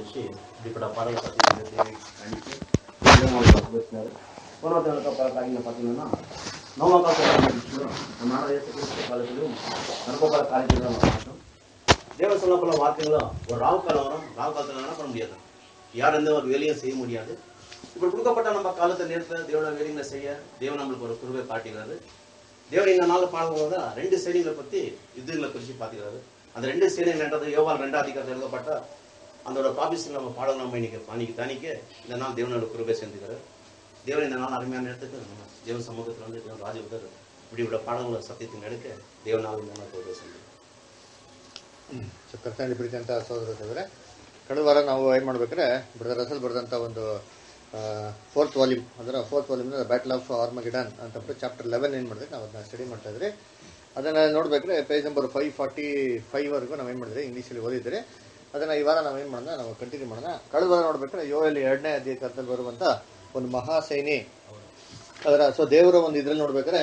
குறித்து இப்படிப்பட்ட பாடலை பற்றி தேவை கணித்து தேவனால் பேசினார் போனவர்களுக்கு காரியங்களை பார்த்தீங்கன்னா நோமா காலத்தில் நம்ம நாடு இயேசு கிறிஸ்து காலத்திலும் நற்போக்கால காரியத்திலும் நம்ம பார்த்தோம் தேவ சொல்லப்போல வார்த்தைகளும் ஒரு ராவு காலம் வரும் ராவு காலத்தில் என்ன பண்ண முடியாது யார் எந்த ஒரு வேலையும் செய்ய முடியாது இப்படி கொடுக்கப்பட்ட நம்ம காலத்தை நேரத்தில் தேவன வேலைகளை செய்ய தேவன் நம்மளுக்கு ஒரு குருவை காட்டுகிறாரு தேவன் இந்த நாள் பாடும்போது ரெண்டு செய்திகளை பற்றி யுத்தங்களை குறித்து பார்த்துக்கிறாரு அந்த ரெண்டு செய்திகள்ன்றது யோவான் ரெண்டாம் அதிகாரத்தில் எழுதப்பட்ட அதோட காபிஸில் நம்ம பாடல் நம்ம இன்னைக்கு அன்னைக்கு தனிக்க இந்த நாள் தேவனோட குருவை சேர்ந்துக்கிறார் தேவன் இந்த நாள் அருமையான நேரத்துக்கு நம்ம தேவன் சமூகத்தில் வந்து தேவன் ராஜபுதர் இப்படி இவ்வளோ பாடங்களை சத்தியத்தின் எடுக்க தேவனால் இந்த நாள் குருவை சேர்ந்து ಸೊ ಕರ್ತನಲ್ಲಿ ಪ್ರೀತಿಯಂತ ಸಹೋದರ ಸಹೋದರ ಕಳೆದ ವಾರ ನಾವು ಏನು ಮಾಡ್ಬೇಕಾದ್ರೆ ಬ್ರದರ್ ರಸಲ್ ಬರೆದಂಥ ಒಂದು ಫೋರ್ತ್ ವಾಲ್ಯೂಮ್ ಅದರ fourth volume battle of Armageddon ಅಂತ ಬಿಟ್ಟು ಚಾಪ್ಟರ್ ಲೆವೆನ್ ಏನು ಮಾಡಿದ್ರೆ ನಾವು ಅದನ್ನ ಸ್ಟಡಿ ಮಾಡ್ತಾ ಇದ್ರಿ ಅದನ್ನು ನೋಡ್ಬೇಕಾದ್ರೆ ಪೇಜ್ ನಂಬರ್ ಫೈವ್ ಫಾರ್ಟಿ ಫೈವ್ವರೆಗೂ ನಾವು ಏನು ಮಾಡಿದ್ರೆ ಇಂಗ್ಲೀಷಲ್ಲಿ ಓದಿದ್ರೆ ಅದನ್ನು ಈ ವಾರ ನಾವು ಏನು ಮಾಡೋಣ ನಾವು ಕಂಟಿನ್ಯೂ ಮಾಡೋಣ ಕಳೆದ ವಾರ ನೋಡ್ಬೇಕಾದ್ರೆ ಯೋಯಲ್ಲಿ ಎರಡನೇ ಅಧಿಕಾರದಲ್ಲಿ ಬರುವಂಥ ಒಂದು ಮಹಾಸೈನಿ ಅದರ ಸೊ ದೇವರ ಒಂದು ಇದ್ರಲ್ಲಿ ನೋಡ್ಬೇಕಾದ್ರೆ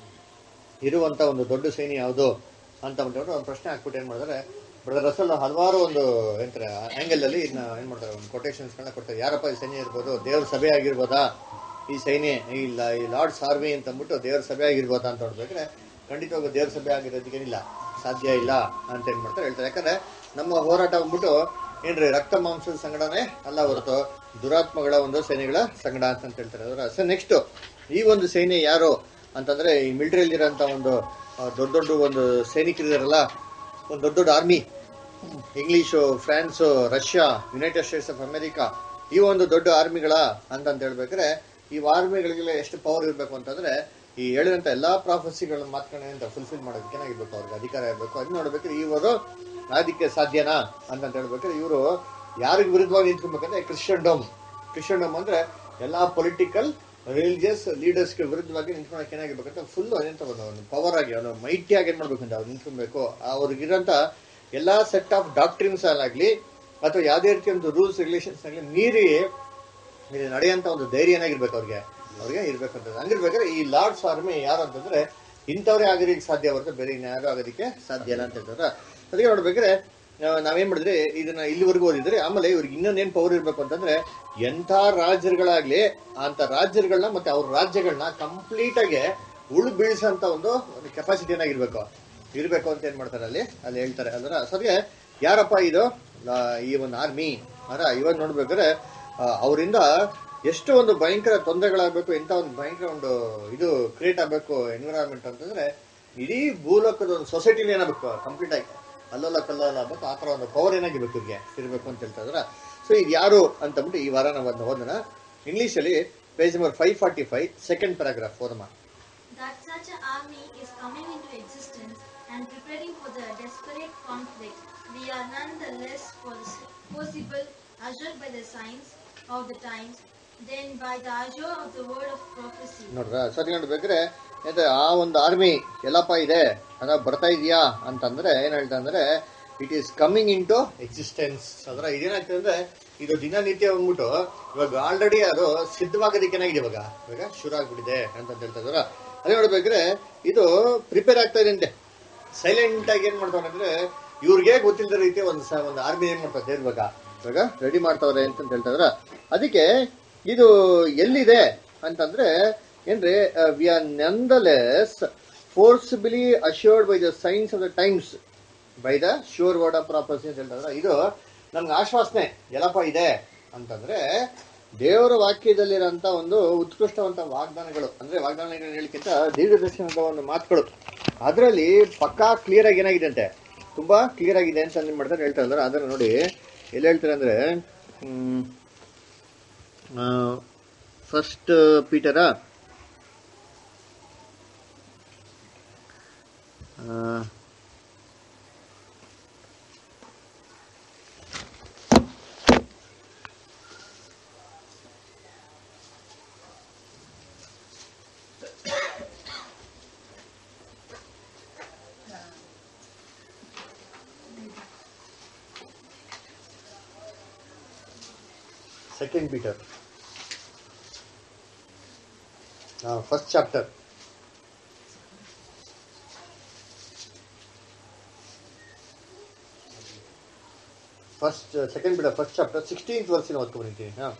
ಇರುವಂತ ಒಂದು ದೊಡ್ಡ ಸೇನೆ ಯಾವುದು ಅಂತ ಅಂದ್ಬಿಟ್ಟು ಒಂದು ಪ್ರಶ್ನೆ ಹಾಕ್ಬಿಟ್ಟು ಏನ್ ಮಾಡಿದ್ರೆ ಬ್ರದರ್ ರಸಲ್ ಹಲವಾರು ಒಂದು ಏನಂತಾರೆ ಆಂಗಲ್ ಅಲ್ಲಿ ಇದನ್ನ ಏನ್ ಮಾಡ್ತಾರೆ ಒಂದು ಕೊಟೇಶನ್ಸ್ ಗಳನ್ನ ಕೊಡ್ತಾರೆ ಯಾರಪ್ಪ ಈ ಸೈನ್ಯ ಇರ್ಬೋದು ದೇವ್ರ ಸಭೆ ಆಗಿರ್ಬೋದಾ ಈ ಸೈನ್ಯ ಇಲ್ಲ ಈ ಲಾರ್ಡ್ಸ್ ಆರ್ಮಿ ಅಂತ ಅಂದ್ಬಿಟ್ಟು ದೇವ್ರ ಸಭೆ ಆಗಿರ್ಬೋದಾ ಅಂತ ನೋಡ್ಬೇಕಾದ್ರೆ ಖಂಡಿತವಾಗೂ ದೇವ್ರ ಸಭೆ ಆಗಿರೋದಕ್ಕೇನಿಲ್ಲ ಸಾಧ್ಯ ಇಲ್ಲ ಅಂತ ಏನ್ ಮಾಡ್ತಾರೆ ಹೇಳ್ತಾರೆ ಯಾಕಂದ್ರೆ ನಮ್ಮ ಹೋರಾಟ ಬಂದ್ಬಿಟ್ಟು ಏನ್ರಿ ರಕ್ತ ಮಾಂಸದ ಸಂಘಟನೆ ಅಲ್ಲ ಹೊರತು ದುರಾತ್ಮಗಳ ಒಂದು ಸೇನೆಗಳ ಸಂಗಡ ಅಂತ ಹೇಳ್ತಾರೆ ಅದರ ಸೊ ನೆಕ್ಸ್ಟ್ ಈ ಒಂದು ಸೇನೆ ಯಾರು ಅಂತಂದ್ರೆ ಈ ಮಿಲಿಟರಿಯಲ್ಲಿ ಇರೋಂಥ ಒಂದು ಆ, ದೊಡ್ಡ ದೊಡ್ಡ ಒಂದು ಸೈನಿಕರಿದಾರಲ್ಲ ಒಂದು ದೊಡ್ಡ ದೊಡ್ಡ army English France Russia United States of America ಈ ಒಂದು ದೊಡ್ಡ ಆರ್ಮಿಗಳ ಅಂತಂತ ಹೇಳ್ಬೇಕಾದ್ರೆ ಈ ಆರ್ಮಿಗಳಿಗೆಲ್ಲ ಎಷ್ಟು ಪವರ್ ಇರಬೇಕು ಅಂತಂದ್ರೆ ಈ ಹೇಳಿದಂತ ಎಲ್ಲಾ ಪ್ರಾಫೆಸಿಗಳ ಮಾತುಗಳನ್ನ ಫುಲ್ಫಿಲ್ ಮಾಡೋದಕ್ಕೆ ಏನಾಗಿರ್ಬೇಕು ಅವ್ರಿಗೆ ಅಧಿಕಾರ ಇರಬೇಕು ಅದನ್ನ ನೋಡ್ಬೇಕಾದ್ರೆ ಇವರು ಅದಕ್ಕೆ ಸಾಧ್ಯನಾ ಅಂತಂತ ಹೇಳ್ಬೇಕಾದ್ರೆ ಇವರು ಯಾರಿಗೆ ವಿರುದ್ಧವಾಗಿ ನಿಂತ್ಕೊಬೇಕಂದ್ರೆ ಕ್ರಿಶ್ಚಿಯನ್ ಡೋಮ್ ಕ್ರಿಶ್ಚಿಯನ್ ಡೋಮ್ ಅಂದ್ರೆ ಎಲ್ಲಾ ಪೊಲಿಟಿಕಲ್ ರಿಲಿಜಿಯಸ್ ಲೀಡರ್ಸ್ಗೆ ವಿರುದ್ಧವಾಗಿ ನಿಂತ್ಕೊಳಕ್ಕೆ ಏನಾಗಿರ್ಬೇಕಂತ ಫುಲ್ ಏನಂತ ಒಂದು ಪವರ್ ಆಗಿ ಒಂದು ಮೈಟಿ ಆಗಿ ಏನ್ ಮಾಡ್ಬೇಕಂತ ಅವ್ರು ನಿಂತ್ಕೊಬೇಕು ಅವ್ರಿಗಿರೋಂಥ ಎಲ್ಲಾ ಸೆಟ್ ಆಫ್ ಡಾಕ್ಟ್ರಿನ್ಸ್ ಆಗಲಿ ಅಥವಾ ಯಾವುದೇ ರೀತಿ ಒಂದು ರೂಲ್ಸ್ ರೆಗ್ಯುಲೇಷನ್ಸ್ ಆಗಲಿ ಮೀರಿ ಇಲ್ಲಿ ನಡೆಯಂತ ಒಂದು ಧೈರ್ಯ ಏನಾಗಿರ್ಬೇಕು ಅವ್ರಿಗೆ ಅವ್ರಿಗೆ ಇರ್ಬೇಕು ಅಂತ ಹಂಗಿರ್ಬೇಕಾದ್ರೆ ಈ ಲಾರ್ಡ್ಸ್ ಆರ್ಮಿ ಯಾರು ಅಂತಂದ್ರೆ ಇಂಥವ್ರೇ ಆಗೋದಕ್ಕೆ ಸಾಧ್ಯ ಹೊರತು ಬೇರೆ ಇನ್ಯಾರು ಆಗೋದಕ್ಕೆ ಸಾಧ್ಯ ಇಲ್ಲ ಅಂತ ಹೇಳ್ತಾರೆ ಅದಕ್ಕೆ ನೋಡ್ಬೇಕಾದ್ರೆ ಆ, ನಾವೇನ್ ಮಾಡಿದ್ರೆ ಇದನ್ನ ಇಲ್ಲಿವರೆಗೂ ಓದಿದ್ರೆ ಆಮೇಲೆ ಇವ್ರಿಗೆ ಇನ್ನೊಂದೇನ್ ಪವರ್ ಇರ್ಬೇಕು ಅಂತಂದ್ರೆ ಎಂಥ ರಾಜ್ಯಗಳಾಗ್ಲಿ ಅಂತ ರಾಜ್ಯಗಳನ್ನ ಮತ್ತೆ ಅವ್ರ ರಾಜ್ಯಗಳನ್ನ ಕಂಪ್ಲೀಟ್ ಆಗಿ ಉಳು ಬೀಳ್ಸಂತ ಒಂದು ಕೆಪಾಸಿಟಿ ಏನಾಗಿರ್ಬೇಕು ಇರ್ಬೇಕು ಅಂತ ಏನ್ ಮಾಡ್ತಾರೆ ಅಲ್ಲಿ ಅಲ್ಲಿ ಹೇಳ್ತಾರೆ ಅದರ ಸದ್ಯ ಯಾರಪ್ಪ ಇದು ಆ, ಈ ಒಂದು ಆರ್ಮಿ ಅರ ಇವಾಗ ನೋಡ್ಬೇಕಾದ್ರೆ ಆ, ಅವರಿಂದ ಎಷ್ಟು ಒಂದು ಭಯಂಕರ ತೊಂದರೆಗಳಾಗಬೇಕು ಎಂತ ಒಂದು ಭಯಂಕರ ಒಂದು ಇದು ಕ್ರಿಯೇಟ್ ಆಗಬೇಕು ಎನ್ವಿರಾನ್ಮೆಂಟ್ ಅಂತಂದ್ರೆ ಇಡೀ ಭೂಲೋಕದ ಒಂದು ಸೊಸೈಟಿಲಿ ಏನಾಗಬೇಕು ಕಂಪ್ಲೀಟ್ ಆಗಿ ಅಲ್ಲಲ್ಲ ಕಲ್ಲಲ್ಲ ಆಗ್ಬೇಕು ಆ ಥರ ಒಂದು ಪವರ್ ಏನಾಗಿರ್ಬೇಕು ಇವ್ರಿಗೆ ಇರಬೇಕು ಅಂತ ಹೇಳ್ತಾ ಇದ್ರ ಸೊ ಇದು ಯಾರು ಅಂತಂದ್ಬಿಟ್ಟು ಈ ವಾರ ನಾವು ಅದನ್ನ ಓದೋಣ ಇಂಗ್ಲೀಷಲ್ಲಿ page number five forty five second paragraph ಓದಮ್ಮ that such an army is coming into existence and preparing for the desperate conflict, we are none the less pos- possible assured by the signs of the times than by the azure of the word of prophecy. ನೋಡ್ರ ಸರಿ ನೋಡ್ಬೇಕ್ರೆ ಯಾಕಂದ್ರೆ ಆ ಒಂದು army ಎಲ್ಲಪ್ಪ ಇದೆ ಅದ ಬರ್ತಾ ಇದೆಯಾ ಅಂತಂದ್ರೆ ಏನ್ ಹೇಳ್ತಾ ಅಂದ್ರೆ it is coming into existence ಅದರ ಇದೇನಾಗ್ತದೆ ಅಂದ್ರೆ ಇದು ದಿನನಿತ್ಯ ಬಂದ್ಬಿಟ್ಟು ಇವಾಗ ಆಲ್ರೆಡಿ ಅದು ಸಿದ್ಧವಾಗೋದಕ್ಕೆ ಏನಾಗಿದೆ ಇವಾಗ ಇವಾಗ ಶುರು ಆಗ್ಬಿಟ್ಟಿದೆ ಅಂತ ಹೇಳ್ತಾ ಇದಾರ ಅದೇ ನೋಡ್ಬೇಕ್ರೆ ಇದು ಪ್ರಿಪೇರ್ ಆಗ್ತಾ ಇದೆ ಅಂತೆ ಸೈಲೆಂಟ್ ಆಗಿ ಏನ್ ಮಾಡ್ತಾವ್ರೆ ಅಂದ್ರೆ ಇವ್ರಿಗೆ ಗೊತ್ತಿಲ್ಲದ ರೀತಿ ಒಂದು ಸ- ಒಂದು ಆರ್ಮಿ ಏನ್ ಮಾಡ್ತಾರೆ ಇವಾಗ ಇವಾಗ ರೆಡಿ ಮಾಡ್ತಾವ್ರೆ ಅಂತ ಹೇಳ್ತಾ ಇದ್ರ ಅದಕ್ಕೆ ಇದು ಎಲ್ಲಿದೆ ಅಂತಂದ್ರೆ ಏನ್ರಿ we are nonetheless forcibly assured by the signs of the times by the sure word of prophecy ಅಂತ ಹೇಳ್ತಾರೆ ಇದು ನನ್ಗೆ ಆಶ್ವಾಸನೆ ಎಲ್ಲಪ್ಪ ಇದೆ ಅಂತಂದ್ರೆ ದೇವರ ವಾಕ್ಯದಲ್ಲಿರೋಂಥ ಒಂದು ಉತ್ಕೃಷ್ಟವಂತ ವಾಗ್ದಾನಗಳು ಅಂದ್ರೆ ವಾಗ್ದಾನಗಳು ಹೇಳಿಕ್ಕಿಂತ ದೀರ್ಘದರ್ಶನದ ಒಂದು ಮಾತುಗಳು ಅದರಲ್ಲಿ ಪಕ್ಕಾ ಕ್ಲಿಯರ್ ಆಗಿ ಏನಾಗಿದೆ ಅಂತೆ ತುಂಬಾ ಕ್ಲಿಯರ್ ಆಗಿದೆ ಅಂತ ಏನ್ ಮಾಡ್ತಾರೆ ಹೇಳ್ತಾ ಇದ್ದಾರೆ ಅದನ್ನ ನೋಡಿ ಎಲ್ಲಿ ಹೇಳ್ತಾರೆ ಅಂದ್ರೆ ಫಸ್ಟ್ ಪೀಟರಾ second Peter first chapter first second ಬಿಡ ಫಸ್ಟ್ ಚಾಪ್ಟರ್ ಸಿಕ್ಸ್ಟೀನ್ತ್ ವರ್ಷನ ಓದ್ಕೊಂಡ್ಬರ್ತೀನಿ ಹಾಂ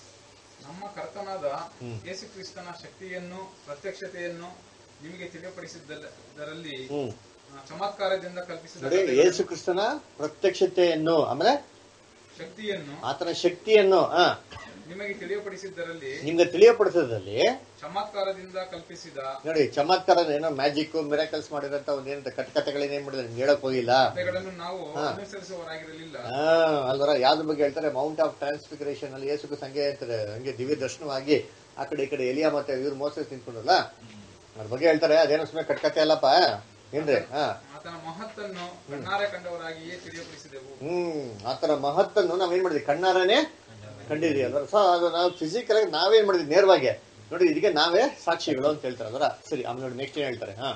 ನಮ್ಮ ಕರ್ತನಾದ ಹ್ಮ್. ಯೇಸು ಕ್ರಿಸ್ತನ ಶಕ್ತಿಯನ್ನು ಪ್ರತ್ಯಕ್ಷತೆಯನ್ನು ನಿಮಗೆ ತಿಳಿಯಪಡಿಸಿದ್ದರಲ್ಲಿ ಹ್ಞೂ ಆ, ಚಮತ್ಕಾರದಿಂದ ಕಲ್ಪಿಸಿದ ನೋಡಿ ಕಥೆಗಳನ್ನು- ಯೇಸು ಕ್ರಿಸ್ತನ ಪ್ರತ್ಯಕ್ಷತೆಯನ್ನು ಆಮೇಲೆ ಶಕ್ತಿಯನ್ನು ಆತನ ಶಕ್ತಿಯನ್ನು ಆ, ನಿಮಗೆ ತಿಳಿಯಪಡಿಸಿದ್ದರಲ್ಲಿ ನಿಮ್ಗೆ ತಿಳಿಯಪಡಿಸೋದ್ರಲ್ಲಿ ಚಮತ್ಕಾರದಿಂದ ಕಲ್ಪಿಸಿದ ನೋಡಿ ಚಮತ್ಕಾರ ಏನೋ ಮ್ಯಾಜಿಕ್ ಮಿರಾಕಲ್ಸ್ ಮಾಡಿರೋಂಥ ಒಂದು ಏನಂತ ಕಟ್ಟಕತೆಗಳೇನು ಏನ್ ಮಾಡಿದ್ರೆ ನಿಮ್ಗೆ ಹೇಳಕ್ ಹೋಗಿಲ್ಲ ಕಥೆಗಳನ್ನು ನಾವು ಅನುಸರಿಸುವವರಾಗಿರಲಿಲ್ಲ ಆ, ಅಲ್ವರ ಯಾವ್ದ್ರ ಬಗ್ಗೆ ಹೇಳ್ತಾರೆ ಮೌಂಟ್ ಆಫ್ ಟ್ರಾನ್ಸ್ಫಿಗರೇಷನ್ ಅಲ್ಲಿ ಯೇಸು ಸಂಗೆ ಅಂತಾರೆ ಹಂಗೆ ದಿವ್ಯ ದರ್ಶನವಾಗಿ ಆ ಕಡೆ ಈ ಕಡೆ ಎಲಿಯಾ ಮತ್ತೆ ಇವ್ರು ಮೋಸಸ್ ನಿಂತ್ಕೊಂಡ್ರಲ್ಲ ಅದ್ರ ಬಗ್ಗೆ ಹೇಳ್ತಾರೆ ಅದೇನೋ ಸುಮ್ಮನೆ ಕಟ್ಕತೆ ಅಲ್ಲಪ್ಪ ಏನ್ರಿ ಹಾ ಆತನ ಮಹತ್ತನ್ನು ಕಣ್ಣಾರೆ ಕಂಡವರಾಗಿಯೇ ತಿಳಿಯಪಡಿಸಿದೆವು ಹ್ಮ್ ಆತರ ಮಹತ್ತನ್ನು ನಾವೇನ್ ಮಾಡಿದ್ವಿ ಕಣ್ಣಾರನೆ ಕಂಡಿದ್ವಿ ಅಲ್ವ ಸೊ ಅದು ನಾವು ಫಿಸಿಕಲ್ ಆಗಿ ನಾವೇನ್ ಮಾಡಿದ್ವಿ ನೇರವಾಗಿ ನೋಡಿ ಇದಕ್ಕೆ ನಾವೇ ಸಾಕ್ಷಿಗಳು ಅಂತ ಹೇಳ್ತಾರೆ ಅಲ್ವರ ಸರಿ ಆಮೇಲೆ ನೋಡಿ ನೆಕ್ಸ್ಟ್ ಏನ್ ಹೇಳ್ತಾರೆ ಹಾ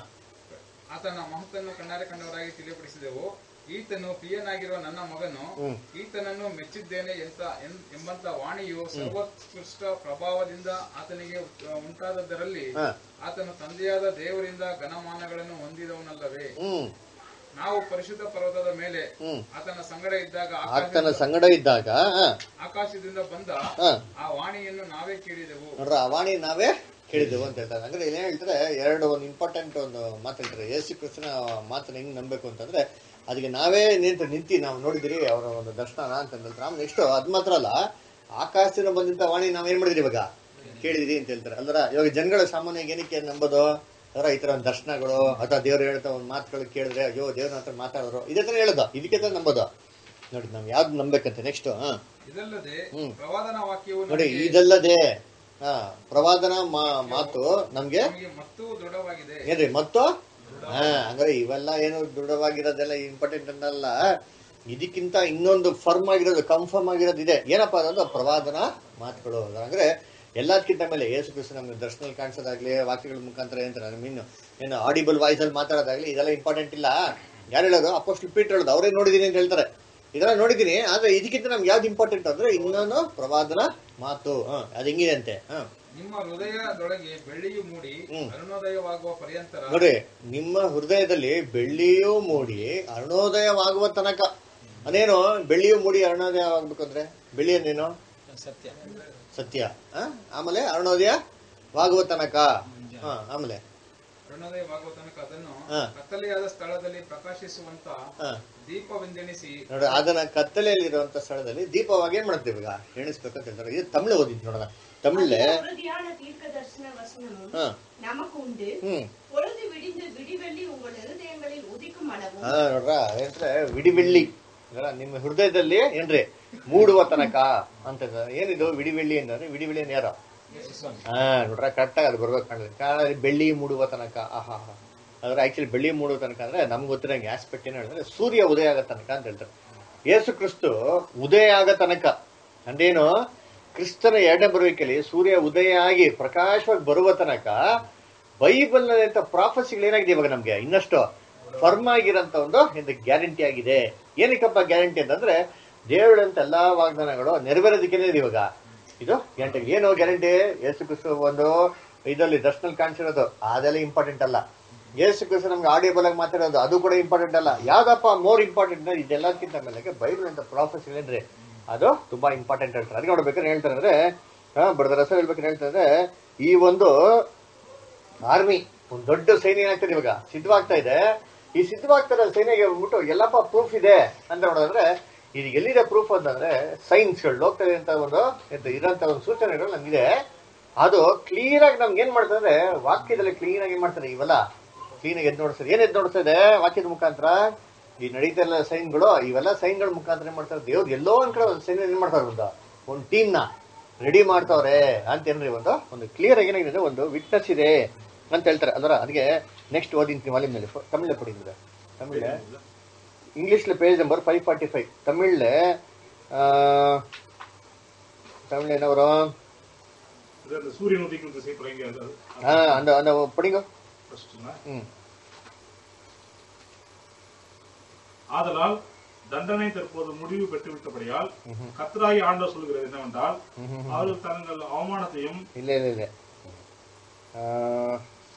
ಆತನ ಮಹತ್ತನ್ನು ಕಣ್ಣಾರೆ ಕಂಡವರಾಗಿ ತಿಳಿಯಪಡಿಸಿದೆವು ಈತನು ಪ್ರಿಯನಾಗಿರುವ ನನ್ನ ಮಗನು ಹ್ಮ್. ಈತನನ್ನು ಮೆಚ್ಚಿದ್ದೇನೆ ಎಂತ ಎನ್- ಎಂಬಂತ ವಾಣಿಯು ಸರ್ವೋತ್ಕೃಷ್ಟ ಪ್ರಭಾವದಿಂದ ಆತನಿಗೆ ಉ- ಉಂಟಾದದ್ದರಲ್ಲಿ ಹಾ ಆತನು ತಂದೆಯಾದ ದೇವರಿಂದ ಘನಮಾನಗಳನ್ನು ಹೊಂದಿದವನಲ್ಲವೇ ಹ್ಮ್ ನಾವು ಪರಿಶುದ್ಧ ಪರ್ವತದ ಮೇಲೆ ಹ್ಮ್ ಆತನ ಸಂಗಡ ಇದ್ದಾಗ ಆತನ ಆಕಾಶದಿಂದ- ಸಂಗಡ ಇದ್ದಾಗ ಹಾ ಆಕಾಶದಿಂದ ಬಂದ ಹಾ ಆ ವಾಣಿಯನ್ನು ನಾವೇ ಕೇಳಿದೆವು ನೋಡ್ರ ಅವಾಣಿ ನಾವೇ ಕೇಳಿದೆವು ಅಂತ ಹೇಳ್ತಾರೆ ಅಂದ್ರೆ ಇಲ್ಲಿ ಏನ್ ಹೇಳ್ತಾರೆ ಎರಡು ಒಂದು ಇಂಪಾರ್ಟೆಂಟ್ ಒಂದು ಮಾತು ಹೇಳ್ತಾರೆ ಯೇಸು ಕ್ರಿಸ್ತನ ಮಾತನ್ನ ಹೆಂಗ್ ನಂಬೇಕು ಅಂತಂದ್ರೆ ಅದಕ್ಕೆ ನಾವೇ ನಿಂತು ನಿಂತಿ ನಾವು ನೋಡಿದಿರಿ ಅವರ ಒಂದು ದರ್ಶನ ಅಂತ ಹೇಳ್ತಾರೆ ಆಮೇಲೆ ನೆಕ್ಸ್ಟ್ ಅದ್ ಮಾತ್ರ ಅಲ್ಲ ಆಕಾಶದಿಂದ ಬಂದಂತ ವಾಣಿ ನಾವ್ ಏನ್ ಮಾಡಿದ್ರಿ ಇವಾಗ ಕೇಳಿದಿರಿ ಅಂತ ಹೇಳ್ತಾರೆ ಅಲ್ದ್ರ ಇವಾಗ ಜನಗಳ ಸಾಮಾನ್ಯವಾಗಿ ಏನಕ್ಕೆ ನಂಬೋದು ಅದರ ಈ ತರ ಒಂದು ದರ್ಶನಗಳು ಅಥವಾ ದೇವ್ರು ಹೇಳ್ತಾ ಒಂದು ಮಾತುಗಳು ಕೇಳಿದ್ರೆ ಅಯ್ಯೋ ದೇವ್ರ ಹತ್ರ ಮಾತಾಡೋರು ಇದೇ ತರ ಹೇಳೋದು ಇದಕ್ಕೆ ತರ ನಂಬೋದು ನೋಡಿ ನಾವ್ ಯಾವ್ದು ನಂಬೇಕಂತೆ ನೆಕ್ಸ್ಟ್ ಹಾ ಇದಲ್ಲದೆ ಹ್ಮ್. ಪ್ರವಾದನ ವಾಕ್ಯವು ನೋಡಿ ನಮಗೆ- ಇದಲ್ಲದೆ ಹಾ ಪ್ರವಾದನ ಮಾ- ಮಾತು ನಮ್ಗೆ ನಮಗೆ ಮತ್ತೂ ದೃಢವಾಗಿದೆ ಏನ್ರಿ ಮತ್ತು ಹಾ ಹಂಗಾರೆ ಇವೆಲ್ಲ ಏನು ದೃಢವಾಗಿರೋದೆಲ್ಲ ಇಂಪಾರ್ಟೆಂಟ್ ಅನ್ನಲ್ಲ ಇದಕ್ಕಿಂತ ಇನ್ನೊಂದು ಫರ್ಮ್ ಆಗಿರೋದು ಕನ್ಫರ್ಮ್ ಆಗಿರೋದು ಇದೆ ಏನಪ್ಪ ಅನ್ನೋದು ಪ್ರವಾದನ ಮಾತುಗಳು ಅಂದ್ರೆ ಎಲ್ಲದಕ್ಕಿಂತ ಮೇಲೆ ಯೇಸು ಕ್ರಿಸ್ತ ನಮ್ಗೆ ದರ್ಶನ ಕಾಣಿಸೋದಾಗ್ಲಿ ವಾಕ್ಯಗಳ ಮುಖಾಂತರ ಏನಂತಾರೆ ಮೀನು ಏನು ಆಡಿಬಲ್ ವಾಯ್ಸ್ ಅಲ್ಲಿ ಮಾತಾಡೋದಾಗ್ಲಿ ಇದೆಲ್ಲ ಇಂಪಾರ್ಟೆಂಟ್ ಇಲ್ಲ ಯಾರು ಹೇಳೋದು ಅಪ್ಪಷ್ಟು ಪೀಟ್ ಹೇಳೋದು ಅವರೇ ನೋಡಿದೀನಿ ಅಂತ ಹೇಳ್ತಾರೆ ಇದೆಲ್ಲ ನೋಡಿದೀನಿ ಆದ್ರೆ ಇದಕ್ಕಿಂತ ನಮ್ಗೆ ಯಾವ್ದು ಇಂಪಾರ್ಟೆಂಟ್ ಅಂದ್ರೆ ಇನ್ನೊಂದು ಪ್ರವಾದನ ಮಾತು ಹ ಅದು ಹೆಂಗಿದೆ ಅಂತೆ ಹ ನಿಮ್ಮ ಹೃದಯದೊಳಗೆ ಬೆಳ್ಳಿಯು ಮೂಡಿ ಹ್ಮ್. ಅರುಣೋದಯವಾಗುವ ಪರ್ಯಂತರ ನೋಡಿ ನಿಮ್ಮ ಹೃದಯದಲ್ಲಿ ಬೆಳ್ಳಿಯೂ ಮೂಡಿ ಅರುಣೋದಯವಾಗುವ ತನಕ ಅದೇನು ಬೆಳ್ಳಿಯೂ ಮೂಡಿ ಅರುಣೋದಯವಾಗ್ಬೇಕು ಅಂದ್ರೆ ಬೆಳ್ಳಿ ಅಂದ್ರೇನು ಸತ್ಯ ಸತ್ಯ ಆ? ಆಮೇಲೆ ಅರುಣೋದಯವಾಗುವ ತನಕ ಹ ಆಮೇಲೆ ಅರುಣೋದಯವಾಗುವ ತನಕ ಅದನ್ನು ಹಾ. ಕತ್ತಲೆಯಾದ ಸ್ಥಳದಲ್ಲಿ ಪ್ರಕಾಶಿಸುವಂತ ಹ ದೀಪವೆಂದೆಣಿಸಿ ನೋಡಿ ಅದನ್ನ ಕತ್ತಲೆಯಲ್ಲಿರುವಂತ ಸ್ಥಳದಲ್ಲಿ ದೀಪವಾಗಿ ಏನ್ ಮಾಡ್ತೀವಿ ಈಗ ಎಣಿಸ್ಬೇಕು ಅಂತ ಹೇಳ್ತಾರೆ ಇದು ತಮಿಳು ಓದಿದ್ ನೋಡೋಣ ತಮಿಳ್ಲೆ உறுதியான தீர்க்க தரிசன வசனமும் ಹ நமக்கு உண்டு ಹ್ಮ್ பொழுது விடிந்து விடிவெள்ளி உங்கள் இருதயங்களில் உதிக்கும் அளவும் ಹಾ ನೋಡ್ರ ಏನಂದ್ರೆ ವಿಡಿ ಬೆಳ್ಳಿ ಅಲ್ಲ, ನಿಮ್ಮ ಹೃದಯದಲ್ಲಿ ಏನ್ರಿ ಮೂಡುವ ತನಕ ಅಂತ ಹೇಳ್ತಾರೆ. ಏನಿದು ವಿಡಿ ಬೆಳ್ಳಿ ಅಂದ್ರೆ ವಿಡಿ ಬೆಳ್ಳಿ ನೇರ ಹಾ ನೋಡ್ರ ಕರೆಕ್ಟ್ ಆಗಿ ಅದು ಬರ್ಬೇಕು ಕಾಣಿದ್ರೆ ಕಾರಣ ಬೆಳ್ಳಿ ಮೂಡುವ ತನಕ ಆಹಾ ಹಾ ಆದ್ರೆ ಆಕ್ಚುಲಿ ಬೆಳ್ಳಿ ಮೂಡುವ ತನಕ ಅಂದ್ರೆ ನಮ್ಗೆ ಗೊತ್ತಿರಂಗೆ ಆಸ್ಪೆಕ್ಟ್ ಏನು ಹೇಳಿದ್ರೆ ಸೂರ್ಯ ಉದಯ ಆಗೋ ತನಕ ಅಂತ ಹೇಳ್ತಾರೆ ಯೇಸು ಕ್ರಿಸ್ತು ಉದಯ ಆಗೋ ತನಕ ಅಂದೇನು ಕ್ರಿಸ್ತನ ಎರಡನೇ ಬರುವಿಕೆಯಲ್ಲಿ ಸೂರ್ಯ ಉದಯ ಆಗಿ ಪ್ರಕಾಶವಾಗಿ ಬರುವ ತನಕ ಬೈಬಲ್ ನಲ್ಲಿ ಪ್ರಾಫಸಿಗಳು ಏನಾಗಿದೆ ಇವಾಗ ನಮ್ಗೆ ಇನ್ನಷ್ಟು ಫರ್ಮ್ ಆಗಿರೋಂಥ ಒಂದು ಒಂದು ಗ್ಯಾರಂಟಿ ಆಗಿದೆ ಏನಕ್ಕಪ್ಪ ಗ್ಯಾರಂಟಿ ಅಂತಂದ್ರೆ ದೇವರಂತ ಎಲ್ಲಾ ವಾಗ್ದಾನಗಳು ನೆರವೇರೋದಕ್ಕೆ ಇದೆ ಇವಾಗ ಇದು ಗ್ಯಾರಂಟಿ ಏನು ಗ್ಯಾರಂಟಿ ಯೇಸು ಕ್ರಿಸ್ತು ಒಂದು ಇದರಲ್ಲಿ ದರ್ಶನ ಕಾಣಿಸಿರೋದು ಅದೆಲ್ಲ ಇಂಪಾರ್ಟೆಂಟ್ ಅಲ್ಲ ಯೇಸು ಕ್ರಿಸ್ತು ನಮ್ಗೆ ಆಡಿಯಬಲ್ ಆಗಿ ಮಾತಾಡೋದು ಅದು ಕೂಡ ಇಂಪಾರ್ಟೆಂಟ್ ಅಲ್ಲ ಯಾವ್ದಪ್ಪ ಮೋರ್ ಇಂಪಾರ್ಟೆಂಟ್ ಇದೆಲ್ಲಕ್ಕಿಂತ ಮೇಲೆ ಬೈಬಲ್ ಅಂತ ಪ್ರಾಫೆಸ್ ಏನ್ರಿ ಅದು ತುಂಬಾ ಇಂಪಾರ್ಟೆಂಟ್ ಹೇಳ್ತಾರೆ ಅದಕ್ಕೆ ನೋಡ್ಬೇಕಾದ್ರೆ ಹೇಳ್ತಾರೆ ಅಂದ್ರೆ ಬಡದ ರಸ ಹೇಳ್ಬೇಕಾದ್ರೆ ಹೇಳ್ತಾರೆ ಈ ಒಂದು ಆರ್ಮಿ ಒಂದು ದೊಡ್ಡ ಸೈನ್ಯ ಏನಾಗ್ತದೆ ಇವಾಗ ಸಿದ್ಧವಾಗ್ತಾ ಇದೆ ಈ ಸಿದ್ಧವಾಗ್ತಾ ಇರೋ ಸೈನ್ಯಗೆ ಬಿಟ್ಟು ಎಲ್ಲಪ್ಪ ಪ್ರೂಫ್ ಇದೆ ಅಂತ ನೋಡಿದ್ರೆ ಇದು ಎಲ್ಲಿದೆ ಪ್ರೂಫ್ ಅಂತಂದ್ರೆ ಸೈನ್ಸ್ಗಳು ಲೋಕದಲ್ಲಿ ಅಂತ ಒಂದು ಎಂತ ಇರೋಂಥ ಒಂದು ಸೂಚನೆಗಳು ನಮ್ಗಿದೆ ಅದು ಕ್ಲಿಯರ್ ಆಗಿ ನಮ್ಗೆ ಏನ್ ಮಾಡ್ತದೆ ಅಂದ್ರೆ ವಾಕ್ಯದಲ್ಲಿ ಕ್ಲೀನ್ ಆಗಿ ಏನ್ ಮಾಡ್ತಾರೆ ಇವೆಲ್ಲ ಕ್ಲೀನ್ ಆಗಿ ಎದ್ದು ನೋಡಿಸ್ತದೆ ಏನ್ ಎದ್ದು ನೋಡಿಸ್ತದೆ ವಾಕ್ಯದ ಮುಖಾಂತರ ಈ ನಡೀತಾ ಇಲ್ಲ ಸೈನ್ಗಳು ಇವೆಲ್ಲ ಸೈನ್ಗಳ ಮುಖಾಂತರ ಏನ್ ಮಾಡ್ತಾರೆ ದೇವ್ರು ಎಲ್ಲೋ ಒಂದ್ ಕಡೆ ಒಂದು ಸೈನ್ಯ ಏನ್ ಮಾಡ್ತಾರೆ ಒಂದು ಒಂದು ಟೀಮ್ ನ ರೆಡಿ ಮಾಡ್ತಾವ್ರೆ ಅಂತ ಏನ್ರಿ ಒಂದು ಒಂದು ಕ್ಲಿಯರ್ ಆಗಿ ಏನಾಗಿದೆ ಒಂದು ವಿಟ್ನೆಸ್ ಇದೆ ಅಂತ ಹೇಳ್ತಾರೆ ಅದರ ಅದಕ್ಕೆ ನೆಕ್ಸ್ಟ್ ಓದಿಂತೀನಿ ವಾಲ್ಯೂಮ್ ನಲ್ಲಿ ತಮಿಳ್ ಪಡಿದ್ರೆ ತಮಿಳ್ ಇಂಗ್ಲಿಷ್ல page number five forty five தமிழ்ல தமிழ் என்ன வரும் இது அந்த சூரியன் உதிக்கும் திசை தொடங்கி அது ஆ, அந்த அந்த படிங்க ஃபர்ஸ்ட்னா ம் ஆதலால் தண்டனை தற்போது முடிவு பெற்றுவிட்டபடியால் கத்தராகி ஆண்டவர் சொல்கிறது என்னவென்றால் அவர்கள் தங்கள் அவமானத்தையும் இல்ல இல்ல இல்ல ஆ,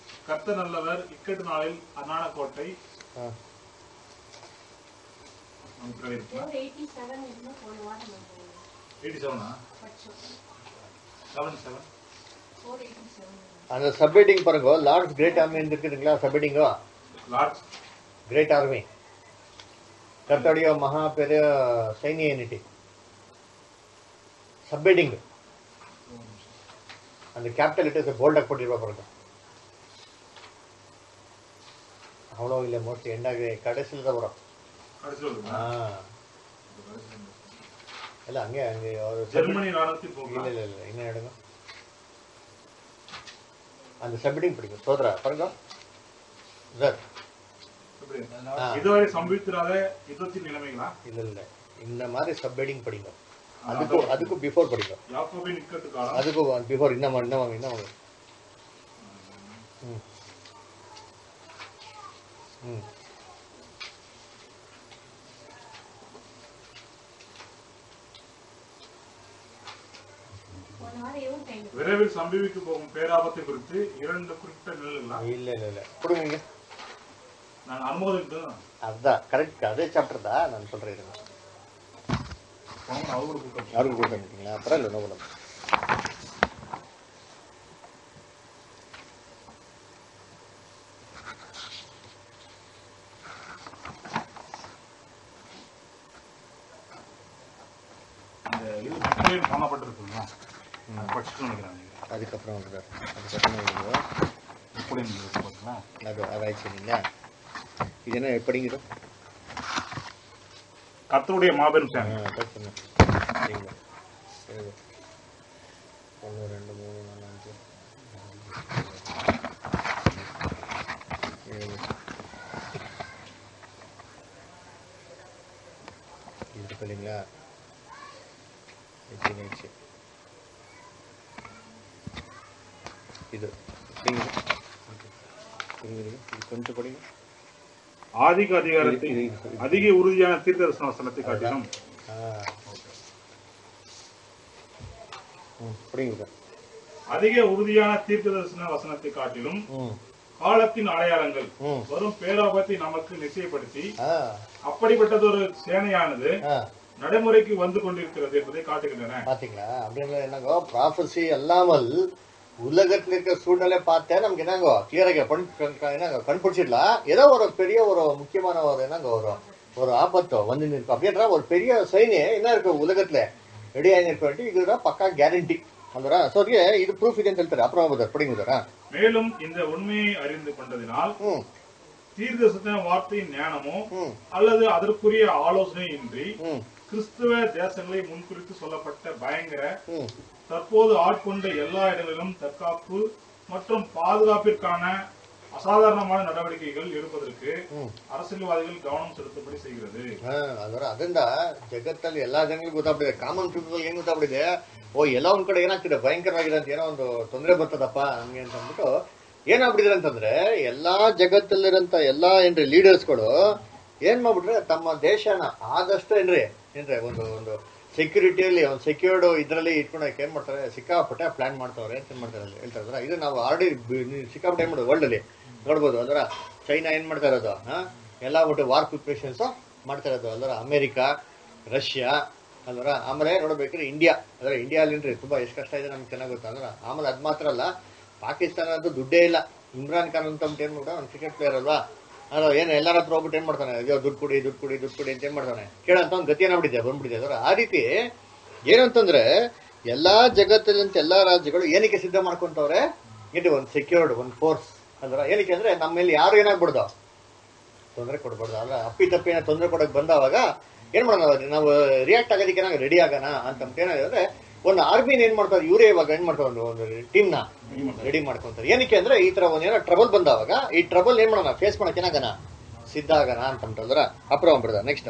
கர்த்தர் நல்லவர் இக்கட்டு நாளில் அண்ணான கோட்டை ஆ. நமக்கு கிடைக்குமா ஃபோர் எயிட்டி செவன் இருந்தால் போன வாரம் நம்ம எயிட்டி செவனா படிச்சோம் seven seven four eighty seven அந்த சப்ஹெட்டிங் பாருங்க லார்ட்ஸ் கிரேட் ஆர்மி இருக்குதுங்களா சப்ஹெட்டிங்கோ லார்ஜ் கிரேட் ஆர்மி கர்த்தருடைய மகா பெரிய சைனிய யூனிட்டி ಸಬ್ಹೆಡಿಂಗ್ அந்த கேபிட்டல் லெட்டர்ஸ் போல்டாಗಿ ಕೊಟ್ಟಿರುವ பாருங்க அவ்வளோ இல்லை மோஸ்ட்லி எண்டாக கடைசியில் தான் வரும் கடைசியில் வருதுங்களா? ஆ இல்லை அங்கே அங்கே ஒரு ஜெர்மனி ராணுவத்தில் இல்லை போகலாம் இல்லை இல்லை என்ன எடுங்க அந்த சப்ஹெடிங் பிடிக்கும் சோதரா பாருங்க சார் எப்படி? ஆ. இதுவரை சம்பவித்திராத யுத்தத்தின் நிலைமைகளா இல்லை இல்லை இந்த மாதிரி சப்ஹெடிங் படிங்க அதான் அதுக்கும் அதுக்கும் பிஃபோர் படிங்க யாக்கோபின் இக்கட்டு காலம் அதுக்கும் பிஃபோர் இன்னும் இன்னும் இன்னும் ம் ம் போன வாரம் எவ்வளோ டைம் விரைவில் சம்பவிக்க போகும் பேராபத்தை குறித்து இரண்டு குறிப்பிட்ட நிலைகளா இல்லை இல்லை இல்லை கொடுங்க இங்க. நான் அனுமதித்து அதுதான் கரெக்ட் அதே சாப்டர் தான் நான் சொல்கிறேன் இருங்க அவர் கூட கூட்டம் யாருக்கு கொடுத்துருக்கீங்களா அப்புறம் இல்லை நோபலம் அந்த இது புக்கையும் காணப்பட்டிருக்குங்களா அது படிச்சுட்டு நினைக்கிறேன் நீங்க அதுக்கப்புறம் வருது அதுக்கப்புறம் வருது புக்கையும் பார்த்தீங்களா அது அதாயிடுச்சு இல்லைங்களா இது என்ன எப்படிங்கிறோம் கர்த்தருடைய மாபெரும் சேனை கட் பண்ணு சரிங்களா சரி ஒன்று ரெண்டு மூணு நாலு அஞ்சு ஏழு இது இருக்கு இல்லைங்களா எயிட்டீன் ஆயிடுச்சு இது சரிங்க சரிங்க இது கொஞ்சம் படிங்க ஆதிக அதிகாரத்தை இது- இது- இது- அதிக உறுதியான தீர்க்க தரிசன வசனத்தை காட்டிலும் ஆ ம் படிங்க சார் அதிக உறுதியான தீர்க்க தரிசன வசனத்தை காட்டிலும் ம் காலத்தின் அடையாளங்கள் ம் வரும் பேராபத்தை நமக்கு நிச்சயப்படுத்தி ஆ அப்படிப்பட்டதொரு சேனையானது ஆ நடைமுறைக்கு வந்து கொண்டிருக்கிறது என்பதை காட்டுகின்றன பாத்தீங்களா அப்படின்னு என்னங்கோ ப்ராஃபஸி அல்லாமல் உலகத்துல இருக்க சூழ்நிலை பார்த்தே நமக்கு என்னங்கோ கிளியராக என்னங்க கண்டுபிடிச்சிடலாம் ஏதோ ஒரு பெரிய ஒரு முக்கியமான ஒரு என்னங்க ஒரு ஒரு ஆபத்தோ வந்து நிற்கும் அப்படின்ற ஒரு பெரிய சைனிய என்ன இருக்கு உலகத்துல ரெடி ஆகி நிற்க வேண்டி இதுதான் பக்கா கேரண்டி ಅಂದ್ರ ಸೋರ್ಗೆ ಇದು ಪ್ರೂಫ್ ಇದೆ ಅಂತ ಹೇಳ್ತಾರೆ ಅಪ್ರಭಾವ ಪಡಿಂಗುದಾರ மேலும் இந்த உண்மையை அறிந்து கொண்டதினால் ಹ್ಮ್ தீர்க்கதரிசன வார்த்தையின் ஞானமோ ಹ್ಮ್ அல்லது அதற்குரிய ஆலோசனை இன்றி ಹ್ಮ್ கிறிஸ்துவ தேசங்களை முன்குறித்து சொல்லப்பட்ட பயங்கர ಹ್ಮ್ தற்போது ஆட்கொண்ட எல்லா இடங்களிலும் தற்காப்பு மற்றும் பாதுகாப்பிற்கான அசாதாரணமான நடவடிக்கைகள் எடுப்பதற்கு ಹ್ಮ್ அரசியல்வாதிகள் கவனம் செலுத்தும்படி செய்கிறது ಹಾ ಅದರ ಅದರಿಂದ ಜಗತ್ತಲ್ಲಿ ಎಲ್ಲಾ ಜನಗಳಿಗೂ ಗೊತ್ತಾಗ್ಬಿಟ್ಟಿದೆ ಕಾಮನ್ ಪೀಪಲ್ ಏನ್ ಗೊತ್ತಾಗ್ಬಿಟ್ಟಿದೆ ಓ ಎಲ್ಲ ಒಂದ್ ಕಡೆ ಏನಾಗ್ತಿದೆ ಭಯಂಕರವಾಗಿದೆ ಅಂತ ಏನೋ ಒಂದು ತೊಂದರೆ ಬರ್ತದಪ್ಪ ಹಂಗೆ ಅಂತ ಅಂದ್ಬಿಟ್ಟು ಏನಾಗ್ಬಿಟ್ಟಿದೆ ಅಂತಂದ್ರೆ ಎಲ್ಲಾ ಜಗತ್ತಲ್ಲಿರಂತ ಎಲ್ಲಾ ಏನ್ರಿ ಲೀಡರ್ಸ್ಗಳು ಏನ್ ಮಾಡ್ಬಿಟ್ರೆ ತಮ್ಮ ದೇಶನ ಆದಷ್ಟು ಏನ್ರಿ ಏನ್ರಿ ಒಂದು ಒಂದು ಸೆಕ್ಯೂರಿಟಿಯಲ್ಲಿ ಒಂದು ಸೆಕ್ಯೂರ್ಡ್ ಇದ್ರಲ್ಲಿ ಇಟ್ಕೊಳಕ್ಕೆ ಏನ್ ಮಾಡ್ತಾರೆ ಸಿಕ್ಕಾಪಟ್ಟೆ ಪ್ಲಾನ್ ಮಾಡ್ತಾವ್ರೆ ಅಂತ ಏನ್ ಮಾಡ್ತಾರೆ ಅಲ್ಲಿ ಹೇಳ್ತಾ ಇದ್ರ ಇದು ನಾವು ಆಲ್ರೆಡಿ ಸಿಕ್ಕಾಪಟ್ಟೆ ಏನ್ ಮಾಡೋದು ವರ್ಲ್ಡ್ ಅಲ್ಲಿ ನೋಡ್ಬೋದು ಅದರ ಚೈನಾ ಏನ್ ಮಾಡ್ತಾ ಇರೋದು ಹಾ ಎಲ್ಲ ಒಟ್ಟು ವಾರ್ ಪ್ರಿಪ್ರೇಷನ್ಸ್ ಮಾಡ್ತಾ ಇರೋದು ಅಲ್ವರ ಅಮೆರಿಕಾ ರಷ್ಯಾ ಅಲ್ವರ ಆಮೇಲೆ ನೋಡ್ಬೇಕ್ರೆ ಇಂಡಿಯಾ ಅಂದ್ರೆ ಇಂಡಿಯಾ ಅಲ್ಲಿನ್ರಿ ತುಂಬಾ ಎಷ್ಟು ಕಷ್ಟ ಇದೆ ನಮ್ಗೆ ಚೆನ್ನಾಗಿ ಗೊತ್ತಾ ಅಂದ್ರೆ ಆಮೇಲೆ ಅದ್ ಮಾತ್ರ ಅಲ್ಲ ಪಾಕಿಸ್ತಾನ ಅಂತೂ ದುಡ್ಡೇ ಇಲ್ಲ ಇಮ್ರಾನ್ ಖಾನ್ ಅಂತ ಏನ್ ಮಾಡ್ದ ಅವ್ನು ಕ್ರಿಕೆಟ್ ಪ್ಲೇಯರ್ ಅಲ್ವಾ ಅಲ್ಲ ಏನು ಎಲ್ಲರ ಹತ್ರ ಹೋಗ್ಬಿಟ್ಟು ಏನ್ ಮಾಡ್ತಾನೆ ಅಯ್ಯೋ ದುಡ್ಡು ಕೊಡಿ ದುಡ್ಡು ಕೊಡಿ ದುಡ್ಡು ಕೊಡಿ ಅಂತ ಏನ್ ಮಾಡ್ತಾನೆ ಕೇಳಂತ ಒಂದು ಗತಿ ಏನಾಗ್ಬಿಟ್ಟಿದೆ ಬಂದ್ಬಿಟ್ಟಿದೆ ಅದರ ಆ ರೀತಿ ಏನಂತಂದ್ರೆ ಎಲ್ಲಾ ಜಗತ್ತಲ್ಲಂತ ಎಲ್ಲಾ ರಾಜ್ಯಗಳು ಏನಕ್ಕೆ ಸಿದ್ಧ ಮಾಡ್ಕೊಂತವ್ರೆ ಇದು ಒಂದು ಸೆಕ್ಯೂರ್ಡ್ ಒಂದು ಫೋರ್ಸ್ ಅಲ್ರ ಏನಕ್ಕೆ ಅಂದ್ರೆ ನಮ್ಮ ಮೇಲೆ ಯಾರು ಏನಾಗ್ಬಿಡ್ದು ತೊಂದರೆ ಕೊಡ್ಬಾರ್ದು ಅಲ್ಲ ಅಪ್ಪಿ ತಪ್ಪಿ ಏನೋ ತೊಂದರೆ ಕೊಡಕ್ ಬಂದವಾಗ ಏನ್ ಮಾಡೋಣ ನಾವು ರಿಯಾಕ್ಟ್ ಆಗೋದಕ್ಕೆ ನಾವು ರೆಡಿ ಆಗೋಣ ಅಂತ ಏನಾಗಿದೆ ಒಂದು ಆರ್ಮಿನ ಏನ್ ಮಾಡ್ತಾರೆ ಇವರೇ ಇವಾಗ ಏನ್ ಮಾಡ್ತಾರೆ ಒಂದು ಒಂದು ಟೀಮ್ ನ ರೆಡಿ ಮಾಡ್ಕೊಂತಾರೆ ಏನಕ್ಕೆ ಅಂದ್ರೆ ಈ ತರ ಒಂದ್ ಏನೋ ಟ್ರಬಲ್ ಬಂದವಾಗ ಈ ಟ್ರಬಲ್ ಏನ್ ಮಾಡೋಣ ಫೇಸ್ ಮಾಡಕ್ ಏನಾಗಣ ಸಿದ್ಧ ಆಗೋಣ ಅಂತ ಅಂತಂದ್ರ ಅಪ್ರಮ್ ಬಿಡದ ನೆಕ್ಸ್ಟ್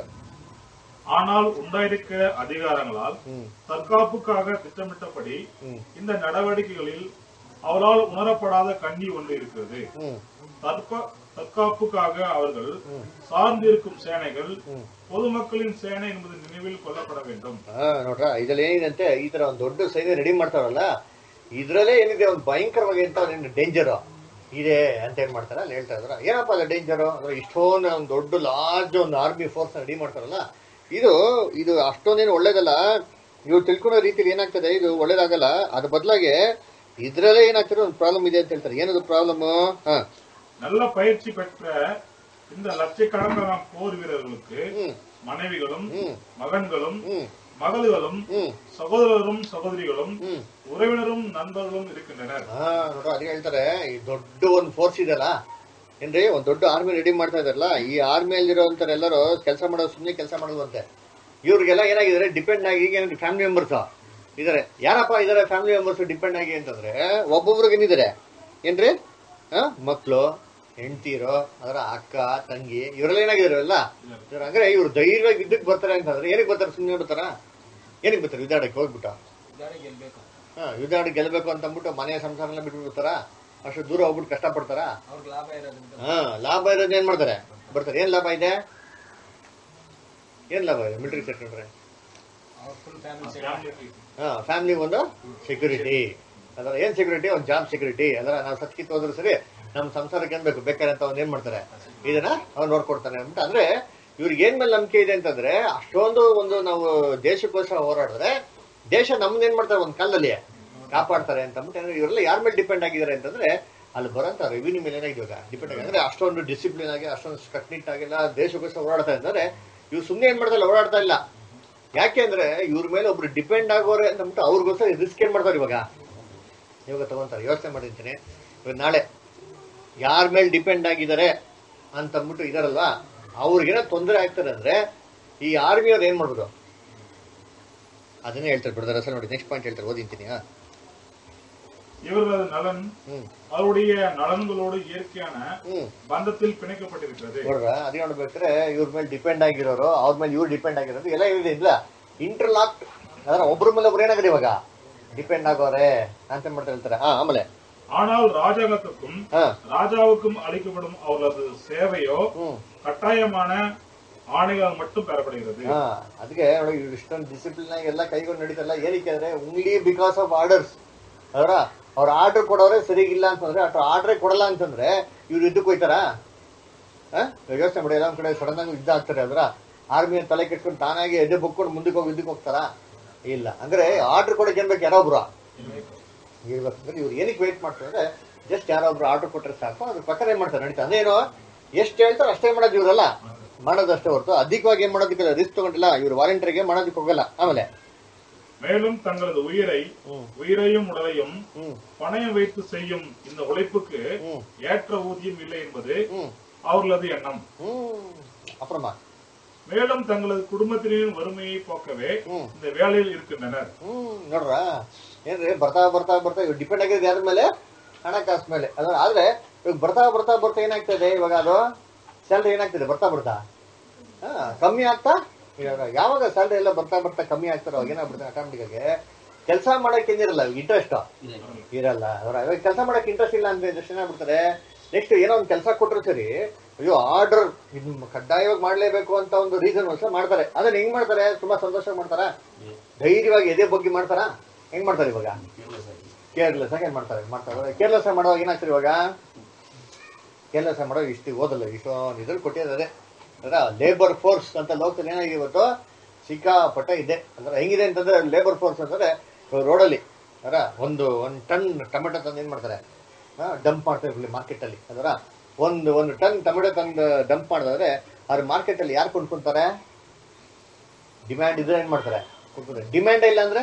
ஆனால் உண்டாயிருக்க அதிகாரங்களால் ಹ್ಮ್ தற்காப்புக்காக திட்டமிட்டபடி ಹ್ಮ್ இந்த நடவடிக்கைகளில் அவரால் உணரப்படாத கண்ணி ஒன்று இருக்கிறது ಹ್ಮ್ தற்ப- தற்காப்புக்காக அவர்கள் சார்ந்திருக்கும் சேனைகள் ಹ್ಮ್ பொதுமக்களின் சேனை என்பது நினைவில் கொள்ளப்பட வேண்டும் ಹಾ ನೋಡ್ರ ಇದ್ರಲ್ಲಿ ಏನಿದೆ ಈ ತರ ಒಂದು ದೊಡ್ಡ ಸೈನ್ಯ ರೆಡಿ ಮಾಡ್ತಾರಲ್ಲ ಇದ್ರಲ್ಲೇ ಏನಿದೆ ಒಂದು ಭಯಂಕರವಾಗಿ ಅಂತ ಡೇಂಜರ್ ಇದೆ ಅಂತ ಏನ್ ಮಾಡ್ತಾರೆ ಅಲ್ಲಿ ಹೇಳ್ತಾ ಇದ್ರ ಏನಪ್ಪ ಅಲ್ಲ ಡೇಂಜರು ಅಂದ್ರೆ ಇಷ್ಟೊಂದು ಒಂದು ದೊಡ್ಡ ಲಾರ್ಜ್ ಒಂದು ಆರ್ಮಿ ಫೋರ್ಸ್ ರೆಡಿ ಮಾಡ್ತಾರಲ್ಲ ಇದು ಇದು ಅಷ್ಟೊಂದೇನು ಒಳ್ಳೇದಲ್ಲ ಇವ್ರು ತಿಳ್ಕೊಳೋ ರೀತಿಲಿ ಏನಾಗ್ತದೆ ಇದು ಒಳ್ಳೇದಾಗಲ್ಲ ಅದ್ರ ಬದಲಾಗಿ ಇದ್ರಲ್ಲೇ ಏನಾಗ್ತದೆ ಒಂದು ಪ್ರಾಬ್ಲಮ್ ಇದೆ ಅಂತ ಹೇಳ್ತಾರೆ ಏನದು ಪ್ರಾಬ್ಲಮ್ ಹಾ நல்ல பயிற்சி பெற்ற இந்த லட்சக்கணக்கான போர் வீரர்களுக்கு ம். மனைவிகளும் ம். மகன்களும் ಹ್ಮ್ மகள்களும் ಹ್ಮ್ சகோதரரும் சகோதரிகளும் ಹ್ಮ್ உறவினரும் நண்பர்களும் இருக்கின்றனர் ಹಾ ನೋಡು ಅದೇ ಹೇಳ್ತಾರೆ ಈ ದೊಡ್ಡ ಒಂದು ಫೋರ್ಸ್ ಇದೆಲ್ಲ ಏನ್ರಿ ಒಂದ್ ದೊಡ್ಡ ಆರ್ಮಿ ರೆಡಿ ಮಾಡ್ತಾ ಇದಾರಲ್ಲ ಈ ಆರ್ಮಿಯಲ್ಲಿರೋಂಥ ಎಲ್ಲರೂ ಕೆಲಸ ಮಾಡೋದು ಸುಮ್ಮನೆ ಕೆಲಸ ಮಾಡೋದಂತೆ ಇವ್ರಿಗೆಲ್ಲ ಏನಾಗಿದ್ದಾರೆ ಡಿಪೆಂಡ್ ಆಗಿ ಈಗ ಫ್ಯಾಮಿಲಿ ಮೆಂಬರ್ಸ್ ಇದಾರೆ ಯಾರಪ್ಪ ಇದಾರೆ ಫ್ಯಾಮಿಲಿ ಮೆಂಬರ್ಸ್ ಡಿಪೆಂಡ್ ಆಗಿ ಅಂತಂದ್ರೆ ಒಬ್ಬೊಬ್ರಿಗೆ ಏನಿದ್ದಾರೆ ಏನ್ರಿ ಹಾ ಮಕ್ಕಳು ಹೆಂಡ್ತೀರೋ ಅದರ ಅಕ್ಕ ತಂಗಿ ಇವರೆಲ್ಲ ಏನಾಗಿದಾರೆ ಎಲ್ಲ ಇವ್ರು ಅಂದ್ರೆ ಇವ್ರು ಧೈರ್ಯವಾಗಿ ಯುದ್ಧಕ್ಕೆ ಬರ್ತಾರೆ ಅಂತಂದ್ರೆ ಏನಕ್ಕೆ ಬರ್ತಾರೆ ಸುಮ್ಮನೆ ಬರ್ತಾರ ಏನಕ್ಕೆ ಬರ್ತಾರೆ ಯುದ್ಧಾಡಕ್ಕೆ ಹೋಗ್ಬಿಟ್ಟು ಹಾ ಯುದ್ಧಾಡಿ ಗೆಲ್ಬೇಕು ಅಂತ ಅಂದ್ಬಿಟ್ಟು ಮನೆಯ ಸಂಸಾರನ ಬಿಟ್ಬಿಟ್ಟು ಬರ್ತಾರ ಅಷ್ಟು ದೂರ ಹೋಗ್ಬಿಟ್ಟು ಕಷ್ಟ ಪಡ್ತಾರ ಹಾ ಲಾಭ ಇರೋದು ಏನ್ ಮಾಡ್ತಾರೆ ಬರ್ತಾರೆ ಏನ್ ಲಾಭ ಇದೆ ಏನ್ ಲಾಭ ಇದೆ ಮಿಲಿಟರಿ ಸೇರ್ಕೊಂಡ್ರೆ ಹಾ ಫ್ಯಾಮಿಲಿ ಒಂದು ಸೆಕ್ಯೂರಿಟಿ ಅದರ ಏನ್ ಸೆಕ್ಯೂರಿಟಿ ಒಂದು ಜಾಬ್ ಸೆಕ್ಯೂರಿಟಿ ಅದರ ನಾವು ಸತ್ಕಿತ್ ಹೋದ್ರು ಸರಿ ನಮ್ಮ ಸಂಸಾರಕ್ಕೆ ಏನ್ ಬೇಕು ಬೇಕಾದ್ರೆ ಅಂತ ಅವ್ನು ಏನ್ ಮಾಡ್ತಾರೆ ಇದನ್ನ ಅವ್ನು ನೋಡ್ಕೊಡ್ತಾನೆ ಅಂತ ಅಂದ್ರೆ ಇವ್ರಿಗೆ ಏನ್ ಮೇಲೆ ನಂಬಿಕೆ ಇದೆ ಅಂತಂದ್ರೆ ಅಷ್ಟೊಂದು ಒಂದು ನಾವು ದೇಶಕ್ಕೋಸ್ಕರ ಹೋರಾಡಿದ್ರೆ ದೇಶ ನಮ್ನ ಏನ್ ಮಾಡ್ತಾರೆ ಒಂದ್ ಕಾಲದಲ್ಲಿ ಕಾಪಾಡ್ತಾರೆ ಅಂತ ಅಂದ್ಬಿಟ್ಟು ಅಂದ್ರೆ ಇವರೆಲ್ಲ ಯಾರ ಮೇಲೆ ಡಿಪೆಂಡ್ ಆಗಿದ್ದಾರೆ ಅಂತಂದ್ರೆ ಅಲ್ಲಿ ಬರೋಂಥ ರೆವಿನ್ಯೂ ಮೇಲೆ ಏನಾಗಿದೆ ಇವಾಗ ಡಿಪೆಂಡ್ ಆಗಿ ಅಂದ್ರೆ ಅಷ್ಟೊಂದು ಡಿಸಿಪ್ಲಿನ್ ಆಗಿ ಅಷ್ಟೊಂದು ಕಟ್ನಿಟ್ ಆಗಿಲ್ಲ ದೇಶಕ್ಕೋಸ್ಕರ ಓಡಾಡ್ತಾ ಇದ್ದಾರೆ ಇವ್ರು ಸುಮ್ಮನೆ ಏನ್ ಮಾಡ್ತಾರೆ ಓಡಾಡ್ತಾ ಇಲ್ಲ ಯಾಕೆ ಅಂದ್ರೆ ಇವ್ರ ಮೇಲೆ ಒಬ್ರು ಡಿಪೆಂಡ್ ಆಗೋರೆ ಅಂತ ಅಂದ್ಬಿಟ್ಟು ಅವ್ರಿಗೋಸ್ಕರ ರಿಸ್ಕ್ ಏನ್ ಮಾಡ್ತಾರೆ ಇವಾಗ ಇವಾಗ ತಗೊಂತಾರೆ ಯೋಚನೆ ಮಾಡಿರ್ತೀನಿ ಇವಾಗ ನಾಳೆ ಯಾರ ಮೇಲೆ ಡಿಪೆಂಡ್ ಆಗಿದ್ದಾರೆ ಅಂತ ಅಂದ್ಬಿಟ್ಟು ಇದಾರಲ್ವಾ ಅವ್ರಿಗೇನೋ ತೊಂದರೆ ಆಗ್ತಾರೆ ಅಂದ್ರೆ ಈ ಆರ್ಮಿಯವ್ರು ಏನ್ ಮಾಡ್ಬೋದು ಅದನ್ನೇ ಹೇಳ್ತಾರೆ ಬಿಡ್ತಾರೆ ಅಸಲ್ ನೋಡಿ ನೆಕ್ಸ್ಟ್ ಪಾಯಿಂಟ್ ಹೇಳ್ತಾರೆ ಓದಿಂತೀನಿ ಹಾ இவர்களது நலன் ಹ್ಮ್ அவருடைய நலன்களோடு இயற்கையான ಹ್ಮ್ பந்தத்தில் பிணைக்கப்பட்டிருக்கிறது ನೋಡ್ರ ಅದೇ ನೋಡ್ಬೇಕಾದ್ರೆ ಇವ್ರ ಮೇಲೆ ಡಿಪೆಂಡ್ ಆಗಿರೋರು ಅವ್ರ ಮೇಲೆ ಇವ್ರು ಡಿಪೆಂಡ್ ಆಗಿರೋದು ಎಲ್ಲ ಇದೆ ಇಲ್ಲ ಇಂಟರ್ಲಾಕ್ ಅದರ ಒಬ್ರ ಮೇಲೆ ಒಬ್ರು ಏನಾಗಿದೆ ಇವಾಗ ಡಿಪೆಂಡ್ ಆಗೋರೆ ಅಂತ ಏನ್ ಮಾಡ್ತಾರೆ ಹೇಳ್ತಾರೆ ಹಾ ಆಮೇಲೆ ஆனால் ராஜாங்கத்துக்கும் ಹಾ ராஜாவுக்கும் அளிக்கப்படும் அவர்களது சேவையோ ಹ್ಮ್ கட்டாயமான ஆணைகள் மட்டும் பெறப்படுகிறது ಹಾ ಅದಕ್ಕೆ ನೋಡಿ ಇವ್ರು ಇಷ್ಟೊಂದು ಡಿಸಿಪ್ಲಿನ್ ಆಗಿ ಎಲ್ಲ ಕೈಗೊಂಡು ನಡೀತಲ್ಲ ಏನಕ್ಕೆ ಅಂದ್ರೆ ಓನ್ಲಿ ಬಿಕಾಸ್ ಆಫ್ ಆರ್ಡರ್ಸ್ ಅವರ ಅವ್ರ ಆರ್ಡರ್ ಕೊಡೋರೆ ಸರಿಗಿಲ್ಲ ಅಂತಂದ್ರೆ ಅಥವಾ ಆರ್ಡರ್ ಕೊಡಲ್ಲ ಅಂತಂದ್ರೆ ಇವ್ರು ಯುದ್ಧಕ್ಕೆ ಹೋಯ್ತಾರ ಯೋಚನೆ ಮಾಡಿ ಎಲ್ಲ ಒಂದ್ ಕಡೆ ಸಡನ್ ಆಗಿ ಯುದ್ಧ ಆಗ್ತಾರೆ ಅದ್ರ ಆರ್ಮಿಯ ತಲೆ ಕೆಟ್ಕೊಂಡು ತಾನಾಗಿ ಎದೆ ಬುಕ್ಕೊಂಡು ಮುಂದಕ್ಕೆ ಹೋಗಿ ಯುದ್ಧಕ್ಕೆ ಹೋಗ್ತಾರಾ ಇಲ್ಲ ಅಂದ್ರೆ ಆರ್ಡರ್ ಕೊಡಕ್ಕೆ ಏನ್ ಬೇಕು ಯಾರೊಬ್ರು ಇರ್ಬೇಕಂದ್ರೆ ಇವ್ರು ಏನಕ್ಕೆ ವೇಟ್ ಮಾಡ್ತಾರೆ ಅಂದ್ರೆ ಜಸ್ಟ್ ಯಾರೊಬ್ರು ಆರ್ಡರ್ ಕೊಟ್ರೆ ಸಾಕು ಅದ್ರ ಪ್ರಕಾರ ಏನ್ ಮಾಡ್ತಾರೆ ನಡೀತಾ ಅದೇನು ಎಷ್ಟು ಹೇಳ್ತಾರೆ ಅಷ್ಟೇ ಮಾಡೋದು ಇವರಲ್ಲ ಮಾಡೋದಷ್ಟೇ ಹೊರತು ಅಧಿಕವಾಗಿ ಏನ್ ಮಾಡೋದಕ್ಕಿಲ್ಲ ರಿಸ್ಕ್ ತಗೊಂಡಿಲ್ಲ ಇವ್ರು ವಾಲಂಟಿಯರ್ಗೆ ಮಾಡೋದಕ್ಕೆ ಹೋಗಲ್ಲ ಆಮೇಲೆ மேலும் தங்களது உயிரை ம். உயிரையும் உடலையும் ಹ್ಮ್ பணயம் வைத்து செய்யும் இந்த உழைப்புக்கு ம். ஏற்ற ஊதியம் இல்லை என்பது ಹ್ಮ್ அவர்களது எண்ணம் ಹ್ಮ್ ಅಪ್ರಮ மேலும் தங்களது குடும்பத்தினரின் வறுமையை போக்கவே ம். இந்த வேலையில் இருக்கின்றனர் ಹ್ಮ್ ನೋಡ್ರ ಏನ್ರಿ ಬರ್ತಾ ಬರ್ತಾ ಬರ್ತಾ ಇವ್ ಡಿಪೆಂಡ್ ಆಗಿರೋದು ಯಾರ ಮೇಲೆ ಹಣಕಾಸು ಮೇಲೆ ಅದ್ರ ಆದ್ರೆ ಇವಾಗ ಬರ್ತಾ ಬರ್ತಾ ಬರ್ತಾ ಏನಾಗ್ತದೆ ಇವಾಗ ಅದು ಸ್ಯಾಲ್ರಿ ಏನಾಗ್ತದೆ ಬರ್ತಾ ಬರ್ತಾ ಹಾ ಕಮ್ಮಿ ಆಗ್ತಾ ಇವಾಗ ಯಾವಾಗ ಸ್ಯಾಲ್ರಿ ಎಲ್ಲ ಬರ್ತಾ ಬರ್ತಾ ಕಮ್ಮಿ ಆಗ್ತಾರೋ ಅವಾಗ ಏನಾಗ್ಬಿಡ್ತಾರೆ ಆಟೋಮೆಟಿಕ್ ಆಗಿ ಕೆಲಸ ಮಾಡಕ್ಕೆ ಏನಿರಲ್ಲ ಇಂಟ್ರೆಸ್ಟ್ ಇರಲ್ಲ ಅವ್ರ ಇವಾಗ ಕೆಲಸ ಮಾಡಕ್ ಇಂಟ್ರೆಸ್ಟ್ ಇಲ್ಲ ಅಂದ್ರೆ ಜಸ್ಟ್ ಏನಾಗ್ಬಿಡ್ತಾರೆ ನೆಕ್ಸ್ಟ್ ಏನೋ ಒಂದು ಕೆಲಸ ಕೊಟ್ಟರು ಸರಿ ಅಯ್ಯೋ ಆರ್ಡರ್ ಇದು ಕಡ್ಡಾಯವಾಗಿ ಮಾಡ್ಲೇಬೇಕು ಅಂತ ಒಂದು ರೀಸನ್ ವರ್ಷ ಮಾಡ್ತಾರೆ ಅದನ್ನ ಹೆಂಗ್ ಮಾಡ್ತಾರೆ ತುಂಬಾ ಸಂತೋಷ ಮಾಡ್ತಾರ ಧೈರ್ಯವಾಗಿ ಎದೆ ಬಗ್ಗೆ ಮಾಡ್ತಾರ ಹೆಂಗ್ ಮಾಡ್ತಾರೆ ಇವಾಗ ಕೇರ್ಲೆಸ್ ಆಗಿ ಏನ್ ಮಾಡ್ತಾರೆ ಮಾಡ್ತಾರೆ ಕೇರ್ಲೆಸ್ ಮಾಡುವಾಗ ಏನಾಗ್ತಾರೆ ಇವಾಗ ಕೇರ್ಲೆಸ್ ಮಾಡೋ ಇಷ್ಟು ಓದಲ್ಲ ಇಷ್ಟೊಂದು ಇದ್ರಲ್ಲಿ ಕೊಟ್ಟಿದ್ದಾರೆ ಅದರ ಲೇಬರ್ ಫೋರ್ಸ್ ಅಂತ ಲೋಕದಲ್ಲಿ ಏನಾಗಿದೆ ಇವತ್ತು ಸಿಕ್ಕಾಪಟ್ಟೆ ಇದೆ ಅಂದ್ರೆ ಹೆಂಗಿದೆ ಅಂತಂದ್ರೆ ಲೇಬರ್ ಫೋರ್ಸ್ ಅಂತಂದ್ರೆ ರೋಡಲ್ಲಿ ಅದರ ಒಂದು ಒಂದು ಟನ್ ಟೊಮೆಟೊ ತಂದು ಏನ್ ಮಾಡ್ತಾರೆ ಡಂಪ್ ಮಾಡ್ತಾರೆ ಇಲ್ಲಿ ಮಾರ್ಕೆಟ್ ಅಲ್ಲಿ ಅದರ ಒಂದು ಒಂದು ಟನ್ ಟೊಮೆಟೊ ತಂದು ಡಂಪ್ ಮಾಡಿದ್ರೆ ಅವ್ರ ಮಾರ್ಕೆಟ್ ಅಲ್ಲಿ ಯಾರು ಕೊಂಡ್ಕೊಂತಾರೆ ಡಿಮ್ಯಾಂಡ್ ಇದ್ರೆ ಏನ್ ಮಾಡ್ತಾರೆ ಕೊಂಡ್ಕೊಂತಾರೆ ಡಿಮ್ಯಾಂಡ್ ಇಲ್ಲ ಅಂದ್ರೆ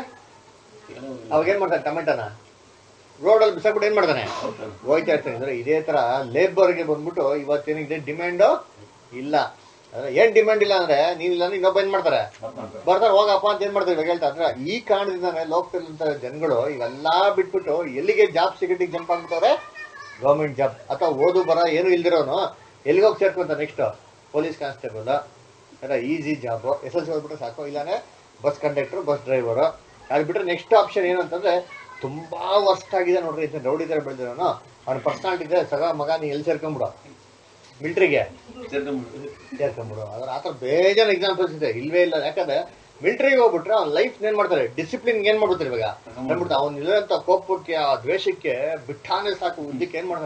ಅವಾಗ ಏನ್ ಮಾಡ್ತಾರೆ ಟೊಮೆಟೊನ ರೋಡಲ್ಲಿ ಬಿಸಾಕ್ಬಿಟ್ಟು ಏನ್ ಮಾಡ್ತಾನೆ ಹೋಯ್ತಾ ಇರ್ತಾನೆ ಅಂದ್ರೆ ಇದೇ ತರ ಲೇಬರ್ಗೆ ಬಂದ್ಬಿಟ್ಟು ಇವತ್ತೇನಿದೆ ಡಿಮ್ಯಾಂಡ್ ಇಲ್ಲ ಅಂದ್ರೆ ಏನ್ ಡಿಮ್ಯಾಂಡ್ ಇಲ್ಲ ಅಂದ್ರೆ ನೀನಿಲ್ಲ ಅಂದ್ರೆ ಇನ್ನೊಬ್ಬ ಏನ್ ಮಾಡ್ತಾರೆ ಬರ್ತಾರೆ ಹೋಗಪ್ಪ ಅಂತ ಏನ್ ಮಾಡ್ತಾರೆ ಇವಾಗ ಹೇಳ್ತಾ ಅಂದ್ರೆ ಈ ಕಾರಣದಿಂದಾನೆ ಲೋಕದಲ್ಲಿಂತ ಜನಗಳು ಇವೆಲ್ಲಾ ಬಿಟ್ಬಿಟ್ಟು ಎಲ್ಲಿಗೆ ಜಾಬ್ ಸೆಕ್ಯೂರಿಟಿ ಜಂಪ್ ಆಗ್ಬಿಟ್ಟವ್ರೆ ಗೌರ್ಮೆಂಟ್ ಜಾಬ್ ಅಥವಾ ಓದು ಬರ ಏನು ಇಲ್ದಿರೋನು ಎಲ್ಲಿಗೆ ಹೋಗಿ ಸೇರ್ಕೊಂತಾರೆ ನೆಕ್ಸ್ಟ್ ಪೊಲೀಸ್ ಕಾನ್ಸ್ಟೇಬಲ್ ಅಲ್ಲ easy job S L C ಓದ್ಬಿಟ್ರೆ ಸಾಕು ಇಲ್ಲಾಂದ್ರೆ ಬಸ್ ಕಂಡಕ್ಟರ್ ಬಸ್ ಡ್ರೈವರು ಅದು ಬಿಟ್ರೆ ನೆಕ್ಸ್ಟ್ ಆಪ್ಷನ್ ಏನು ಅಂತಂದ್ರೆ ತುಂಬಾ ವರ್ಸ್ಟ್ ಆಗಿದೆ ನೋಡ್ರಿ ಅಂತ ರೌಡಿದಾರ ಬೆಳೆದಿರೋನು ಅವ್ನ ಪರ್ಸನಾಲಿಟಿ ಇದೆ ಸಗ ಮಗ ನೀ ಎಲ್ಲಿ ಸೇರ್ಕೊಂಬಿಡು ಮಿಲ್ಟ್ರಿಗೆ ಸೇರ್ಕೊಂಬಿಡು ಅದ್ರ ಆತರ ಬೇಜಾನ್ ಎಕ್ಸಾಂಪಲ್ಸ್ ಇದೆ ಇಲ್ವೇ ಇಲ್ಲ ಯಾಕಂದ್ರೆ ಮಿಲಿಟರಿಗೆ ಹೋಗ್ಬಿಟ್ರೆ ಅವ್ನ ಲೈಫ್ ಏನ್ ಮಾಡ್ತಾರೆ ಡಿಸಿಪ್ಲಿನ್ ಏನ್ ಮಾಡ್ಬಿಡ್ತಾರೆ ಇವಾಗ ಅಂದ್ಬಿಟ್ಟು ಅವ್ನ ಇರೋಂತ ಕೋಪಕ್ಕೆ ಆ ದ್ವೇಷಕ್ಕೆ ಬಿಟ್ಟಾನೆ ಸಾಕು ಉದ್ದಕ್ಕೆ ಏನ್ ಮಾಡ್ತಾನೆ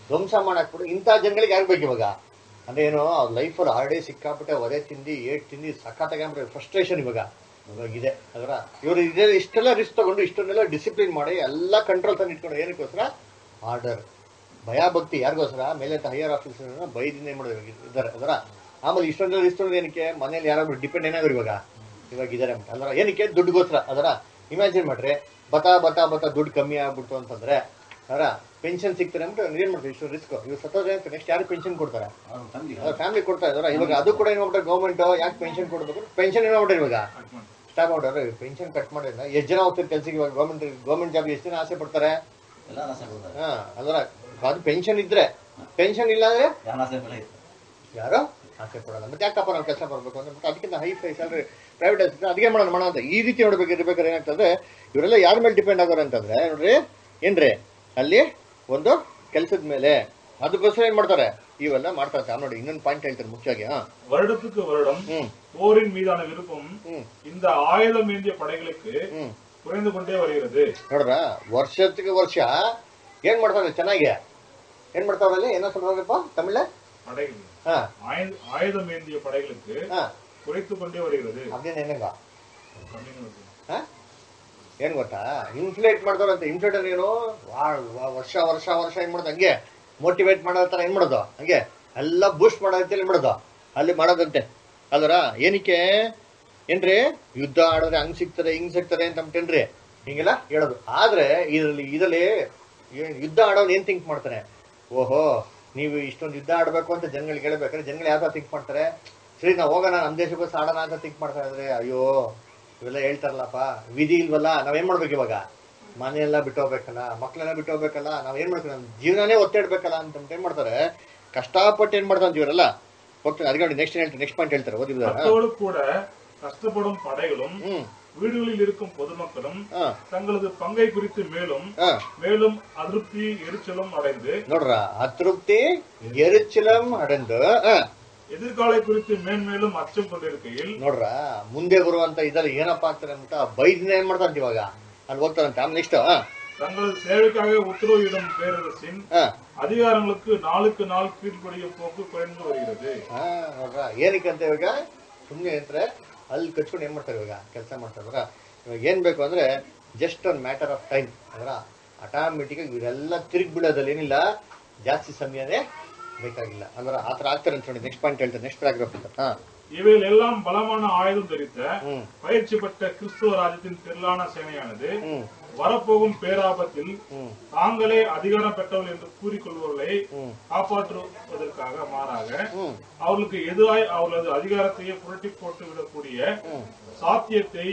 ಧ್ವಂಸ ಮಾಡಾಕ್ಬಿಟ್ಟು ಇಂಥ ಜನಗಳಿಗೆ ಯಾರು ಬೇಕು ಇವಾಗ ಅಂದ್ರೆ ಏನು ಅವ್ರ ಲೈಫಲ್ಲಿ ಆಲ್ರೆಡಿ ಸಿಕ್ಕಾಪಟ್ಟೆ ಒದೆ ತಿಂದು ಏಟ್ ತಿಂದು ಸಖತ್ತಾಗಿ ಫ್ರಸ್ಟ್ರೇಷನ್ ಇವಾಗ ಇವಾಗ ಇದೆ ಅದರ ಇವರು ಇದೇ ಇಷ್ಟೆಲ್ಲ ರಿಸ್ಕ್ ತಗೊಂಡು ಇಷ್ಟನ್ನೆಲ್ಲ ಡಿಸಿಪ್ಲಿನ್ ಮಾಡಿ ಎಲ್ಲ ಕಂಟ್ರೋಲ್ ತಂದು ಇಟ್ಕೊಂಡು ಏನಕ್ಕೋಸ್ಕರ ಆರ್ಡರ್ ಭಯ ಭಕ್ತಿ ಯಾರಿಗೋಸ್ಕರ ಮೇಲೆ ಹೈಯರ್ ಆಫೀಸರ್ ಬೈದಿಂದ ಏನ್ ಮಾಡೋದು ಇದ್ದಾರೆ ಅದರ ಆಮೇಲೆ ಇಷ್ಟೊಂದು ರಿಸ್ಕ್ ತಗೊಂಡು ಏನಕ್ಕೆ ಮನೇಲಿ ಯಾರಾದ್ರೂ ಡಿಪೆಂಡ್ ಏನಾದ್ರು ಇವಾಗ ಇವಾಗ ಇದ್ದಾರೆ ಅಂತ ಅದರ ಏನಕ್ಕೆ ದುಡ್ಡುಗೋಸ್ಕರ ಅದರ ಇಮ್ಯಾಜಿನ್ ಮಾಡ್ರಿ ಬತಾ ಬತಾ ಬತಾ ದುಡ್ಡು ಕಮ್ಮಿ ಆಗ್ಬಿಟ್ಟು ಅಂತಂದ್ರೆ ಅದರ ಪೆನ್ಷನ್ ಸಿಗ್ತಾರೆ ಅಂದ್ಬಿಟ್ಟು ಏನ್ ಮಾಡ್ತಾರೆ ಇಷ್ಟು ರಿಸ್ಕ್ ಇವ್ರು ಸತ್ತೋದ್ರೆ ನೆಕ್ಸ್ಟ್ ಯಾರು ಪೆನ್ಷನ್ ಕೊಡ್ತಾರೆ ಅವ್ರ ತಂದೆ ಫ್ಯಾಮಿಲಿ ಕೊಡ್ತಾ ಇದಾರೆ ಇವಾಗ ಅದು ಕೂಡ ಏನ್ ಮಾಡ್ತಾರೆ ಗೌರ್ಮೆಂಟ್ ಯಾಕೆ ಪೆನ್ಷನ್ ಕೊಡ್ಬೇಕು ಪೆನ್ಷನ್ ಏನ್ ಮಾಡ್ತಾರೆ ಇವಾಗ ಸ್ಟಾಪ್ ಮಾಡ್ತಾರೆ ಪೆನ್ಷನ್ ಕಟ್ ಮಾಡಿದ್ರೆ ಎಷ್ಟು ಜನ ಹೋಗ್ತಾರೆ ಕೆಲ್ಸಕ್ಕೆ ಇವಾಗ ಗೌರ್ಮೆಂಟ್ ಗೌರ್ಮೆಂಟ್ ಜಾಬ್ ಎಷ್ಟು ಜನ ಆಸೆ ಪಡ್ತಾರೆ ಎಲ್ಲ ಆಸೆ ಕೊಡ್ತಾರೆ ಹಾ ಅದರ ಅದು ಪೆನ್ಷನ್ ಇದ್ರೆ ಪೆನ್ಷನ್ ಇಲ್ಲ ಅಂದ್ರೆ ಯಾರ ಆಸೆ ಬೆಲೆ ಇತ್ತು ಯಾರೋ ಆಸೆ ಪಡಲ್ಲ ಮತ್ತೆ ಯಾಕಪ್ಪ ನಾವು ಕೆಲಸ ಮಾಡ್ಬೇಕು ಅಂದ್ರೆ ಮತ್ತೆ ಅದಕ್ಕಿಂತ ಹೈ ಫೈ ಸ್ಯಾಲರಿ ಪ್ರೈವೇಟ್ ಅದಕ್ಕೆ ಮಾಡೋಣ ಮಾಡೋಣ ಅಂತ ಈ ರೀತಿ ನೋಡ್ಬೇಕು ಇರ್ಬೇಕಾದ್ರೆ ಏನಾಗ್ತದೆ ಇವರೆಲ್ಲ ಯಾರ ಮೇಲೆ ಡಿಪೆಂಡ್ ಆಗೋರು ಅಂತಂದ್ರೆ ನೋಡ್ರಿ ಏನ್ರಿ ಅಲ್ಲಿ ಒಂದು ಕೆಲಸದ ಮೇಲೆ ಅದಕ್ಕೋಸ್ಕರ ಏನ್ ಮಾಡ್ತಾರೆ ಇವೆಲ್ಲ ಮಾಡ್ತಾರೆ ತಾವ್ ನೋಡಿ ಇನ್ನೊಂದು ಪಾಯಿಂಟ್ ಹೇಳ್ತಾರೆ ಮುಖ್ಯವಾಗಿ ಹಾ வருடத்துக்கு வருடம் ಹ್ಮ್ போரின் மீதான விருப்பம் ம். இந்த ஆயுதம் ஏந்திய படைகளுக்கு ಹ್ಮ್ குறைந்து கொண்டே வருகிறது ನೋಡ್ರ ವರ್ಷಕ್ಕೆ ವರ್ಷ ಏನ್ ಮಾಡ್ತಾರೆ ಚೆನ್ನಾಗಿ ಏನ್ ಮಾಡ್ತಾವ್ರಲ್ಲಿ ಏನೋ சொல்றாங்கಪ್ಪ ತಮಿಳ படைகள் ಹಾ ஆயுத- ஆயுதம் ஏந்திய படைகளுக்கு ಹಾ குறைத்து கொண்டே வருகிறது ಅದೇನ್ ಏನಂಗ அப்படின்னு வருது. ಹಾ ಏನ್ ಗೊತ್ತಾ ಇನ್ಫ್ಲೇಟ್ ಮಾಡ್ತಾರಂತೆ ಇನ್ಫ್ಲೇಟ್ ಏನು ವಾ- ವಾ- ವರ್ಷ ವರ್ಷ ವರ್ಷ ಏನ್ ಮಾಡೋದು ಹಂಗೆ ಮೋಟಿವೇಟ್ ಮಾಡೋ ತರ ಏನ್ ಮಾಡೋದು ಹಂಗೆ ಎಲ್ಲ ಬೂಸ್ಟ್ ಮಾಡೋದಂತೆ ಏನ್ ಮಾಡೋದು ಅಲ್ಲಿ ಮಾಡೋದಂತೆ ಅಲ್ವರ ಏನಕ್ಕೆ ಏನ್ರಿ ಯುದ್ಧ ಆಡಿದ್ರೆ ಹಂಗ್ ಸಿಗ್ತದೆ ಹಿಂಗ್ ಸಿಗ್ತದೆ ಅಂತ ಅಂದ್ಬಿಟ್ಟೇನ್ರಿ ಹಿಂಗೆಲ್ಲ ಹೇಳೋದು ಆದ್ರೆ ಇದರಲ್ಲಿ ಇದರಲ್ಲಿ ಏನ್ ಯುದ್ಧ ಆಡೋನ್ ಏನ್ ಥಿಂಕ್ ಮಾಡ್ತಾನೆ ಓಹೋ ನೀವು ಇಷ್ಟೊಂದು ಯುದ್ಧ ಆಡ್ಬೇಕು ಅಂತ ಜನಗಳಿಗೆ ಹೇಳ್ಬೇಕಾದ್ರೆ ಜನಗಳು ಯಾವ ಥಿಂಕ್ ಮಾಡ್ತಾರೆ ಸರಿ ನಾವು ಹೋಗೋಣ ನಮ್ಮ ದೇಶಕ್ಕೋಸ್ಕರ ಆಡೋಣ ಅಂತ ಥಿಂಕ್ ಮಾಡ್ತಾ ಇದ್ರೆ ಅಯ್ಯೋ ಇವೆಲ್ಲ ಹೇಳ್ತಾರಲ್ಲಪ್ಪ ವಿಧಿ ಇಲ್ವಲ್ಲ ನಾವೇನ್ ಮಾಡ್ಬೇಕು ಇವಾಗ ಮನೆಯೆಲ್ಲ ಬಿಟ್ಟು ಹೋಗ್ಬೇಕಲ್ಲ ಮಕ್ಳೆಲ್ಲ ಬಿಟ್ಟು ಹೋಗ್ಬೇಕಲ್ಲ ನಾವ್ ಏನ್ ಮಾಡ್ತೀವಿ ನಮ್ಮ ಜೀವನನೇ ಒತ್ತಿಡ್ಬೇಕಲ್ಲ ಅಂತ ಏನ್ ಮಾಡ್ತಾರೆ ಕಷ್ಟಪಟ್ಟು ಏನ್ ಮಾಡ್ತಾರೆ ಇವರೆಲ್ಲ ಹೋಗ್ತಾರೆ ಅದಕ್ಕೆ ನೋಡಿ ನೆಕ್ಸ್ಟ್ ಹೇಳ್ತಾರೆ ನೆಕ್ಸ್ಟ್ ಪಾಯಿಂಟ್ ಹೇಳ್ತಾರೆ ಓದಿದ್ದಾರೆ அத்தோடு கூட கஷ்டப்படும் படைகளும் ಹ್ಮ್ வீடுகளில் இருக்கும் பொதுமக்களும் ಹಾ தங்களது பங்கை குறித்து மேலும் ಹಾ மேலும் அதிருப்தி எரிச்சலும் அடைந்து ನೋಡ್ರ ಅತೃಪ್ತಿ ಎರಿಚಿಲಂ ಅಡೆಂದು ಹಾ எதிர்காலை குறித்து மேன்மேலும் அச்சம் கொண்டிருக்கையில் ನೋಡ್ರ ಮುಂದೆ ಬರುವಂತ ಇದ್ರಲ್ಲಿ ಏನಪ್ಪಾ ಆಗ್ತಾರೆ ಅಂತ ಬೈದಿನ ಏನ್ ಮಾಡ್ತಾರಂತ ಇವಾಗ ಅಲ್ಲಿ ಹೋಗ್ತಾರಂತೆ ಆಮೇಲೆ ನೆಕ್ಸ್ಟ್ தங்களது சேவைக்காக உத்தரவிடும் பேரரசின் அதிகாரங்களுக்கு நாளுக்கு நாள் கீழ்ப்படிய போக்கு குறைந்து வருகிறது ನೋಡ್ರ ಏನಕ್ಕೆ ಅಂತ ಇವಾಗ ಸುಮ್ನೆ ಅಂದ್ರೆ ಅಲ್ಲಿ ಕಚ್ಕೊಂಡು ಏನ್ ಮಾಡ್ತಾರೆ ಇವಾಗ ಕೆಲಸ ಮಾಡ್ತಾರ ಇವಾಗ ಏನ್ ಬೇಕು ಅಂದ್ರೆ just one matter of time ಅದರ ಆಟೋಮೆಟಿಕ್ ಆಗಿ ಇವರೆಲ್ಲ ತಿರುಗಿ ಬಿಡೋದ್ರಲ್ಲಿ ಏನಿಲ್ಲ ಜಾಸ್ತಿ ಸಮಯನೇ ಬೇಕಾಗಿಲ್ಲ ಅಂದ್ರೆ ಆತರ ಆಗ್ತಾರೆ ಅಂತ ನೋಡಿ ನೆಕ್ಸ್ಟ್ ಪಾಯಿಂಟ್ ಹೇಳ್ತಾರೆ ನೆಕ್ಸ್ಟ್ ಪ್ಯಾರಾಗ್ರಾಫ್ ಅಂತ ಹಾ இவைகள் எல்லாம் பலமான ஆயுதம் தரித்த ಹ್ಮ್ பயிற்சி பெற்ற கிறிஸ்துவ ராஜ்யத்தின் திரளான சேனையானது ಹ್ಮ್ வரப்போகும் பேராபத்தில் ಹ್ಮ್ தாங்களே அதிகாரம் பெற்றவர்கள் என்று கூறிக்கொள்பவர்களை ಹ್ಮ್ காப்பாற்றுவதற்காக மாறாக ಹ್ಮ್ அவர்களுக்கு எதிராய் அவர்களது அதிகாரத்தையே புரட்டி போட்டு விடக்கூடிய ಹ್ಮ್ சாத்தியத்தை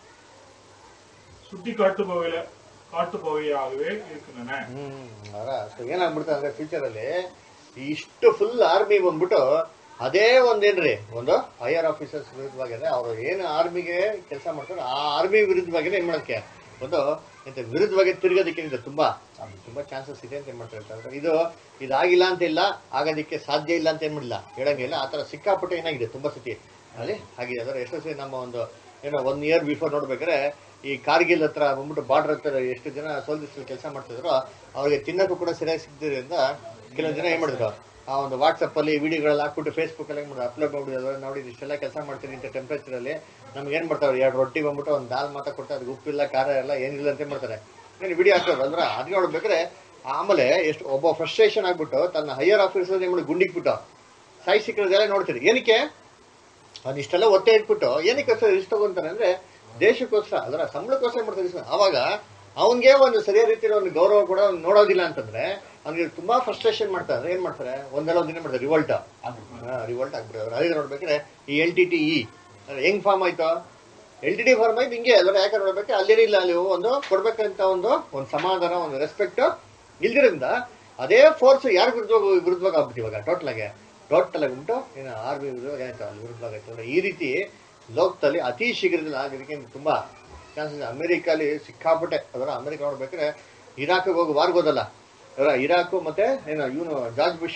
சுட்டி காட்டுபவையில காட்டுபவையாகவே இருக்கின்றன ಹ್ಮ್ ಅವರ ಸೊ ಏನಾಗ್ಬಿಡ್ತದೆ ಅಂದ್ರೆ ಫ್ಯೂಚರ್ ಅಲ್ಲಿ ಇಷ್ಟು ಫುಲ್ ಆರ್ಮಿ ಬಂದ್ಬಿಟ್ಟು ಅದೇ ಒಂದೇನ್ರಿ ಒಂದು ಹೈಯರ್ ಆಫೀಸರ್ಸ್ ವಿರುದ್ಧವಾಗಿ ಅಂದ್ರೆ ಅವರು ಏನು ಆರ್ಮಿಗೆ ಕೆಲಸ ಮಾಡ್ತಾರೆ ಆ ಆರ್ಮಿ ವಿರುದ್ಧವಾಗಿ ಏನ್ ಮಾಡಕ್ಕೆ ಒಂದು ಎಂತ ವಿರುದ್ಧವಾಗಿ ತಿರುಗೋದಕ್ಕೆ ಇದೆ ತುಂಬಾ ತುಂಬಾ ಚಾನ್ಸಸ್ ಇದೆ ಅಂತ ಏನ್ ಮಾಡ್ತಾರೆ ಅಂತ ಅಂದ್ರೆ ಇದು ಇದಾಗಿಲ್ಲ ಅಂತ ಇಲ್ಲ ಆಗೋದಕ್ಕೆ ಸಾಧ್ಯ ಇಲ್ಲ ಅಂತ ಏನ್ ಮಾಡಿಲ್ಲ ಹೇಳಂಗಿಲ್ಲ ಆ ತರ ಸಿಕ್ಕಾಪಟ್ಟೆ ಏನಾಗಿದೆ ತುಂಬಾ ಸತಿ ಅಲ್ಲಿ ಆಗಿದೆ ಅಂದ್ರೆ ಎಷ್ಟೋ ಸತಿ ನಮ್ಮ ಒಂದು ಏನೋ ಒನ್ ಇಯರ್ ಬಿಫೋರ್ ನೋಡ್ಬೇಕಾದ್ರೆ ಈ ಕಾರ್ಗಿಲ್ ಹತ್ರ ಬಂದ್ಬಿಟ್ಟು ಬಾರ್ಡರ್ ಹತ್ರ ಎಷ್ಟು ಜನ ಸೋಲ್ಜರ್ಸ್ ಕೆಲಸ ಮಾಡ್ತಿದ್ರು ಅವ್ರಿಗೆ ತಿನ್ನಕ್ಕೂ ಕೂಡ ಸರಿಯಾಗಿ ಸಿಗದ್ರಿಂದ ಕೆಲವೊಂದು ಜನ ಏನ್ ಮಾಡಿದ್ರು ಆ ಒಂದು ವಾಟ್ಸಪ್ ಅಲ್ಲಿ ವಿಡಿಯೋಗಳೆಲ್ಲ ಹಾಕ್ಬಿಟ್ಟು ಫೇಸ್ಬುಕ್ ಅಲ್ಲಿ ಮಾಡಿ ಅಪ್ಲೋಡ್ ಮಾಡ್ಬಿಟ್ಟು ನೋಡಿ ಇಷ್ಟೆಲ್ಲ ಕೆಲಸ ಮಾಡ್ತೀನಿ ಇಂಥ ಟೆಂಪರೇಚರ್ ಅಲ್ಲಿ ನಮ್ಗೆ ಏನ್ ಮಾಡ್ತಾರೆ ಎರಡು ರೊಟ್ಟಿ ಬಂದ್ಬಿಟ್ಟು ಒಂದು ದಾಲ್ ಮಾತಾ ಕೊಟ್ಟು ಅದಕ್ಕೆ ಉಪ್ಪಿಲ್ಲ ಖಾರ ಎಲ್ಲ ಏನಿಲ್ಲ ಅಂತ ಏನ್ ಮಾಡ್ತಾರೆ ಏನು ವಿಡಿಯೋ ಹಾಕೋರು ಅಂದ್ರೆ ಅದಕ್ಕೆ ನೋಡ್ಬೇಕಾದ್ರೆ ಆಮೇಲೆ ಎಷ್ಟು ಒಬ್ಬ ಫ್ರಸ್ಟ್ರೇಷನ್ ಆಗ್ಬಿಟ್ಟು ತನ್ನ ಹೈಯರ್ ಆಫೀಸರ್ ಏನ್ ಮಾಡಿ ಗುಂಡಿಕ್ಬಿಟ್ಟು ಸಾಯಿ ಸಿಕ್ಕಿರೋದೆಲ್ಲ ನೋಡ್ತೀರಿ ಏನಕ್ಕೆ ಅವ್ನು ಇಷ್ಟೆಲ್ಲ ಒತ್ತೆ ಇಟ್ಬಿಟ್ಟು ಏನಕ್ಕೋಸ್ಕರ ಇಷ್ಟ ತಗೊಂತಾನೆ ಅಂದ್ರೆ ದೇಶಕ್ಕೋಸ್ಕರ ಅದರ ಸಂಬಳಕ್ಕೋಸ್ಕರ ಮಾಡ್ತಾರೆ ಇಷ್ಟ. ಅವಾಗ ಅವನ್ಗೆ ಒಂದು ಸರಿಯಾದ ರೀತಿಯ ಒಂದು ಗೌರವ ಕೂಡ ಅವ್ನು ನೋಡೋದಿಲ್ಲ ಅಂತಂದ್ರೆ ಅವ್ನಿಗೆ ತುಂಬಾ ಫ್ರಸ್ಟ್ರೇಷನ್ ಮಾಡ್ತಾರೆ ಏನ್ ಮಾಡ್ತಾರೆ ಒಂದೆಲ್ಲ ಒಂದಿನ ಮಾಡ್ತಾರೆ ರಿವೋಲ್ಟ್ ರಿವೋಲ್ಟ್ ಆಗ್ಬಿಡ್ತಾರೆ ಅದೇ ನೋಡ್ಬೇಕಾದ್ರೆ ಈ ಎಲ್ ಟಿ ಟಿ ಇ ಹೆಂಗ್ ಫಾರ್ಮ್ ಆಯ್ತು ಎಲ್ ಟಿ ಟಿ ಫಾರ್ಮ್ ಆಯ್ತು ಹಿಂಗೆ ಅಲ್ವ ಯಾಕೆ ನೋಡ್ಬೇಕು ಅಲ್ಲೇನಿಲ್ಲ ಅಲ್ಲಿ ಒಂದು ಕೊಡ್ಬೇಕಂತ ಒಂದು ಒಂದು ಸಮಾಧಾನ ಒಂದು ರೆಸ್ಪೆಕ್ಟ್ ಇಲ್ದಿರಿಂದ ಅದೇ ಫೋರ್ಸ್ ಯಾರ ವಿರುದ್ಧ ವಿರುದ್ಧವಾಗಿ ಆಗ್ಬಿಟ್ಟು ಇವಾಗ ಟೋಟಲ್ ಆಗಿ ಟೋಟಲ್ ಆಗಿ ಉಂಟು ಏನು ಆರ್ಮಿ ವಿರುದ್ಧವಾಗಿ ಆಯ್ತು ಅಲ್ಲಿ ವಿರುದ್ಧವಾಗಿ ಆಯ್ತು ಅಂದ್ರೆ ಈ ರೀತಿ ಲೋಕದಲ್ಲಿ ಅತಿ ಶೀಘ್ರದಲ್ಲಿ ಆಗೋದಕ್ಕೆ ತುಂಬಾ ಚಾನ್ಸಸ್ ಅಮೆರಿಕಲ್ಲಿ ಸಿಕ್ಕಾಪಟ್ಟೆ ಅದರ ಅಮೆರಿಕ ನೋಡ್ಬೇಕಾದ್ರೆ ಇರಾಕ್ಗೆ ಹೋಗಿ ವಾರ್ಗೋದಲ್ಲ ಅದರ ಇರಾಕು ಮತ್ತೆ ಏನು ಇವನು ಜಾರ್ಜ್ ಬುಷ್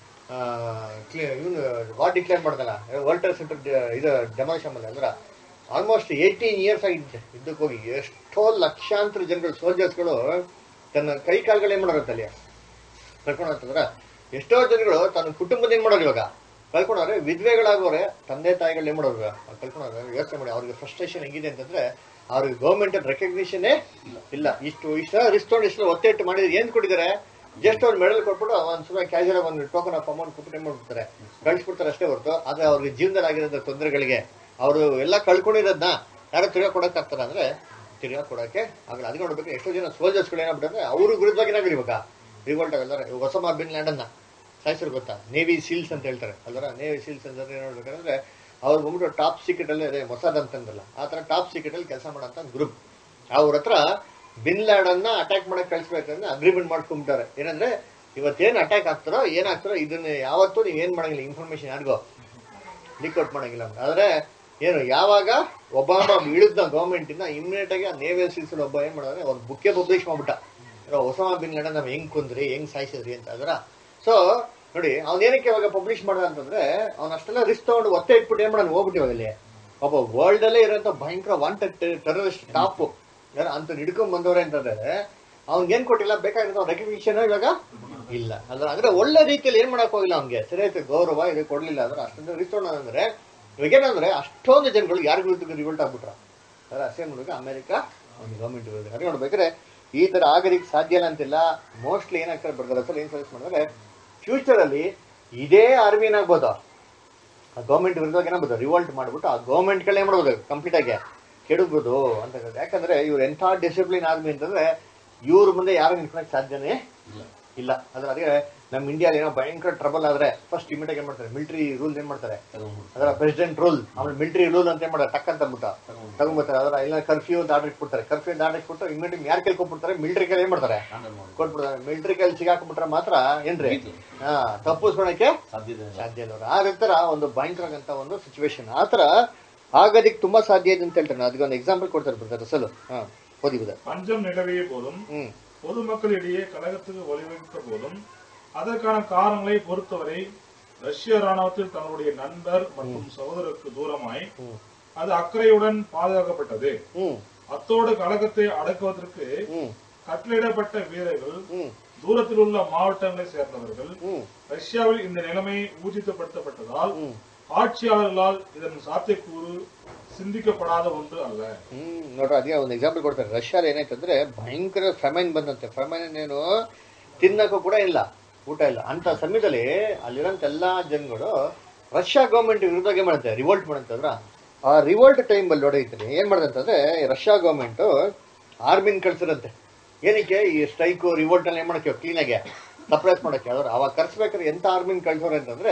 ಇವನು ವಾರ್ ಡಿಕ್ಲೇರ್ ಮಾಡ್ದಲ್ಲ ವರ್ಲ್ಡ್ ಟ್ರೇಡ್ ಸೆಂಟರ್ ಇದು ಡೆಮಾಲಿಷನ್ ಮಾಡಿ ಅಂದ್ರೆ ಆಲ್ಮೋಸ್ಟ್ ಏಯ್ಟೀನ್ ಇಯರ್ಸ್ ಆಗಿದ್ದೆ ಯುದ್ಧಕ್ಕೆ ಹೋಗಿ ಎಷ್ಟೋ ಲಕ್ಷಾಂತರ ಜನಗಳು ಸೋಲ್ಜರ್ಸ್ಗಳು ತನ್ನ ಕೈ ಕಾಲುಗಳು ಏನ್ ಮಾಡೋರುತ್ತೆ ಅಲ್ಲಿ ಕಳ್ಕೊಂಡು ಹೋಗ್ತದ್ರ ಎಷ್ಟೋ ಜನಗಳು ತನ್ನ ಕುಟುಂಬದ ಏನ್ ಮಾಡೋರು ಇವಾಗ ಕಳ್ಕೊಂಡವ್ರೆ ವಿಧವೆಗಳಾಗೋರೆ ತಂದೆ ತಾಯಿಗಳು ಏನ್ ಮಾಡೋರು ಕಳ್ಕೊಂಡವ್ರೆ ಯೋಚನೆ ಮಾಡಿ ಅವ್ರಿಗೆ ಫ್ರಸ್ಟ್ರೇಷನ್ ಹೆಂಗಿದೆ ಅಂತಂದ್ರೆ ಅವ್ರಿಗೆ ಗೌರ್ಮೆಂಟ್ ರೆಕಗ್ನಿಷನ್ ಇಲ್ಲ ಇಷ್ಟು ಇಷ್ಟ ರಿಸ್ಟೋನ್ ಇಷ್ಟು ಒತ್ತೆ ಮಾಡಿದ್ರೆ ಏನ್ ಕೊಟ್ಟಿದ್ದಾರೆ ಜಸ್ಟ್ ಅವ್ರು ಮೆಡಲ್ ಕೊಟ್ಬಿಟ್ಟು ಒಂದ್ ಸುಮ್ಮನೆ ಕ್ಯಾಶುವಲ್ ಒಂದು ಟೋಕನ್ ಆಫ್ ಅಮೌಂಟ್ ಕೊಟ್ಬಿಟ್ಟು ಏನ್ ಮಾಡ್ಬಿಡ್ತಾರೆ ಕಳ್ಸಿಬಿಡ್ತಾರೆ ಅಷ್ಟೇ ಹೊರತು ಆದ್ರೆ ಅವ್ರಿಗೆ ಜೀವನದಲ್ಲಿ ಆಗಿರೋ ತೊಂದರೆಗಳಿಗೆ ಅವರು ಎಲ್ಲ ಕಳ್ಕೊಂಡಿರೋದನ್ನ ಯಾರು ತಿರ್ಗಾ ಕೊಡಕ್ ಆಗ್ತಾರ ಅಂದ್ರೆ ತಿರ್ಗಾ ಕೊಡಕ್ಕೆ ಆಗಲ್ಲ ಅದಕ್ಕೆ ನೋಡ್ಬೇಕು ಎಷ್ಟೋ ಜನ ಸೋಲ್ಜರ್ಸ್ಗಳು ಏನಾಗ್ಬಿಟ್ಟಂದ್ರೆ ಅವ್ರ ವಿರುದ್ಧವಾಗಿ ಏನಾಗಲಿ ಇವಾಗ ರಿವೋಲ್ಟ್ ಆಗಲ್ಲ ಇವಾಗ ಹೊಸಮ ಬಿನ್ ಲ್ಯಾಂಡನ್ನ ಸಾಯಿಸಿರ್ ಗೊತ್ತಾ ನೇವಿ ಸೀಲ್ಸ್ ಅಂತ ಹೇಳ್ತಾರೆ ಅಲ್ವರ ನೇವಿ ಸೀಲ್ಸ್ ಅಂತ ಏನ್ ನೋಡ್ಬೇಕಂದ್ರೆ ಅವ್ರು ಬಂದ್ಬಿಟ್ಟು ಟಾಪ್ ಸೀಕ್ರೆಟ್ ಅಲ್ಲಿ ಅದೇ ಮೊಸಾದ್ ಅಂತಂದ್ರಲ್ಲ ಆ ತರ ಟಾಪ್ ಸೀಕ್ರೆಟ್ ಅಲ್ಲಿ ಕೆಲಸ ಮಾಡೋಂಥ ಗ್ರೂಪ್ ಅವ್ರ ಹತ್ರ ಬಿನ್ ಲ್ಯಾಡನ್ನ ಅಟ್ಯಾಕ್ ಮಾಡಕ್ ಕಳಿಸ್ಬೇಕಂದ್ರೆ ಅಗ್ರಿಮೆಂಟ್ ಮಾಡ್ಕೊಂಬಿಟ್ಟಾರೆ ಏನಂದ್ರೆ ಇವತ್ತೇನ್ ಅಟ್ಯಾಕ್ ಆಗ್ತಾರೋ ಏನಾಗ್ತಾರೋ ಇದನ್ನ ಯಾವತ್ತೂ ನೀವ್ ಏನ್ ಮಾಡಂಗಿಲ್ಲ ಇನ್ಫಾರ್ಮೇಶನ್ ಯಾರಿಗೋ ಲೀಕ್ ಔಟ್ ಮಾಡಂಗಿಲ್ಲ ಅಂತ ಆದ್ರೆ ಏನು ಯಾವಾಗ ಒಬ್ಬಾಮ ಇಳಿದ್ನ ಗೌರ್ಮೆಂಟ್ ಇಂದ ಇಮಿಡಿಯೇಟ್ ಆಗಿ ಆ ನೇವಿಯಲ್ ಸೀಲ್ಸ್ ಒಬ್ಬ ಏನ್ ಮಾಡಿದ್ರೆ ಒಂದು ಬುಕ್ಕೆ ಪಬ್ಲಿಷ್ ಮಾಡ್ಬಿಟ್ಟ ಇರೋ ಒಸಾಮಾ ಬಿನ್ ಲಾಡನ್ ನಾವ್ ಹೆಂಗ್ ಕುಂದ್ರಿ ಹೆಂಗ್ ಸಾಯಿಸಿದ್ರಿ ಅಂತ ಅದರ ಸೊ ನೋಡಿ ಅವ್ನ ಏನಕ್ಕೆ ಇವಾಗ ಪಬ್ಲಿಷ್ ಮಾಡ್ದ ಅಂತಂದ್ರೆ ಅವ್ನ ಅಷ್ಟೆಲ್ಲ ರಿಸ್ಕ್ ತಗೊಂಡು ಒತ್ತೆ ಇಟ್ಬಿಟ್ಟು ಏನ್ ಮಾಡೋಣ ಹೋಗ್ಬಿಟ್ಟು ಇವಾಗ ಇಲ್ಲಿ ಒಬ್ಬ ವರ್ಲ್ಡ್ ಅಲ್ಲೇ ಇರೋಂಥ ಭಯಂಕರ ವಾಂಟೆಡ್ ಟೆರರಿಸ್ಟ್ ಟಾಪ್ ಅಂತ ಹಿಡ್ಕೊಂಡ್ ಬಂದವ್ರೆ ಅಂತಂದ್ರೆ ಅವ್ನಿಗೆ ಏನ್ ಕೊಟ್ಟಿಲ್ಲ ಬೇಕಾಗಿರೋ ರೆಕಗ್ನಿಷನ್ ಇವಾಗ ಇಲ್ಲ ಅದ್ರ ಅಂದ್ರೆ ಒಳ್ಳೆ ರೀತಿಯಲ್ಲಿ ಏನ್ ಮಾಡಕ್ ಹೋಗಿಲ್ಲ ಅವ್ನಿಗೆ ಸರಿಯಾದ ಗೌರವ ಇದು ಕೊಡ್ಲಿಲ್ಲ ಅಂದ್ರೆ ಅಷ್ಟೊಂದು ರಿಸ್ಟೋಣ ಅಂದ್ರೆ ಇವಾಗ ಏನಂದ್ರೆ ಅಷ್ಟೊಂದು ಜನಗಳು ಯಾರ ವಿರುದ್ಧ ರಿವೋಲ್ಟ್ ಆಗ್ಬಿಟ್ರ ಅದ್ರ ಅಷ್ಟೇ ನೋಡ್ಬೇಕು ಅಮೆರಿಕ ಒಂದು ಗೌರ್ಮೆಂಟ್ ವಿರುದ್ಧ ಅದೇ ನೋಡ್ಬೇಕಾದ್ರೆ ಈ ತರ ಆಗೋದಕ್ಕೆ ಸಾಧ್ಯ ಇಲ್ಲ ಅಂತಿಲ್ಲ ಮೋಸ್ಟ್ಲಿ ಏನಾಗ್ತಾರೆ ಬರ್ತಾರೆ ಅಸಲು ಏನ್ ಸಜೆಸ್ಟ್ ಮಾಡಿದ್ರೆ ಫ್ಯೂಚರ್ ಅಲ್ಲಿ ಇದೇ ಆರ್ಮಿ ಏನಾಗ್ಬೋದು ಆ ಗೌರ್ಮೆಂಟ್ ವಿರುದ್ಧವಾಗಿ ಏನಾಗ್ಬೋದು ರಿವೋಲ್ಟ್ ಮಾಡ್ಬಿಟ್ಟು ಆ ಗೌರ್ಮೆಂಟ್ ಕಡೆ ಏನ್ ಮಾಡ್ಬೋದು ಕಂಪ್ಲೀಟ್ ಆಗಿ ಕೆಡಬಹುದು ಅಂತ ಹೇಳ್ತಾರೆ. ಯಾಕಂದ್ರೆ ಇವ್ರ ಎಂಥ ಡಿಸಿಪ್ಲಿನ್ ಆರ್ಮಿ ಅಂತಂದ್ರೆ ಇವ್ರ ಮುಂದೆ ಯಾರು ನಿಂತ್ಕೊಳಕ್ ಸಾಧ್ಯನೇ ಇಲ್ಲ ಅದ್ರ ಅದೇ ನಮ್ಮ ಇಂಡಿಯಾದಲ್ಲಿ ಏನೋ ಭಯಂಕರ ಟ್ರಬಲ್ ಆದ್ರೆ ಫಸ್ಟ್ ಇಮಿಡಿಯೇಟ್ ಏನ್ ಮಾಡ್ತಾರೆ ಮಿಲಿಟರಿ ರೂಲ್ ಏನ್ ಮಾಡ್ತಾರೆ ಅದರ ಪ್ರೆಸಿಡೆಂಟ್ ರೂಲ್ ಆಮೇಲೆ ಮಿಲಿಟರಿ ರೂಲ್ ಅಂತ ಏನ್ ಮಾಡ್ತಾರೆ ಟಕ್ ಅಂತ ಅಂದ್ಬಿಟ್ಟು ತಗೊಂಡ್ಬರ್ತಾರೆ ಅದರ ಇಲ್ಲ ಕರ್ಫ್ಯೂ ಅಂತ ಆರ್ಡರ್ ಇಟ್ಬಿಡ್ತಾರೆ ಕರ್ಫ್ಯೂ ಅಂತ ಆರ್ಡರ್ ಇಟ್ಬಿಟ್ಟು ಇಮಿಡಿಯೇಟ್ ಯಾರು ಕೇಳ್ಕೊಂಡ್ಬಿಡ್ತಾರೆ ಮಿಲಿಟರಿ ಕೈಲಿ ಏನ್ ಮಾಡ್ತಾರೆ ಕೊಟ್ಬಿಡ್ತಾರೆ ಮಿಲಿಟರಿ ಕೈಲಿ ಸಿಗಾಕೊಂಡ್ಬಿಟ್ರೆ ಮಾತ್ರ ಏನ್ರಿ ಹಾ ತಪ್ಪಿಸ್ಕೊಳಕ್ಕೆ ಸಾಧ್ಯತೆ ಇಲ್ಲ. ಸಾಧ್ಯ ಇಲ್ಲ ಅವ್ರು. ಆ ತರ ಒಂದು ಭಯಂಕರ ಒಂದು ಸಿಚುವೇಶನ್ ಆತರ ಆಗೋದಿಕ್ ತುಂಬಾ ಸಾಧ್ಯ ಇದೆ ಅಂತ ಹೇಳ್ತಾರೆ ಅದಕ್ಕೆ ಒಂದು ಎಕ್ಸಾಂಪಲ್ ಕೊಡ್ತಾರೆ ಬ್ರದರ್ ಅಸಲು ಹಾ ಓದಿ ಬ್ರದರ್ பஞ்சம் நிலவிய போதும் ಹ್ಮ್ பொதுமக்களிடையே கழகத்துக்கு வழிவகுத்த போதும் அதற்கான காரணங்களை பொறுத்தவரை ரஷ்ய ராணுவத்தில் தன்னுடைய நண்பர் மற்றும் சகோதரருக்கு தூரமாய் அது அக்கறையுடன் பாதுகாக்கப்பட்டது ಹ್ಮ್ அத்தோடு கழகத்தை அடக்குவதற்கு ಹ್ಮ್ கட்டளையிடப்பட்ட வீரர்கள் ಹ್ಮ್ தூரத்தில் உள்ள மாவட்டங்களை சேர்ந்தவர்கள் ಹ್ಮ್ ரஷ்யாவில் இந்த நிலைமை ஊர்ஜிதப்படுத்தப்பட்டதால் ಹ್ಮ್ ஆட்சியாளர்களால் இதன் சாத்தியக்கூறு சிந்திக்கப்படாத ஒன்று அல்ல ಹ್ಮ್ ನೋಡ್ರಿ ಅದೇ ಒಂದು ಎಕ್ಸಾಂಪಲ್ ಕೊಡ್ತಾರೆ ರಷ್ಯಾದ ಏನಾಯ್ತಂದ್ರೆ ಭಯಂಕರ ಫೆಮೈನ್ ಬಂದಂತೆ ಫೆಮೈನ್ ಏನು ತಿನ್ನಕ್ಕೂ ಕೂಡ ಇಲ್ಲ ಊಟ ಇಲ್ಲ ಅಂತ ಸಮಯದಲ್ಲಿ ಅಲ್ಲಿರೋಂಥ ಎಲ್ಲಾ ಜನಗಳು ರಷ್ಯಾ ಗೌರ್ಮೆಂಟ್ ವಿರುದ್ಧ ಏನ್ ಮಾಡುತ್ತೆ ರಿವೋಲ್ಟ್ ಮಾಡಂತಂದ್ರ ಆ ರಿವೋಲ್ಟ್ ಟೈಮ್ ಅಲ್ಲಿ ನೋಡೈತೆ ಏನ್ ಮಾಡದಂತಂದ್ರೆ ರಷ್ಯಾ ಗೌರ್ಮೆಂಟ್ ಆರ್ಮಿನ್ ಕಳ್ಸಿರಂತೆ ಏನಕ್ಕೆ ಈ ಸ್ಟ್ರೈಕು ರಿವೋಲ್ಟ್ ಅಲ್ಲಿ ಏನ್ ಮಾಡಕ್ಕೆ ಕ್ಲೀನ್ ಆಗಿ ಸಪ್ರೇಟ್ ಮಾಡಕ್ಕೆ ಅವ್ರು ಅವಾಗ ಕರ್ಸ್ಬೇಕಾದ್ರೆ ಎಂತ ಆರ್ಮಿನ್ ಕಳ್ಸೋರು ಅಂತಂದ್ರೆ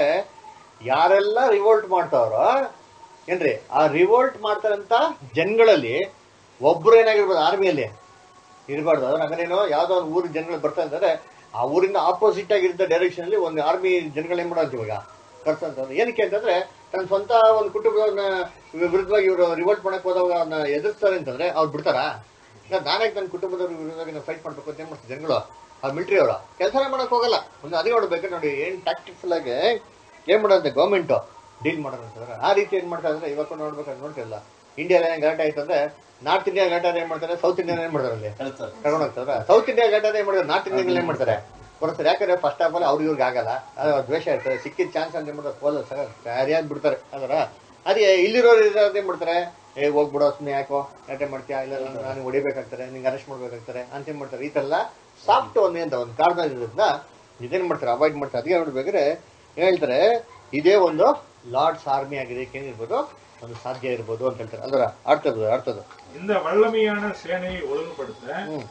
ಯಾರೆಲ್ಲ ರಿವೋಲ್ಟ್ ಮಾಡ್ತಾವ್ರೋ ಏನ್ರಿ ಆ ರಿವೋಲ್ಟ್ ಮಾಡ್ತಾರಂತ ಜನಗಳಲ್ಲಿ ಒಬ್ರು ಏನಾಗಿರ್ಬೋದು ಆರ್ಮಿಯಲ್ಲಿ ಇರಬಾರ್ದು ಅದ್ರ ಹಂಗನೇನೋ ಯಾವ್ದೋ ಒಂದು ಊರಿನ ಜನಗಳು ಬರ್ತಾ ಅಂತಂದ್ರೆ ಆ ಊರಿಂದ ಆಪೋಸಿಟ್ ಆಗಿದ್ದ ಡೈರೆಕ್ಷನ್ ಅಲ್ಲಿ ಒಂದು ಆರ್ಮಿ ಜನಗಳು ಏನ್ ಮಾಡೋದು ಇವಾಗ ಕರ್ಸಂತಂದ್ರೆ ಏನಕ್ಕೆ ಅಂತಂದ್ರೆ ತನ್ನ ಸ್ವಂತ ಒಂದು ಕುಟುಂಬವನ್ನ ವಿರುದ್ಧವಾಗಿ ಇವರು ರಿವೋಲ್ಟ್ ಮಾಡಕ್ ಹೋದವಾಗ ಅವ್ನ ಎದುರಿಸ್ತಾರೆ ಅಂತಂದ್ರೆ ಅವ್ರು ಬಿಡ್ತಾರಾ ಇಲ್ಲ ನಾನೇ ನನ್ನ ಕುಟುಂಬದವ್ರ ವಿರುದ್ಧವಾಗಿ ನಾವು ಫೈಟ್ ಮಾಡ್ಬೇಕು ಅಂತ ಏನ್ ಮಾಡ್ತಾರೆ ಜನಗಳು ಆ ಮಿಲಿಟರಿ ಅವರು ಕೆಲಸನೇ ಮಾಡಕ್ ಹೋಗಲ್ಲ ಒಂದು ಅದೇ ನೋಡ್ಬೇಕು ನೋಡಿ ಏನ್ ಟ್ಯಾಕ್ಟಿಕ್ಫುಲ್ ಆಗಿ ಏನ್ ಮಾಡೋದಂತೆ ಗೌರ್ಮೆಂಟ್ ಡೀಲ್ ಮಾಡೋದಂತಂದ್ರೆ ಆ ರೀತಿ ಏನ್ ಮಾಡ್ತಾರೆ ಅಂದ್ರೆ ಇವಾಗ ನೋಡ್ಬೇಕಾದ್ರೆ ನೋಡ್ತಿರಲ್ಲ ಇಂಡಿಯಾದಲ್ಲಿ ಏನ್ ಗಲಾಟೆ ಆಯ್ತು ಅಂದ್ರೆ ನಾರ್ತ್ ಇಂಡಿಯಾ ಗಲಾಟೆ ಏನ್ ಮಾಡ್ತಾರೆ ಸೌತ್ ಇಂಡಿಯನ್ ಏನ್ ಮಾಡ್ತಾರೆ ಅಲ್ಲಿ ಕಳಿಸ್ತಾರೆ ಕರ್ಕೊಂಡು ಹೋಗ್ತಾರೆ ಸೌತ್ ಇಂಡಿಯಾ ಗಲಾಟೆ ಏನ್ ಮಾಡ್ತಾರೆ ನಾರ್ತ್ ಇಂಡಿಯನ್ ಏನ್ ಮಾಡ್ತಾರೆ ಬರ್ತಾರೆ ಯಾಕಂದ್ರೆ ಫಸ್ಟ್ ಆಫ್ ಆಲ್ ಅವ್ರಿಗೆ ಇವ್ರಿಗೆ ಆಗಲ್ಲ ಅದು ದ್ವೇಷ ಇರ್ತದೆ ಸಿಕ್ಕಿದ ಚಾನ್ಸ್ ಅಂತ ಏನ್ ಮಾಡ್ತಾರೆ ಪೋಲ ಸರಿಯಾಗಿ ಬಿಡ್ತಾರೆ ಅದರ ಅದೇ ಇಲ್ಲಿರೋರು ಇರೋರು ಏನ್ ಮಾಡ್ತಾರೆ ಏ ಹೋಗ್ಬಿಡೋ ಸುಮ್ಮನೆ ಯಾಕೋ ಗಲಾಟೆ ಮಾಡ್ತೀಯಾ ಇಲ್ಲ ನಾನು ಹೊಡಿಬೇಕಾಗ್ತಾರೆ ನಿಂಗೆ ಅರೆಸ್ಟ್ ಮಾಡ್ಬೇಕಾಗ್ತಾರೆ ಅಂತ ಏನ್ ಮಾಡ್ತಾರೆ ಈ ತರ ಎಲ್ಲ ಸಾಫ್ಟ್ ಒಂದು ಅಂತ ಒಂದು ಕಾರಣ ಇರೋದ್ರಿಂದ ಇದೇನ್ ಮಾಡ್ತಾರೆ ಅವಾಯ್ಡ್ ಮಾಡ್ತಾರೆ ಅದಕ್ಕೆ ನೋಡ್ಬೇಕಾದ್ರೆ ಹೇಳ್ತಾರೆ ಇದೇ ಒಂದು ಲಾರ್ಡ್ಸ್ ಆರ್ಮಿ ಆಗಿದೆ ಏನಿರ್ಬೋದು ಒಂದು ಸಾಧ್ಯ ಇರ್ಬೋದು ಅಂತ ಹೇಳ್ತಾರೆ ಅಲ್ವರ ಆಡ್ತದ ಆಡ್ತದ இந்த வல்லமையான சேனையை ஒழுங்குபடுத்த ಹ್ಮ್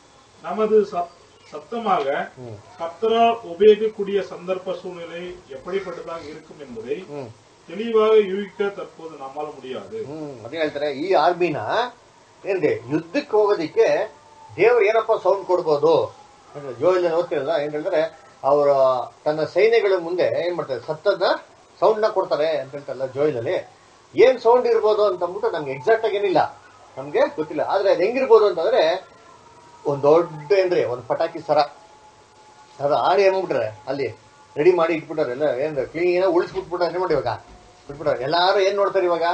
நமது சப்- சத்தமாக ಹ್ಮ್ கர்த்தரால் உபயோகிக்கக்கூடிய சந்தர்ப்ப சூழ்நிலை எப்படிப்பட்டதாக இருக்கும் என்பதை ಹ್ಮ್ தெளிவாக யூகிக்க தற்போது நம்மால முடியாது ಹ್ಮ್ ಅದೇ ಹೇಳ್ತಾರೆ ಈ ಆರ್ಮಿನ ಏನಿದೆ ಯುದ್ಧಕ್ಕೆ ಹೋಗೋದಿಕ್ಕೆ ದೇವ್ರು ಏನಪ್ಪ ಸೌಂಡ್ ಕೊಡ್ಬೋದು ಅಂದ್ರೆ ಜೋಯಲ್ಲಿ ಓದ್ತಿರಲ್ಲ ಏನ್ ಹೇಳ್ತಾರೆ ಅವರ ತನ್ನ ಸೈನ್ಯಗಳ ಮುಂದೆ ಏನ್ ಮಾಡ್ತಾರೆ ಸತ್ತದ ಸೌಂಡ್ ನ ಕೊಡ್ತಾರೆ ಅಂತ ಹೇಳ್ತಾರಲ್ಲ ಜೋಯಿಲಲ್ಲಿ ಏನ್ ಸೌಂಡ್ ಇರ್ಬೋದು ಅಂತ ಅಂದ್ಬಿಟ್ಟು ನಮ್ಗೆ ಎಕ್ಸಾಕ್ಟ್ ಆಗಿ ಏನಿಲ್ಲ ನಮ್ಗೆ ಗೊತ್ತಿಲ್ಲ ಆದ್ರೆ ಅದು ಹೆಂಗಿರ್ಬೋದು ಅಂತಂದ್ರೆ ಒಂದ್ ದೊಡ್ಡ ಏನ್ರಿ ಒಂದ್ ಪಟಾಕಿ ಸರ ಅದು ಆಡಿ ಏನ್ ಮಾಡ್ಬಿಟ್ರೆ ಅಲ್ಲಿ ರೆಡಿ ಮಾಡಿ ಇಟ್ಬಿಟ್ಟಾರೆ ಎಲ್ಲ ಏನ್ ಕ್ಲೀನ್ ಉಳಿಸ್ಬಿಟ್ಬಿಟ್ಟಾರೆ ಏನ್ ಮಾಡಿ ಇವಾಗ ಬಿಟ್ಬಿಟ್ಟಾರೆ ಎಲ್ಲಾರು ಏನ್ ನೋಡ್ತಾರೆ ಇವಾಗ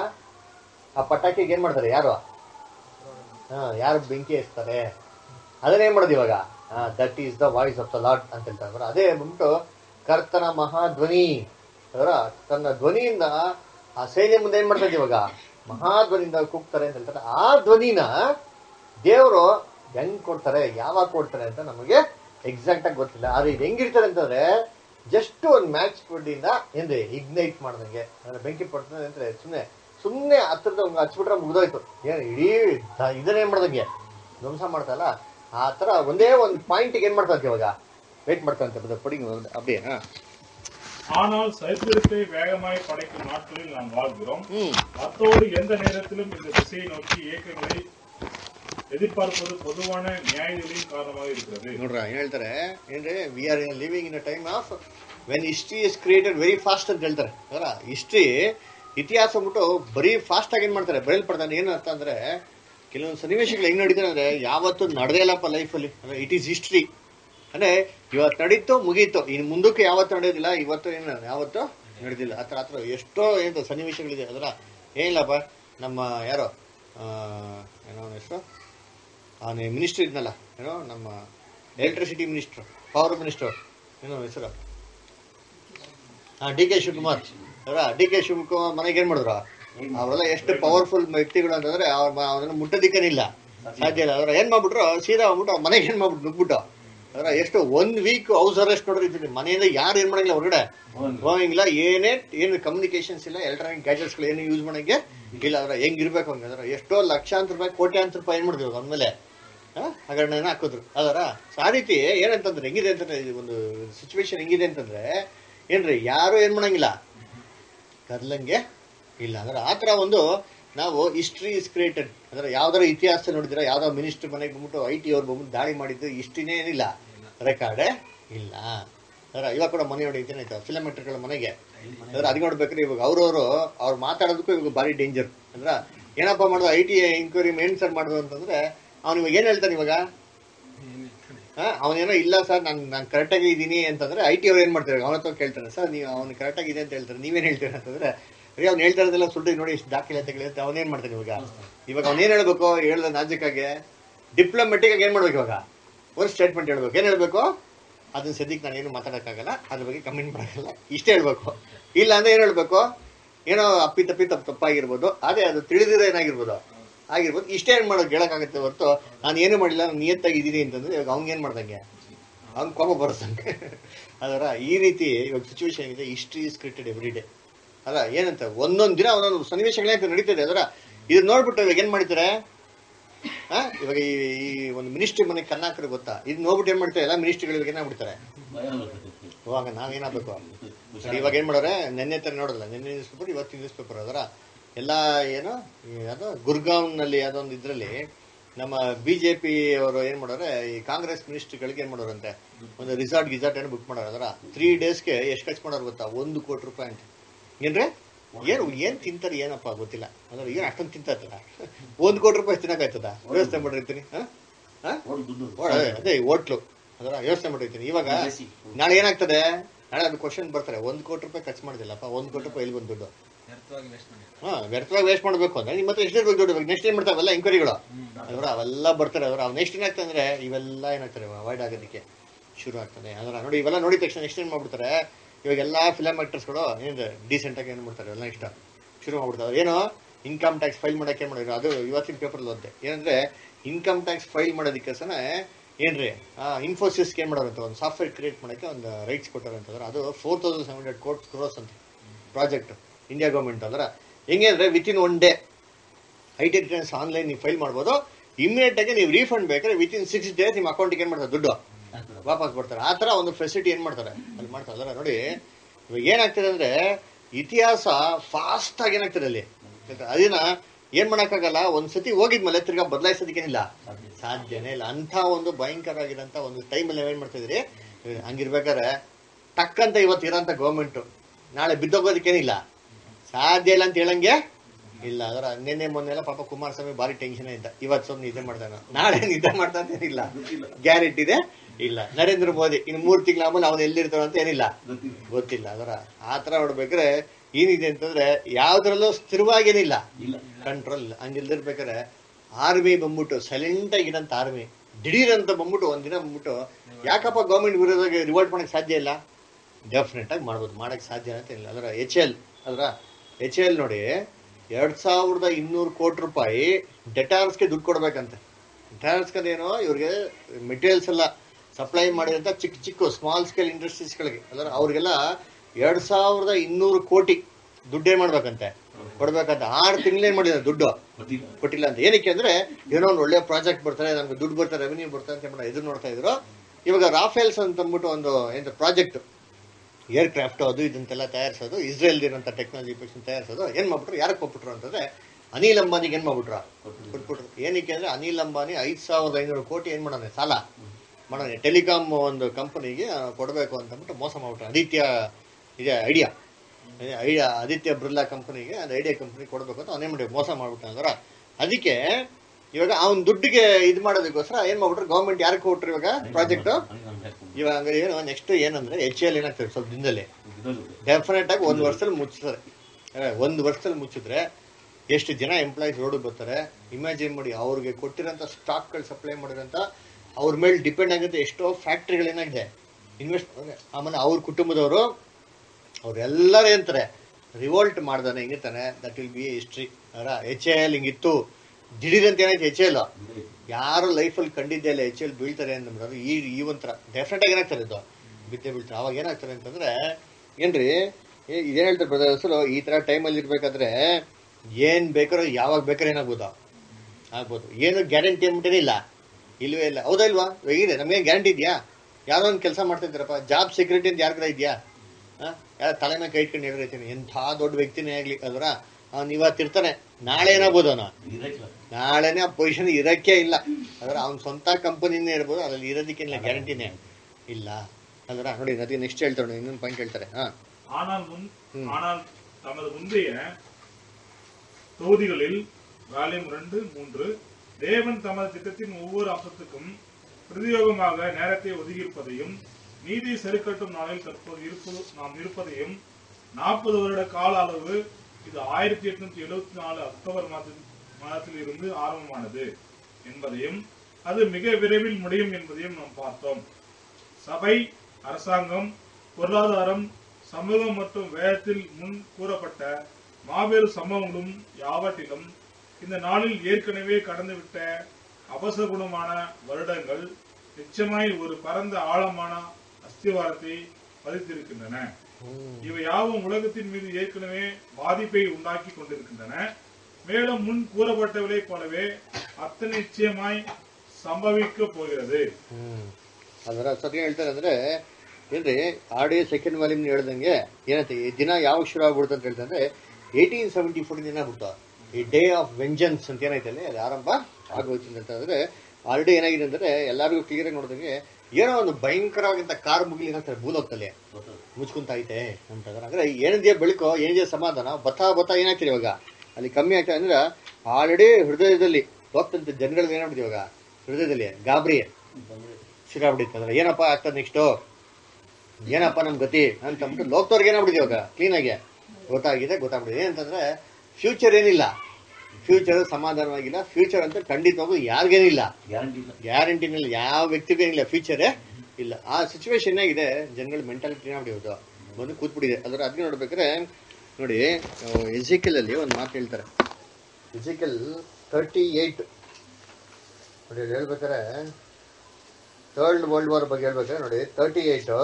ಆ ಪಟಾಕಿಗೆ ಏನ್ ಮಾಡ್ತಾರೆ ಯಾರು ಹಾ ಯಾರು ಬೆಂಕಿ ಹಚ್ತಾರೆ ಅದನ್ನ ಏನ್ ಮಾಡೋದು ಇವಾಗ that is the voice of the Lord ಅಂತ ಹೇಳ್ತಾರೆ ಅವರ ಅದೇ ಬಂದ್ಬಿಟ್ಟು ಕರ್ತನ ಮಹಾಧ್ವನಿ ಅವರ ತನ್ನ ಧ್ವನಿಯಿಂದ ಆ ಸೈನ್ಯ ಮುಂದೆ ಏನ್ ಮಾಡ್ತಾ ಇವಾಗ ಮಹಾಧ್ವನಿಯಿಂದ ಕೂಗ್ತಾರೆ ಅಂತ ಹೇಳ್ತಾರೆ ಆ ಧ್ವನಿನ ದೇವರು ಹೆಂಗ್ ಕೊಡ್ತಾರೆ ಯಾವಾಗ ಕೊಡ್ತಾರೆ ಅಂತ ನಮಗೆ ಎಕ್ಸಾಕ್ಟ್ ಆಗಿ ಗೊತ್ತಿಲ್ಲ ಆದ್ರೆ ಇದು ಹೆಂಗಿರ್ತಾರೆ ಅಂತಂದ್ರೆ ಜಸ್ಟ್ ಒಂದು ಮ್ಯಾಚ್ ಫುಡ್ಡಿಂದ ಏನ್ರಿ ಇಗ್ನೈಟ್ ಮಾಡ್ದಂಗೆ ಅಂದ್ರೆ ಬೆಂಕಿ ಪಡ್ತದೆ ಅಂದ್ರೆ ಸುಮ್ಮನೆ ಸುಮ್ಮನೆ ಹತ್ರದ ಒಂದು ಹಚ್ಬಿಟ್ರೆ ಮುಗ್ದೋಯ್ತು ಏನು ಇಡೀ ದ- ಇದನ್ನೇನ್ ಮಾಡ್ದಂಗೆ ಧ್ವಂಸ ಮಾಡ್ತಲ್ಲ ಆ ತರ ಒಂದೇ ಒಂದು ಪಾಯಿಂಟ್ಗೆ ಏನ್ ಮಾಡ್ತಂತೆ ಇವಾಗ ವೇಟ್ ಮಾಡ್ತಂತೆ ಪುಡಿಂಗ್ அப்படியே ஆ. ஆனால் சரித்திரத்தை வேகமாய் படைக்கும் நாட்களில் நாம் வாழ்கிறோம் ம் அத்தோடு எந்த நேரத்திலும் இந்த திசையை நோக்கி இயக்கங்களை எதிர்பார்ப்பது பொதுவான நியாயங்களின் காரணமாக இருக்கிறது ನೋಡ್ರ ಏನ್ ಹೇಳ್ತಾರೆ ಏನ್ರಿ we are living in a time of when history is created very fast ಅಂತ ಹೇಳ್ತಾರೆ ಅದರ ಹಿಸ್ಟ್ರಿ ಇತಿಹಾಸ ಬಿಟ್ಟು ಬರೀ ಫಾಸ್ಟ್ ಆಗಿ ಏನ್ ಮಾಡ್ತಾರೆ ಬರೆಯಲ್ಪಡ್ತಾನೆ ಏನು ಅರ್ಥ ಅಂದ್ರೆ ಕೆಲವೊಂದು ಸನ್ನಿವೇಶಗಳು ಹೆಂಗ್ ನಡೀತಾರೆ ಅಂದ್ರೆ ಯಾವತ್ತೂ ನಡೆದೇ ಇಲ್ಲಪ್ಪ ಲೈಫಲ್ಲಿ ಅಂದ್ರೆ ಇಟ್ ಈಸ್ ಹಿಸ್ಟ್ರಿ ಅಂದ್ರೆ ಇವತ್ತು ನಡೀತು ಮುಗೀತು ಇನ್ನು ಮುಂದಕ್ಕೆ ಯಾವತ್ತೂ ನಡೆಯೋದಿಲ್ಲ ಇವತ್ತು ಏನು ಯಾವತ್ತೂ ನಡೆದಿಲ್ಲ ಆ ಥರ ಆ ಥರ ಎಷ್ಟೋ ಏನು ಸನ್ನಿವೇಶಗಳಿದೆ ಅದರ ಏನಿಲ್ಲಪ್ಪ ನಮ್ಮ ಯಾರೋ ಆ, ಏನೋ ಅವನ ಹೆಸರು ಅವನ ಮಿನಿಸ್ಟರ್ ಇದ್ನಲ್ಲ ಏನೋ ನಮ್ಮ ಎಲೆಕ್ಟ್ರಿಸಿಟಿ ಮಿನಿಸ್ಟರ್ ಪವರ್ ಮಿನಿಸ್ಟರ್ ಏನೋ ಅವ್ನ ಹೆಸರು ಹಾ ಡಿ ಕೆ ಶಿವಕುಮಾರ್ ಅವರ ಡಿ ಕೆ ಶಿವಕುಮಾರ್ ಮನೆಗೆ ಏನ್ ಮಾಡಿದ್ರು ಅವರೆಲ್ಲ ಎಷ್ಟು ಪವರ್ಫುಲ್ ವ್ಯಕ್ತಿಗಳು ಅಂತಂದ್ರೆ ಅವ್ರ ಅವರನ್ನ ಮುಟ್ಟೋದಿಕ್ಕೇನಿಲ್ಲ ಸಾಧ್ಯ ಇಲ್ಲ ಅವ್ರ ಏನ್ ಮಾಡ್ಬಿಟ್ರು ಸೀದಾ ಹೋಗ್ಬಿಟ್ಟು ಅವ್ರ ಮನೆಗೆ ಏನ್ ಮಾಡ್ಬಿಟ್ಟು ನುಗ್ಬಿಟ್ಟು ಅದರ ಎಷ್ಟು ಒಂದ್ ವೀಕ್ ಹೌಸ್ ಅರೆಸ್ಟ್ ನೋಡ್ರಿ ಇದ್ದೀನಿ ಮನೆಯಿಂದ ಯಾರು ಏನ್ ಮಾಡಂಗಿಲ್ಲ ಹೊರಗಡೆ ಹೋಗಂಗಿಲ್ಲ ಏನೇ ಏನು ಕಮ್ಯುನಿಕೇಶನ್ಸ್ ಇಲ್ಲ ಎಲೆಕ್ಟ್ರಾನಿಕ್ ಗ್ಯಾಜೆಟ್ಸ್ಗಳು ಏನು ಯೂಸ್ ಮಾಡಂಗೆ ಇಲ್ಲ ಅದ್ರ ಹೆಂಗಿರ್ಬೇಕು ಹಂಗಂದ್ರೆ ಎಷ್ಟೋ ಲಕ್ಷಾಂತರ ರೂಪಾಯಿ ಕೋಟ್ಯಾಂತರ ರೂಪಾಯಿ ಏನ್ ಮಾಡಿದ್ವಿ ಅಂದ್ಮೇಲೆ ಹಗರಣನ ಹಾಕಿದ್ರು ಅದರ ಆ ರೀತಿ ಏನಂತಂದ್ರೆ ಹೆಂಗಿದೆ ಅಂತಂದ್ರೆ ಇದು ಒಂದು ಸಿಚುವೇಶನ್ ಹೆಂಗಿದೆ ಅಂತಂದ್ರೆ ಏನ್ರಿ ಯಾರು ಏನ್ ಮಾಡಂಗಿಲ್ಲ ಕದ್ಲಂಗೆ ಇಲ್ಲ ಅಂದ್ರೆ ಆ ಥರ ಒಂದು ನಾವು ಹಿಸ್ಟ್ರಿ ಇಸ್ ಕ್ರಿಯೇಟೆಡ್ ಅಂದ್ರೆ ಯಾವ್ದಾರ ಇತಿಹಾಸ ನೋಡಿದ್ರೆ ಯಾವ್ದೋ ಮಿನಿಸ್ಟರ್ ಮನೆಗೆ ಬಂದ್ಬಿಟ್ಟು ಐ ಟಿ ಅವ್ರು ಬಂದ್ಬಿಟ್ಟು ದಾಳಿ ಮಾಡಿದ್ದು ಹಿಸ್ಟ್ರಿನೇ ಏನಿಲ್ಲ ರೆಕಾರ್ಡೇ ಇಲ್ಲ ಅಂದ್ರೆ ಇವಾಗ ಕೂಡ ಮನೆ ನೋಡಿ ಆಯ್ತಾ ಫಿಲಮೆಟ್ರಿಗಳ ಮನೆಗೆ ಅಂದ್ರೆ ಅದಕ್ಕೆ ನೋಡ್ಬೇಕ್ರೆ ಇವಾಗ ಅವ್ರವ್ರು ಅವ್ರು ಮಾತಾಡೋದಕ್ಕೂ ಇವಾಗ ಭಾರಿ ಡೇಂಜರ್ ಅಂದ್ರ ಏನಪ್ಪ ಮಾಡೋದು ಐ ಟಿ ಎಂಕ್ವೈರಿ ಏನ್ ಸರ್ ಮಾಡೋದು ಅಂತಂದ್ರೆ ಅವ್ನು ಇವಾಗ ಏನ್ ಹೇಳ್ತಾನೆ ಇವಾಗ ಅವನೇನೋ ಇಲ್ಲ ಸರ್ ನಾನು ನಾನು ಕರೆಕ್ಟಾಗಿ ಇದ್ದೀನಿ ಅಂತಂದ್ರೆ ಐ ಟಿ ಅವ್ರು ಏನ್ ಮಾಡ್ತಾರೆ ಅವನ ಹತ್ರ ಕೇಳ್ತಾರೆ ಸರ್ ನೀವು ಅವ್ನು ಕರೆಕ್ಟಾಗಿ ಇದೆ ಅಂತ ಹೇಳ್ತಾರೆ ನೀವೇನ್ ಹೇಳ್ತೀರಾ ಅಂತಂದ್ರೆ ರೀ ಅವ್ನು ಹೇಳ್ತಾ ಇರೋದೆಲ್ಲ ಸುಳ್ಳು ನೋಡಿ ಇಷ್ಟು ದಾಖಲಾತಿಗಳು ಅಂತ ಅವನೇನ್ ಮಾಡ್ತಾನೆ ಇವಾಗ ಇವಾಗ ಅವ್ನೇನ್ ಹೇಳ್ಬೇಕು ಹೇಳ್ದ ನಾಜಕ್ಕಾಗೆ ಡಿಪ್ಲೊಮೆಟಿಕ್ ಆಗಿ ಏನ್ ಮಾಡ್ಬೇಕು ಇವಾಗ ಒಂದು ಸ್ಟೇಟ್ಮೆಂಟ್ ಹೇಳ್ಬೇಕು ಏನ್ ಹೇಳ್ಬೇಕು ಅದನ್ನ ಸದ್ಯಕ್ಕೆ ನಾನು ಏನು ಮಾತಾಡೋಕ್ಕಾಗಲ್ಲ ಅದ್ರ ಬಗ್ಗೆ ಕಮೆಂಟ್ ಮಾಡೋಕ್ಕಲ್ಲ ಇಷ್ಟೇ ಹೇಳ್ಬೇಕು ಇಲ್ಲ ಅಂದ್ರೆ ಏನ್ ಹೇಳ್ಬೇಕು ಏನೋ ಅಪ್ಪಿ ತಪ್ಪಿ ತಪ್ಪು ತಪ್ಪಾಗಿರ್ಬೋದು ಅದೇ ಅದು ತಿಳಿದಿರೋ ಏನಾಗಿರ್ಬೋದು ಆಗಿರ್ಬೋದು ಇಷ್ಟೇ ಏನ್ ಮಾಡೋದು ಹೇಳಕ್ಕಾಗತ್ತೆ ಹೊರತು ನಾನು ಏನು ಮಾಡಿಲ್ಲ ನಾನು ನಿಯತ್ತಾಗಿ ಇದ್ದೀನಿ ಅಂತಂದ್ರೆ ಇವಾಗ ಅವ್ನಿಗೆ ಏನ್ ಮಾಡ್ದಂಗೆ ಅವ್ನ್ ಕೋಪ ಬರುತ್ತೆ ಅದರ ಈ ರೀತಿ ಇವಾಗ ಸಿಚುವೇಶನ್ ಇದೆ history is created every day ಅಲ್ಲ ಏನಂತ ಒಂದೊಂದು ದಿನ ಒಂದೊಂದು ಸನ್ನಿವೇಶಗಳೇ ನಡೀತದೆ ಅದರ ಇದನ್ನ ನೋಡ್ಬಿಟ್ಟು ಇವಾಗ ಏನ್ ಮಾಡ್ತಾರೆ ಆ ಇವಾಗ ಈ ಈ ಒಂದು ಮಿನಿಸ್ಟ್ರಿ ಮನೆಗೆ ಕನ್ನಾಕರು ಗೊತ್ತಾ ಇದು ನೋಡ್ಬಿಟ್ಟು ಏನ್ ಮಾಡ್ತಾರೆ ಎಲ್ಲ ಮಿನಿಸ್ಟ್ರಿಗಳಿಗೆ ಏನಾಗ್ಬಿಡ್ತಾರೆ ಇವಾಗ ನಾವೇನಾಗಬೇಕು ಇವಾಗ ಏನ್ ಮಾಡೋರೆ ನೆನ್ನೆ ತರ ನೋಡಲ್ಲ ನೆನ್ನೆ ನ್ಯೂಸ್ ಪೇಪರ್ ಇವತ್ತಿನ ನ್ಯೂಸ್ ಪೇಪರ್ ಅದರ ಎಲ್ಲ ಏನು ಈ ಅದು ಗುರ್ಗಾಂವ್ನಲ್ಲಿ ಅದೊಂದು ಇದ್ರಲ್ಲಿ ನಮ್ಮ ಬಿಜೆಪಿ ಅವರು ಏನ್ ಮಾಡೋರೆ ಈ ಕಾಂಗ್ರೆಸ್ ಮಿನಿಸ್ಟ್ರಿಗಳಿಗೆ ಏನ್ ಮಾಡೋರಂತೆ ಒಂದು ರಿಸಾರ್ಟ್ ಗಿಸಾರ್ಟ್ ಏನು ಬುಕ್ ಮಾಡೋರು ಅದರ ತ್ರೀ ಡೇಸ್ಗೆ ಎಷ್ಟು ಖರ್ಚು ಮಾಡೋರು ಗೊತ್ತಾ ಒಂದು ಕೋಟಿ ರೂಪಾಯಿ ಅಂತ ಏನ್ರಿ ಏನು ಏನ್ ತಿಂತಾರೆ ಏನಪ್ಪ ಗೊತ್ತಿಲ್ಲ ಅಂದ್ರೆ ಏನ್ ಅಷ್ಟೊಂದು ತಿಂತಾರ ಒಂದ್ ಕೋಟಿ ರೂಪಾಯಿ ತಿನ್ನಕಾಯ್ತದ ವ್ಯವಸ್ಥೆ ಮಾಡಿರ್ತೀನಿ ಹಾ ಹಾ ಒಳ್ಳೆ, ಅದೇ ಹೋಟ್ಲು ಅದರ ಯೋಚನೆ ಮಾಡಿರ್ತೀನಿ ಇವಾಗ ನಾಳೆ ಏನಾಗ್ತದೆ ನಾಳೆ ಅದು ಕ್ವಶನ್ ಬರ್ತಾರೆ ಒಂದ್ ಕೋಟಿ ರೂಪಾಯಿ ಖರ್ಚು ಮಾಡಿದಿಲ್ಲಪ್ಪ ಒಂದ್ ಕೋಟಿ ರೂಪಾಯಿ ಎಲ್ಲಿ ಬಂದು ದುಡ್ಡು ವ್ಯರ್ಥವಾಗಿ ವೇಸ್ಟ್ ಮಾಡಿ ಹಾ ವ್ಯರ್ಥವಾಗಿ ವೇಸ್ಟ್ ಮಾಡ್ಬೇಕು ಅಂದ್ರೆ ನಿಮ್ಮ ಹತ್ರ ಎಷ್ಟು ಇರ್ಬೇಕು ದುಡ್ಡು ನೆಕ್ಸ್ಟ್ ಏನ್ ಮಾಡ್ತಾವೆ ಅವೆಲ್ಲ ಎಂಕ್ವೈರಿಗಳು ಅವ್ರ ಅವೆಲ್ಲ ಬರ್ತಾರೆ ಅವ್ರ ಅವ್ ನೆಕ್ಸ್ಟ್ ಏನಾಗ್ತದೆ ಅಂದ್ರೆ ಇವೆಲ್ಲ ಏನಾಗ್ತಾರೆ ಅವಾಯ್ಡ್ ಆಗೋದಕ್ಕೆ ಶುರು ಆಗ್ತದೆ ಅದರ ನೋಡಿ ಇವೆಲ್ಲ ನೋಡಿದ ತಕ್ಷಣ ನೆಕ್ಸ್ಟ್ ಏನ್ ಮಾಡ್ಬಿಡ್ತಾರೆ ಇವಾಗ ಎಲ್ಲಾ ಫಿಲಮ್ ಆಕ್ಟರ್ಸ್ಗಳು ಏನಿದೆ ಡೀಸೆಂಟ್ ಆಗಿ ಏನ್ ಮಾಡ್ತಾರೆ ಎಲ್ಲ ಇಷ್ಟ ಶುರು ಮಾಡ್ಬಿಡ್ತಾರೆ ಏನೋ ಇನ್ಕಮ್ ಟ್ಯಾಕ್ಸ್ ಫೈಲ್ ಮಾಡಕ್ಕೆ ಏನ್ ಮಾಡಿದ್ರು ಅದು ಇವತ್ತಿನ ಪೇಪರ್ ಓದ್ದೆ ಏನಂದ್ರೆ ಇನ್ಕಮ್ ಟ್ಯಾಕ್ಸ್ ಫೈಲ್ ಮಾಡೋದಕ್ಕೋಸ್ಕರ ಏನ್ರಿ ಆ ಇನ್ಫೋಸಿಸ್ಗೆ ಏನ್ ಮಾಡೋರಂತ ಒಂದು ಸಾಫ್ಟ್ವೇರ್ ಕ್ರಿಯೇಟ್ ಮಾಡಕ್ಕೆ ಒಂದು ರೈಟ್ಸ್ ಕೊಟ್ಟಾರಂತಂದ್ರೆ ಅದು four thousand seven hundred crores crores ಅಂತ ಪ್ರಾಜೆಕ್ಟ್ ಇಂಡಿಯಾ ಗೌರ್ಮೆಂಟ್ ಅಂದ್ರೆ ಹೆಂಗೆ ಅಂದ್ರೆ within one day I T returns online ನೀವು ಫೈಲ್ ಮಾಡ್ಬೋದು ಇಮಿಡಿಯೇಟ್ ಆಗಿ ನೀವು ರೀಫಂಡ್ ಬೇಕಾದ್ರೆ ವಿತ್ ಇನ್ ಸಿಕ್ಸ್ ಡೇಸ್ ನಿಮ್ಮ ಅಕೌಂಟಿಗೆ ಏನ್ ಮಾಡ್ತಾರೆ ದುಡ್ಡು ವಾಪಸ್ ಬರ್ತಾರೆ ಆ ತರ ಒಂದು ಫೆಸಿಲಿಟಿ ಏನ್ ಮಾಡ್ತಾರೆ ಅಲ್ಲಿ ಮಾಡ್ತಾರೆ ಅದರ ನೋಡಿ ಇವಾಗ ಏನಾಗ್ತದೆ ಅಂದ್ರೆ ಇತಿಹಾಸ ಫಾಸ್ಟ್ ಆಗಿ ಏನಾಗ್ತದೆ ಅಲ್ಲಿ ಅದನ್ನ ಏನ್ ಮಾಡಕ್ಕಾಗಲ್ಲ ಒಂದ್ ಸತಿ ಹೋಗಿದ್ಮೇಲೆ ತಿರ್ಗಾ ಬದಲಾಯಿಸೋದಕ್ಕೇನಿಲ್ಲ ಸಾಧ್ಯನೇ ಇಲ್ಲ ಅಂತ ಒಂದು ಭಯಂಕರ ಆಗಿರೋಂಥ ಒಂದು ಟೈಮಲ್ಲಿ ನಾವೇನ್ ಮಾಡ್ತಿದ್ರಿ ಹಂಗಿರ್ಬೇಕಾದ್ರೆ ಟಕ್ಕಂತ ಇವತ್ತು ಇರೋಂಥ ಗೌರ್ಮೆಂಟ್ ನಾಳೆ ಬಿದ್ದೋಗೋದಕ್ಕೇನಿಲ್ಲ ಸಾಧ್ಯ ಇಲ್ಲ ಅಂತ ಹೇಳಂಗೆ ಇಲ್ಲ ಅದರ ನಿನ್ನೆ ಮೊನ್ನೆ ಎಲ್ಲ ಪಾಪ ಕುಮಾರಸ್ವಾಮಿ ಭಾರಿ ಟೆನ್ಷನ್ ಇದ್ದ ಇವತ್ತು ಸ್ವಲ್ಪ ನಿದ್ದೆ ಮಾಡ್ತಾನ ನಾಳೆ ನಿದ್ದೆ ಮಾಡ್ತಾ ಅಂತ ಏನಿಲ್ಲ ಗ್ಯಾರಂಟಿ ಇದೆ ಇಲ್ಲ ನರೇಂದ್ರ ಮೋದಿ ಇನ್ನು ಮೂರ್ ತಿಂಗಳ ಆಮೇಲೆ ಅವ್ನು ಎಲ್ಲಿರ್ತಾವ ಅಂತ ಏನಿಲ್ಲ ಗೊತ್ತಿಲ್ಲ ಅದರ ಆ ತರ ನೋಡ್ಬೇಕಾದ್ರೆ ಏನಿದೆ ಅಂತಂದ್ರೆ ಯಾವ್ದ್ರಲ್ಲೂ ಸ್ಥಿರವಾಗೇನಿಲ್ಲ ಕಂಟ್ರೋಲ್ ಇಲ್ಲ ಹಂಗಿಲ್ದಿರ್ಬೇಕಾದ್ರೆ ಆರ್ಮಿ ಬಂದ್ಬಿಟ್ಟು ಸೈಲೆಂಟ್ ಆಗಿರೋಂಥ ಆರ್ಮಿ ದಿಢೀರ್ ಅಂತ ಬಂದ್ಬಿಟ್ಟು ಒಂದಿನ ಬಂದ್ಬಿಟ್ಟು ಯಾಕಪ್ಪ ಗೌರ್ಮೆಂಟ್ ವಿರೋಧವಾಗಿ ರಿವೋಲ್ಟ್ ಮಾಡಕ್ ಸಾಧ್ಯ ಇಲ್ಲ ಡೆಫಿನೆಟ್ ಆಗಿ ಮಾಡ್ಬೋದು ಮಾಡಕ್ ಸಾಧ್ಯ ಅಂತ ಇಲ್ಲ ಅದರ ಎಚ್ ಎಲ್ ಅದರ ಎಚ್ ಎಲ್ ನೋಡಿ ಎರಡ್ ಸಾವಿರದ ಇನ್ನೂರು ಕೋಟಿ ರೂಪಾಯಿ ಡೆಟಾರ್ಸ್ಗೆ ದುಡ್ಡು ಕೊಡ್ಬೇಕಂತೆ ಡೆಟಾರ್ಸ್ಗೆ ಏನೋ ಇವ್ರಿಗೆ ಮೆಟೀರಿಯಲ್ಸ್ ಎಲ್ಲ ಸಪ್ಲೈ ಮಾಡಿದಂತ ಚಿಕ್ಕ ಚಿಕ್ಕ ಸ್ಮಾಲ್ ಸ್ಕೇಲ್ ಇಂಡಸ್ಟ್ರೀಸ್ಗಳಿಗೆ ಅದರ ಅವ್ರಿಗೆಲ್ಲ ಎರಡ್ ಸಾವಿರದ ಇನ್ನೂರು ಕೋಟಿ ದುಡ್ಡೇ ಮಾಡ್ಬೇಕಂತೆ ಕೊಡ್ಬೇಕಂತ ಆರು ತಿಂಗಳೇನ್ ಮಾಡಿದ್ದಾರೆ ದುಡ್ಡು ಕೊಟ್ಟಿಲ್ಲ ಅಂತ ಏನಕ್ಕೆ ಅಂದ್ರೆ ಏನೋ ಒಂದು ಒಳ್ಳೆ ಪ್ರಾಜೆಕ್ಟ್ ಬರ್ತಾರೆ ನಮ್ಗೆ ದುಡ್ಡು ಬರ್ತಾರೆ ರೆವೆನ್ಯೂ ಬರ್ತಾರೆ ಅಂತ ಹೇಳ್ಬಿಟ್ಟು ಎದುರು ನೋಡ್ತಾ ಇದ್ರು ಇವಾಗ ರಾಫೇಲ್ಸ್ ಅಂತ ಅಂದ್ಬಿಟ್ಟು ಒಂದು ಎಂತ ಪ್ರಾಜೆಕ್ಟ್ ಏರ್ ಕ್ರಾಫ್ಟ್ ಅದು ಇದಂತೆಲ್ಲ ತಯಾರಿಸೋದು ಇಸ್ರೇಲ್ ಇರೋಂಥ ಟೆಕ್ನಾಲಜಿ ಪಕ್ಷನ್ ತಯಾರಿಸೋದು ಏನ್ ಮಾಡ್ಬಿಟ್ರು ಯಾರಿಗೆ ಕೊಟ್ಬಿಟ್ರು ಅಂತಂದ್ರೆ ಅನಿಲ್ ಅಂಬಾನಿಗೆ ಏನ್ ಮಾಡ್ಬಿಟ್ರು ಕೊಟ್ಬಿಟ್ರು ಏನಕ್ಕೆ ಅಂದ್ರೆ ಅನಿಲ್ ಅಂಬಾನಿ ಐದ್ ಸಾವಿರದ ಐನೂರು ಕೋಟಿ ಏನ್ ಮಾಡೋಣ ಸಾಲ ಮಾಡೋಣ ಟೆಲಿಕಾಮ್ ಒಂದು ಕಂಪನಿಗೆ ಕೊಡಬೇಕು ಅಂತ ಅಂದ್ಬಿಟ್ಟು ಮೋಸ ಮಾಡ್ಬಿಟ್ರು ಆದಿತ್ಯ ಇದೆ ಐಡಿಯಾ ಐಡಿಯಾ ಆದಿತ್ಯ ಬಿರ್ಲಾ ಕಂಪನಿಗೆ ಅದು ಐಡಿಯಾ ಕಂಪನಿ ಕೊಡಬೇಕು ಅಂತ ಅವನೇನ್ ಮಾಡಿ ಮೋಸ ಮಾಡ್ಬಿಟ್ಟ ಅಂದ್ರ ಅದಕ್ಕೆ ಇವಾಗ ಅವ್ನ ದುಡ್ಡಿಗೆ ಇದು ಮಾಡೋದಕ್ಕೋಸ್ಕರ ಏನ್ ಮಾಡ್ಬಿಟ್ರು ಗೌರ್ಮೆಂಟ್ ಯಾರಿಗೆ ಕೊಟ್ರು ಇವಾಗ ಪ್ರಾಜೆಕ್ಟ್ ಇವಾಗ ಹಂಗಾರೆ ಏನು ನೆಕ್ಸ್ಟ್ ಏನಂದ್ರೆ ಎಚ್ ಎಲ್ ಏನಾಗ್ತದೆ ಸ್ವಲ್ಪ ದಿನದಲ್ಲಿ ಡೆಫಿನೆಟ್ ಆಗಿ ಒಂದು ವರ್ಷದಲ್ಲಿ ಮುಚ್ತಾರೆ ಅದೇ, ಒಂದು ವರ್ಷದಲ್ಲಿ ಮುಚ್ಚಿದ್ರೆ ಎಷ್ಟು ಜನ ಎಂಪ್ಲಾಯೀಸ್ ರೋಡಿಗೆ ಬರ್ತಾರೆ ಇಮ್ಯಾಜಿನ್ ಮಾಡಿ ಅವ್ರಿಗೆ ಕೊಟ್ಟಿರೋಂಥ ಸ್ಟಾಕ್ಗಳು ಸಪ್ಲೈ ಮಾಡಿರೋಂಥ ಅವ್ರ ಮೇಲೆ ಡಿಪೆಂಡ್ ಆಗಿರುತ್ತೆ ಎಷ್ಟೋ ಫ್ಯಾಕ್ಟ್ರಿಗಳೇನಾಗಿದೆ ಇನ್ವೆಸ್ಟ್ ಆಮೇಲೆ ಅವ್ರ ಕುಟುಂಬದವರು ಅವ್ರೆಲ್ಲರೂ ಏನಂತಾರೆ ರಿವೋಲ್ಟ್ ಮಾಡ್ದಾನೆ ಹೆಂಗಿರ್ತಾನೆ ದಟ್ ವಿಲ್ ಬಿ ಹಿಸ್ಟ್ರಿ ಅರ ಎಚ್ ಎ ಎಲ್ ಹಿಂಗಿತ್ತು ದಿಢೀರಂತ ಏನಾಯ್ತು ಎಚ್ ಎಲ್ ಯಾರು ಲೈಫಲ್ಲಿ ಕಂಡಿದ್ದೆ ಇಲ್ಲ ಎಚ್ ಎಲ್ ಬೀಳ್ತಾರೆ ಅಂದ್ಬಿಡೋದು ಈ ಈ ಒಂಥರ ಡೆಫಿನೆಟ್ ಆಗಿ ಏನಾಗ್ತಾರೆ ಇದು ಬಿದ್ದೆ ಬೀಳ್ತಾರೆ ಅವಾಗ ಏನಾಗ್ತಾರೆ ಅಂತಂದ್ರೆ ಏನ್ರಿ ಏ- ಇದೇನ್ ಹೇಳ್ತಾರೆ ಬ್ರದರ್ ಹೆಸರು ಈ ತರ ಟೈಮಲ್ಲಿ ಇರ್ಬೇಕಾದ್ರೆ ಏನ್ ಬೇಕಾದ್ರೂ ಯಾವಾಗ ಬೇಕಾದ್ರೆ ಏನಾಗ್ಬೋದು ಆಗ್ಬೋದು ಏನು ಗ್ಯಾರಂಟಿ ಅಂದ್ಬಿಟ್ಟೇ ಇಲ್ಲ ಇಲ್ವೇ ಇಲ್ಲ ಹೌದಾ ಇಲ್ವಾ ಇವಾಗ ಇದೆ ನಮಗೆ ಗ್ಯಾರಂಟಿ ಇದೆಯಾ ಯಾರೋ ಒಂದು ಕೆಲಸ ಮಾಡ್ತಾ ಇದ್ದಾರಪ್ಪ ಜಾಬ್ ಸೆಕ್ಯೂರಿಟಿ ಅಂತ ಯಾರ ಕಡೆ ಇದೆಯಾ ಯಾರು ತಲೆ ಮೇಲೆ ಕೈ ಇಟ್ಕೊಂಡು ಹೇಳಿರ್ತೀನಿ ಎಂಥ ದೊಡ್ಡ ವ್ಯಕ್ತಿನೇ ಆಗ್ಲಿ ಅಲ್ವರ ಅವ್ನು ಇವತ್ತಿರ್ತಾನೆ ನಾಳೆ ಏನಾಗ್ಬೋದು ಅವನು ನಾಳೆನೇ ಆ ಪೊಸಿಷನ್ ಇರಕ್ಕೆ ಇಲ್ಲ ಅದ್ರ ಅವ್ನ ಸ್ವಂತ ಕಂಪನಿನೇ ಇರ್ಬೋದು ಅದ್ರಲ್ಲಿ ಇರೋದಕ್ಕೇನಿಲ್ಲ ಗ್ಯಾರಂಟಿನೇ ಇಲ್ಲ ಅಲ್ವರ ನೋಡಿ ಅದೇ ನೆಕ್ಸ್ಟ್ ಹೇಳ್ತಾರೆ ನೋಡಿ ಇನ್ನೊಂದು ಪಾಯಿಂಟ್ ಹೇಳ್ತಾರೆ ಹಾ ஆனால் முன் ம். ஆனால் தமது முந்தைய தொகுதிகளில் வால்யூம் ரெண்டு மூன்று தேவன் தமது திட்டத்தின் ஒவ்வொரு அம்சத்துக்கும் பிரதியோகமாக நேரத்தை ஒதுக்கியிருப்பதையும் நீதி செருக்கட்டும் நாளில் தற்போது இருப்பது நாம் இருப்பதையும் நாற்பது வருட கால அளவு இது ஆயிரத்தி எட்நூத்தி எழுபத்தி நாலு அக்டோபர் மாதத்தில் மாதத்தில் இருந்து ஆரம்பமானது என்பதையும் அது மிக விரைவில் முடியும் என்பதையும் நாம் பார்த்தோம் சபை அரசாங்கம் பொருளாதாரம் சமூகம் மற்றும் வேதத்தில் முன் கூறப்பட்ட மாபெரும் சம்பவங்களும் யாவற்றிலும் இந்த நாளில் ஏற்கனவே கடந்துவிட்ட அபசகுணமான வருடங்கள் நிச்சயமாய் ஒரு பரந்த ஆழமான அஸ்திவாரத்தை பதித்திருக்கின்றன இவை யாவும் உலகத்தின் மீது ஏற்கனவே பாதிப்பை உண்டாக்கி கொண்டிருக்கின்றன மேலும் முன் கூறப்பட்டவளைப் போலவே அத்தனை நிச்சயமாய் ಸಂಭವಿக்க போகிறது ಹ್ಮ್ ಅದರ ಸರಿ ಹೇಳ್ತಾರೆ ಅಂದ್ರೆ ಏನ್ರಿ ಆಡಿಯೋ ಸೆಕೆಂಡ್ ವಾಲ್ಯೂಮ್ ಹೇಳ್ದಂಗೆ ಏನಂತೆ ಈ ದಿನ ಯಾವಾಗ ಶುರು ಆಗ್ಬಿಡ್ತು ಅಂತ ಹೇಳ್ತಾರೆ ಏಯ್ಟೀನ್ ಸೆವೆಂಟಿ ಫೋರ್ ದಿನ ಬಿಡ್ತು ಈ ಡೇ ಆಫ್ ವೆಂಜನ್ಸ್ ಅಂತ ಏನೈತೆ ಅಲ್ಲಿ ಅದು ಆರಂಭ ಆಗೋಯ್ತು ಅಂತ ಅಂದ್ರೆ ಆಲ್ರೆಡಿ ಏನಾಗಿದೆ ಅಂದ್ರೆ ಎಲ್ಲರಿಗೂ ಕ್ಲಿಯರ್ ಆಗಿ ನೋಡಿದಂಗೆ ಏನೋ ಒಂದು ಭಯಂಕರವಾಗಿಂತ ಕಾರ್ ಮುಗಿಲಿ ಏನಾಗ್ತಾರೆ ಭೂಲೋಕದಲ್ಲಿ ಮುಚ್ಕೊಂತ ಐತೆ ಅಂತಂದ್ರೆ ಅಂದ್ರೆ ಏನಿದೆಯಾ ಬೆಳಕು ಏನಿದೆಯಾ ಸಮಾಧಾನ ಬತ್ತಾ ಬತ್ತಾ ಏನಾಗ್ತಿದೆ ಇವಾಗ ಅಲ್ಲಿ ಕಮ್ಮಿ ಆಗ್ತದೆ ಅಂದ್ರೆ ಆಲ್ರೆಡಿ ಹೃದಯದಲ್ಲಿ ಹೋಗ್ತಂತ ಜನಗಳಿಗೆ ಏನಾಗ್ಬಿಟ್ಟಿದೆ ಇವಾಗ ಹೃದಯದಲ್ಲಿ ಗಾಬರಿ ಸಿಗಾಬಿಟ್ಟಿತ್ತು ಅಂದ್ರೆ ಏನಪ್ಪ ಆಗ್ತದೆ ನೆಕ್ಸ್ಟು ಏನಪ್ಪ ನಮ್ ಗತಿ ಅಂತ ಅಂದ್ಬಿಟ್ಟು ಲೋಕದವ್ರಿಗೆ ಏನಾಗ್ಬಿಟ್ಟಿದೆ ಇವಾಗ ಕ್ಲೀನ್ ಆಗಿ ಗೊತ್ತಾಗಿದೆ ಗೊತ್ತಾಗ್ಬಿಟ್ಟಿದೆ ಏನಂತಂದ್ರೆ ಫ್ಯೂಚರ್ ಏನಿಲ್ಲ ಫ್ಯೂಚರ್ ಸಮಾಧಾನವಾಗಿಲ್ಲ ಫ್ಯೂಚರ್ ಅಂತ ಖಂಡಿತವಾಗೂ ಯಾರಿಗೇನಿಲ್ಲ ಗ್ಯಾರಂಟಿನಿಲ್ಲ ಯಾವ ವ್ಯಕ್ತಿಗೂ ಏನಿಲ್ಲ ಫ್ಯೂಚರೇ ಇಲ್ಲ ಆ ಸಿಚುವೇಶನ್ ಆಗಿದೆ ಜನಗಳ ಮೆಂಟಾಲಿಟಿ ಏನಾಗ್ಬಿಟ್ಟಿರೋದು ಬಂದು ಕೂತ್ಬಿಟ್ಟಿದೆ ಅದರ ಅದಕ್ಕೆ ನೋಡ್ಬೇಕಾದ್ರೆ ನೋಡಿ ಎಜಿಕಲ್ ಅಲ್ಲಿ ಒಂದು ಮಾತು ಹೇಳ್ತಾರೆ ಎಜಿಕಲ್ ತರ್ಟಿ ಏಯ್ಟ್ ನೋಡಿ ಇಲ್ಲಿ ಹೇಳ್ಬೇಕಾರೆ ಥರ್ಡ್ ವರ್ಲ್ಡ್ ವಾರ್ ಬಗ್ಗೆ ಹೇಳ್ಬೇಕಾದ್ರೆ ನೋಡಿ ತರ್ಟಿ ಏಯ್ಟು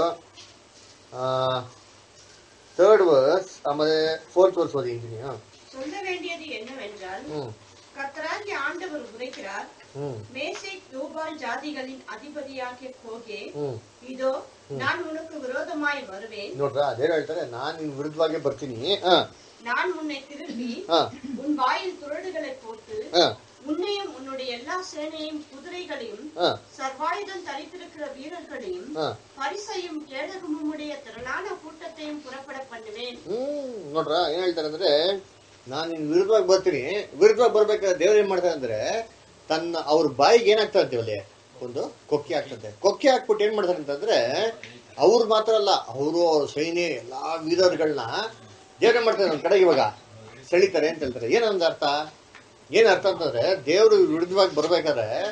ಥರ್ಡ್ ವರ್ಸ್ ಆಮೇಲೆ ಫೋರ್ತ್ ವರ್ಸ್ ಓದಿದ್ದೀನಿ ಹಾಂ சொல்ல வேண்டியது என்னவென்றால் ಹ್ಞೂ கர்த்தராகிய ஆண்டவர் உரைக்கிறார் ಹ್ಞೂ மேசேக் யோபால் ஜாதிகளின் அதிபதியாகிய கோகே ಹ್ಞೂ இதோ நான் உனக்கு விரோதமாய் வருவேன் ನೋಡ್ರಾ ಅದೇ ಹೇಳ್ತಾರೆ ನಾನು ನಿನ್ ವಿರುದ್ಧವಾಗೇ ಬರ್ತೀನಿ ಹಾಂ நான் உன்னை திருப்பி ಹಾಂ உன் வாயில் துரடுகளை போட்டு ಹಾಂ உன்னையும் உன்னுடைய எல்லா சேனையும் குதிரைகளையும் ಹಾಂ சர்வாயுதம் தரித்திருக்கிற வீரர்களையும் ಹಾಂ பரிசையும் கேடகமுடைய திரளான கூட்டத்தையும் புறப்பட பண்ணுவேன் ಹ್ಮ್ ನೋಡ್ರ ಏನ್ ಹೇಳ್ತಾರೆ ಅಂದ್ರೆ ನಾನ್ ನಿನ್ ವಿರುದ್ಧವಾಗಿ ಬರ್ತೀನಿ ವಿರುದ್ಧವಾಗಿ ಬರ್ಬೇಕಾದ್ರೆ ದೇವ್ರು ಏನ್ ಮಾಡ್ತಾರೆ ಅಂದ್ರೆ ತನ್ನ ಅವ್ರ ಬಾಯಿಗೆ ಏನಾಗ್ತಾ ಅಂತೀವಲ್ಲಿ ಒಂದು ಕೊಕ್ಕಿ ಆಗ್ತದೆ ಕೊಕ್ಕಿ ಹಾಕ್ಬಿಟ್ಟು ಏನ್ ಮಾಡ್ತಾರೆ ಅಂತಂದ್ರೆ ಅವ್ರು ಮಾತ್ರ ಅಲ್ಲ ಅವರು ಅವ್ರ ಸೈನ್ಯ ಎಲ್ಲಾ ವೀರರ್ಗಳನ್ನ ದೇವ್ರ ಮಾಡ್ತಾರೆ ಒಂದ್ ಕಡೆಗೆ ಇವಾಗ ಸೆಳಿತಾರೆ ಅಂತ ಹೇಳ್ತಾರೆ ಏನೊಂದು ಅರ್ಥ ಏನ್ ಅರ್ಥ ಅಂತಂದ್ರೆ ದೇವ್ರು ವಿರುದ್ಧವಾಗಿ ಬರ್ಬೇಕಾದ್ರೆ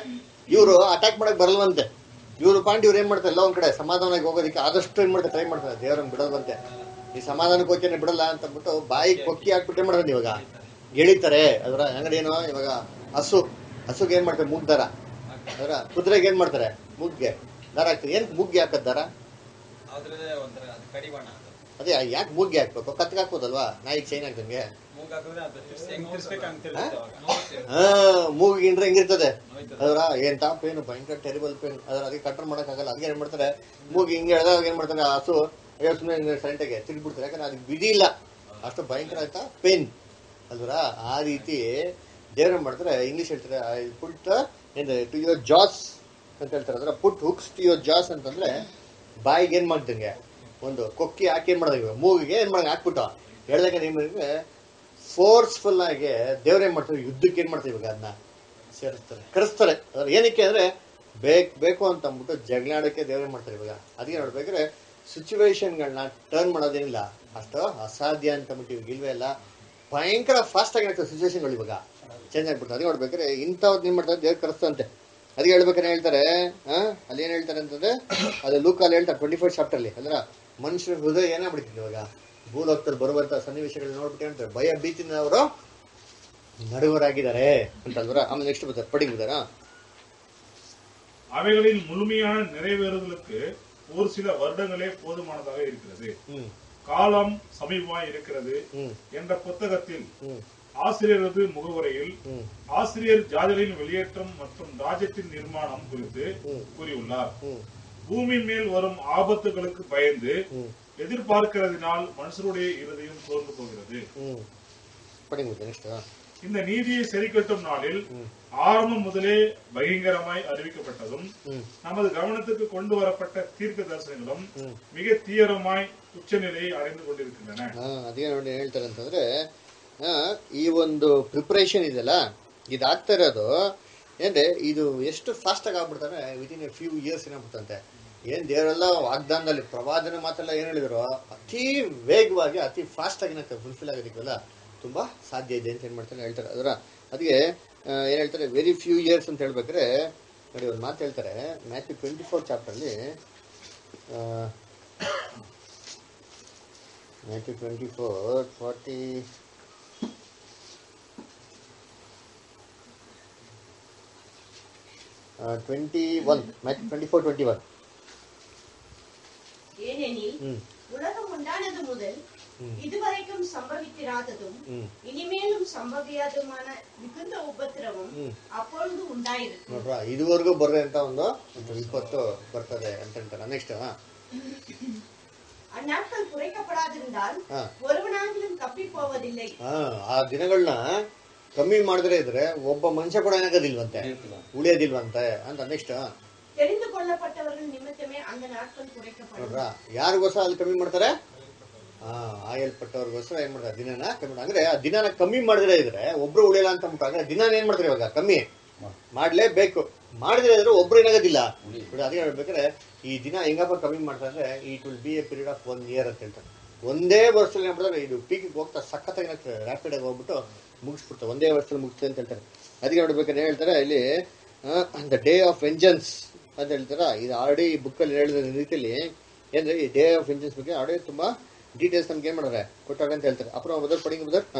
ಇವರು ಅಟ್ಯಾಕ್ ಮಾಡಕ್ ಬರಲ್ವಂತೆ ಇವ್ರು ಪಾಯಿಂಟ್ ಇವ್ರು ಏನ್ ಮಾಡ್ತಾರೆ ಎಲ್ಲ ಒಂದ್ ಕಡೆ ಸಮಾಧಾನವಾಗಿ ಹೋಗೋದಕ್ಕೆ ಆದಷ್ಟು ಏನ್ ಮಾಡ್ತಾರೆ ಟ್ರೈ ಮಾಡ್ತಾರೆ ದೇವ್ರನ್ನ ಬಿಡೋದಂತೆ ಈ ಸಮಾಧಾನಕ್ಕೆ ಹೋಗ್ತೇನೆ ಬಿಡಲ್ಲ ಅಂತ ಅಂದ್ಬಿಟ್ಟು ಬಾಯಿ ಕೊಕ್ಕಿ ಹಾಕ್ಬಿಟ್ಟು ಏನ್ ಮಾಡೋದು ಇವಾಗ ಎಳಿತಾರೆ ಅದರ ಅಂಗಡಿಯೇನು ಇವಾಗ ಹಸು ಹಸುಗೆ ಏನ್ ಮಾಡ್ತಾರೆ ಮೂಗ್ ದಾರ ಅದರ ಕುದುರೆಗೆ ಏನ್ ಮಾಡ್ತಾರೆ ಮುಗ್ಗೆ ದಾರ ಹಾಕ್ತಾರೆ ಏನ್ ಮುಗ್ಗೆ ಹಾಕದ್ ದಾರ ಅದ್ರದ್ದೇ ಒಂಥರ ಅದು ಕಡಿವಾಣ ಅದು ಅದೇ ಯಾಕೆ ಮುಗ್ಗೆ ಹಾಕ್ಬೇಕು ಕತ್ಗೆ ಹಾಕ್ಬೋದಲ್ವಾ ನಾಯಿಗೆ ಚೈನ್ ಹಾಕ್ದಂಗೆ ಮೂಗ್ ಹಾಕಿದ್ರೆ ಅದು ತಿರ್ಸ್- ಹೆಂಗ್ ತಿರ್ಸ್ಬೇಕು ಹಂಗ್ ತಿರ್ಸುತ್ತೆ ಅವಾಗ. ಹಾ ಮೂಗಿಗಿಂಡ್ರೆ ಹೆಂಗಿರ್ತದೆ ಅದರ ಏನ್ ಟಾಪ್ ಏನು ಭಯಂಕರ ಟೆರಿಬಲ್ ಪೇನ್ ಅದ್ರ ಅದಕ್ಕೆ ಕಂಟ್ರೋಲ್ ಮಾಡಕ್ಕಾಗಲ್ಲ ಅದಕ್ಕೆ ಏನ್ ಮಾಡ್ತಾರೆ ಮೂಗಿ ಹಿಂಗೆ ಎಳ್ದಾಗ ಏನ್ ಮಾಡ್ತಾರೆ ಆ ಹಸು ಅಯ್ಯೋ ಸುಮ್ಮನೆ ಸೈಂಟಾಗೆ ತಿರ್ಗ್ಬಿಡ್ತಾರೆ ಯಾಕಂದ್ರೆ ಅದಕ್ಕೆ ಬಿಡಿ ಇಲ್ಲ ಅಷ್ಟು ಭಯಂಕರ ಆಯ್ತಾ ಪೇನ್ ಅಲ್ವರ ಆ ರೀತಿ ದೇವ್ರ ಏನ್ ಮಾಡ್ತಾರೆ ಇಂಗ್ಲಿಷ್ ಹೇಳ್ತಾರೆ ಐ ಪುಟ್ ಏನು ಟು ಯುವರ್ ಜಾಸ್ ಅಂತ ಹೇಳ್ತಾರೆ ಅದರ ಪುಟ್ ಹುಕ್ಸ್ ಟು ಯುವರ್ ಜಾಸ್ ಅಂತಂದ್ರೆ ಬಾಯಿಗೆ ಏನ್ ಮಾಡ್ದಂಗೆ ಒಂದು ಕೊಕ್ಕಿ ಹಾಕಿ ಏನ್ ಮಾಡಿದಾಗ ಮೂಗಿಗೆ ಏನ್ ಮಾಡಂಗೆ ಹಾಕ್ಬಿಟ್ಟು ಹೇಳ್ದಾಗ ನಿಮಗೆ ಫೋರ್ಸ್ಫುಲ್ ಆಗಿ ದೇವ್ರ ಏನ್ ಮಾಡ್ತಾರೆ ಯುದ್ಧಕ್ಕೆ ಏನ್ ಮಾಡ್ತಾರೆ ಇವಾಗ ಅದನ್ನ ಸೇರಿಸ್ತಾರೆ ಕರೆಸ್ತಾರೆ ಅದ್ರ ಏನಕ್ಕೆ ಅಂದ್ರೆ ಬೇಕ್ ಬೇಕು ಅಂತ ಅಂದ್ಬಿಟ್ಟು ಜಗಳಾಡಕ್ಕೆ ದೇವ್ರ ಮಾಡ್ತಾರೆ ಇವಾಗ ಅದಕ್ಕೆ ನೋಡ್ಬೇಕಾದ್ರೆ ಸಿಚುವೇಶನ್ಗಳನ್ನ ಟರ್ನ್ ಮಾಡೋದೇನಿಲ್ಲ ಅಷ್ಟು ಅಸಾಧ್ಯ ಅಂತ ಅಂದ್ಬಿಟ್ಟು ಇವಾಗ ಇಲ್ವೇ ಇಲ್ಲ ಭಯಂಕರ ಫಾಸ್ಟ್ ಆಗಿ ಆಗ್ತದೆ ಸಿಚುವೇಶನ್ಗಳು ಇವಾಗ ಚೇಂಜ್ ಆಗ್ಬಿಟ್ಟು ಅದಕ್ಕೆ ನೋಡ್ಬೇಕಾದ್ರೆ ಇಂಥವ್ರು ಏನ್ ಮಾಡ್ತಾರೆ ದೇವ್ರು ಕರೆಸ್ತಂತೆ ಅದಕ್ಕೆ ಹೇಳ್ಬೇಕಾದ್ರೆ ಹೇಳ್ತಾರೆ ಆ, ಅಲ್ಲಿ ಏನ್ ಹೇಳ್ತಾರೆ ಅಂತಂದ್ರೆ ಅದು ಲೂಕಲ್ಲಿ ಹೇಳ್ತಾರೆ ಟ್ವೆಂಟಿ ಫೋರ್ ಚಾಪ್ಟರ್ಲಿ ಅದ್ರ ಮನುಷ್ಯರ ಹೃದಯ ಏನಾಗ್ಬಿಡ್ತಿದೆ ಇವಾಗ ಭೂಲೋಕದಲ್ಲಿ ಬರುವಂತ ಸನ್ನಿವೇಶಗಳನ್ನ ನೋಡ್ಬಿಟ್ಟು ಹೇಳ್ತಾರೆ ಭಯ ಭೀತಿನ ಅವರು நடுவராகிறாரே ಅಂತಲ್ವರ ಆಮೇಲೆ ನೆಕ್ಸ್ಟ್ ಬರ್ತಾರೆ படிங்குதாரா அவைகளின் முழுமையான நிறைவேறுதலுக்கு ஒரு சில வருடங்களே போதுமானதாக இருக்கிறது ம் காலம் சமீபமாய் இருக்கிறது ம் என்ற புத்தகத்தில் ம் ஆசிரியரது முகவுரையில் ம் ஆசிரியர் ஜாதிகளின் வெளியேற்றம் மற்றும் ராஜ்யத்தின் நிர்மாணம் குறித்து ம். கூறியுள்ளார் ம் பூமியின் மேல் வரும் ஆபத்துகளுக்கு பயந்து ம் எதிர்பார்க்கிறதினால் மனுஷருடைய இருதயம் சோர்ந்து போகிறது ம் படிங்க நெக்ஸ்ட் இந்த நீதியை சரிக்கட்டும் நாளில் ம். ஆரம்பம் முதலே பயங்கரமாய் அறிவிக்கப்பட்டதும் ம் நமது கவனத்துக்கு கொண்டு வரப்பட்ட தீர்க்க தரிசனங்களும் ம். மிக தீவிரமாய் உச்சநிலையை அடைந்து கொண்டிருக்கின்றன ಹಾ ಅದೇ ನೋಡಿ ಹೇಳ್ತಾರೆ ಅಂತಂದ್ರೆ ಆ, ಈ ಒಂದು ಪ್ರಿಪರೇಷನ್ ಇದೆಯಲ್ಲ ಇದಾಗ್ತಾ ಇರೋದು ಏನ್ರೆ ಇದು ಎಷ್ಟು ಫಾಸ್ಟ್ ಆಗಿ ಆಗ್ಬಿಡ್ತಾರೆ ವಿತಿನ್ ಎ ಫ್ಯೂ ಇಯರ್ಸ್ ಏನಾಗ್ಬಿಡ್ತಂತೆ ಏನ್ ದೇವರೆಲ್ಲ ವಾಗ್ದಾನದಲ್ಲಿ ಪ್ರವಾದನೆ ಮಾತೆಲ್ಲ ಏನ್ ಹೇಳಿದ್ರು ಅತಿ ವೇಗವಾಗಿ ಅತಿ ಫಾಸ್ಟ್ ಆಗಿ ಫುಲ್ಫಿಲ್ ಆಗೋದಕ್ಕೆಲ್ಲ ತುಂಬಾ ಸಾಧ್ಯ ಇದೆ ಅಂತ ಏನ್ ಮಾಡ್ತಾರೆ ಹೇಳ್ತಾರೆ ಅದರ ಅದಕ್ಕೆ ಆ, ಏನ್ ಹೇಳ್ತಾರೆ ವೆರಿ ಫ್ಯೂ ಇಯರ್ಸ್ ಅಂತ ಹೇಳ್ಬೇಕಾದ್ರೆ ನೋಡಿ ಒಂದು ಮಾತು ಹೇಳ್ತಾರೆ ಮ್ಯಾಥ್ಯೂ ಟ್ವೆಂಟಿ ಫೋರ್ ಚಾಪ್ಟರ್ಲಿ Matthew twenty four forty twenty one Matthew twenty four twenty one ஏனெனில் ம் உலகம் உண்டானது முதல் ம். இதுவரைக்கும் சம்பவித்திராததும் ம் இனிமேலும் சம்பவியாதுமான மிகுந்த உபத்திரவம் ம். அப்பொழுது உண்டாயிருக்கும் ನೋಡ್ರ ಇದುವರೆಗೂ ಬರ್ರೆ ಅಂತ ಒಂದು ಒಂದು ವಿಪತ್ತು ಬರ್ತದೆ ಅಂತ ಹೇಳ್ತಾರೆ ನೆಕ್ಸ್ಟ್ அந்நாட்கள் குறைக்கப்படாதிருந்தால் ಹಾ ஒருவனாகிலும் தப்பி போவதில்லை ಹಾ ಆ ದಿನಗಳನ್ನ ಕಮ್ಮಿ ಮಾಡಿದ್ರೆ ಇದ್ರೆ ಒಬ್ಬ ಮನುಷ್ಯ ಕೂಡ ಏನಾಗೋದಿಲ್ವಂತೆ ಉಳಿಯೋದಿಲ್ವಂತೆ ಅಂತ ನೆಕ್ಸ್ಟ್ தெரிந்து கொள்ளப்பட்டவர்கள் நிமித்தமே அந்த நாட்கள் குறைக்கப்படும் ನೋಡ್ರ ಯಾರಿಗೋಸ್ಕರ ಅಲ್ಲಿ ಕಮ್ಮಿ ಮಾಡ್ತಾರೆ ಹಾ ಆಯಲ್ಪಟ್ಟವ್ರಿಗೋಸ್ಕರ ಏನ್ ಮಾಡ್ತಾರೆ ದಿನನ ಕಮ್ಮಿ ಮಾಡ್- ಅಂದ್ರೆ ಆ ದಿನನ ಕಮ್ಮಿ ಮಾಡಿದ್ರೆ ಇದ್ರೆ ಒಬ್ರು ಉಳಿಯಲ್ಲ ಅಂತ ಅಂದ್ಬಿಟ್ಟು ಅಂದ್ರೆ ದಿನ ಏನ್ ಮಾಡ್ತಾರೆ ಇವಾಗ ಕಮ್ಮಿ ಮಾಡ್ಲೇಬೇಕು ಮಾಡಿದ್ರೆ ಇದ್ರೆ ಒಬ್ರು ಏನಾಗೋದಿಲ್ಲ ಬಿಡು, ಅದೇ ಹೇಳ್ಬೇಕಾದ್ರೆ ಈ ದಿನ ಹೆಂಗಪ್ಪ ಕಮ್ಮಿ ಮಾಡ್ತಾರೆ ಅಂದ್ರೆ it will be a period of one year ಅಂತ ಹೇಳ್ತಾರೆ ಒಂದೇ ವರ್ಷದಲ್ಲಿ ಏನ್ಬಿಡ್ತಾರೆ ಇದು ಪೀಕಿಗೆ ಹೋಗ್ತಾ ಸಖತ್ತಾಗಿ ರ್ಯಾಪಿಡ್ ಆಗಿ ಹೋಗ್ಬಿಟ್ಟು ಮುಗಿಸ್ಬಿಡ್ತಾರೆ ಒಂದೇ ವರ್ಷದಲ್ಲಿ ಮುಗಿಸ್ತದೆ ಅಂತ ಹೇಳ್ತಾರೆ ಅದಕ್ಕೆ ನೋಡ್ಬೇಕಾದ್ರೆ ಏನ್ ಹೇಳ್ತಾರೆ ಇಲ್ಲಿ ದ ಡೇ ಆಫ್ ವೆಂಜನ್ಸ್ ಅಂತ ಹೇಳ್ತಾರ ಇದು ಆಲ್ರೆಡಿ ಈ ಬುಕ್ಕಲ್ಲಿ ಹೇಳಿದ ರೀತಿಯಲ್ಲಿ ಏನ್ರಿ ಈ ಡೇ ಆಫ್ ವೆಂಜನ್ಸ್ ಬಗ್ಗೆ ಆಲ್ರೆಡಿ ತುಂಬಾ ಡೀಟೇಲ್ಸ್ ನಮ್ಗೆ ಏನ್ ಮಾಡ್ತಾರೆ ಕೊಟ್ಟಾಗ ಅಂತ ಹೇಳ್ತಾರೆ ಅப்புறம் முதல் படிங்க முதல் ஆ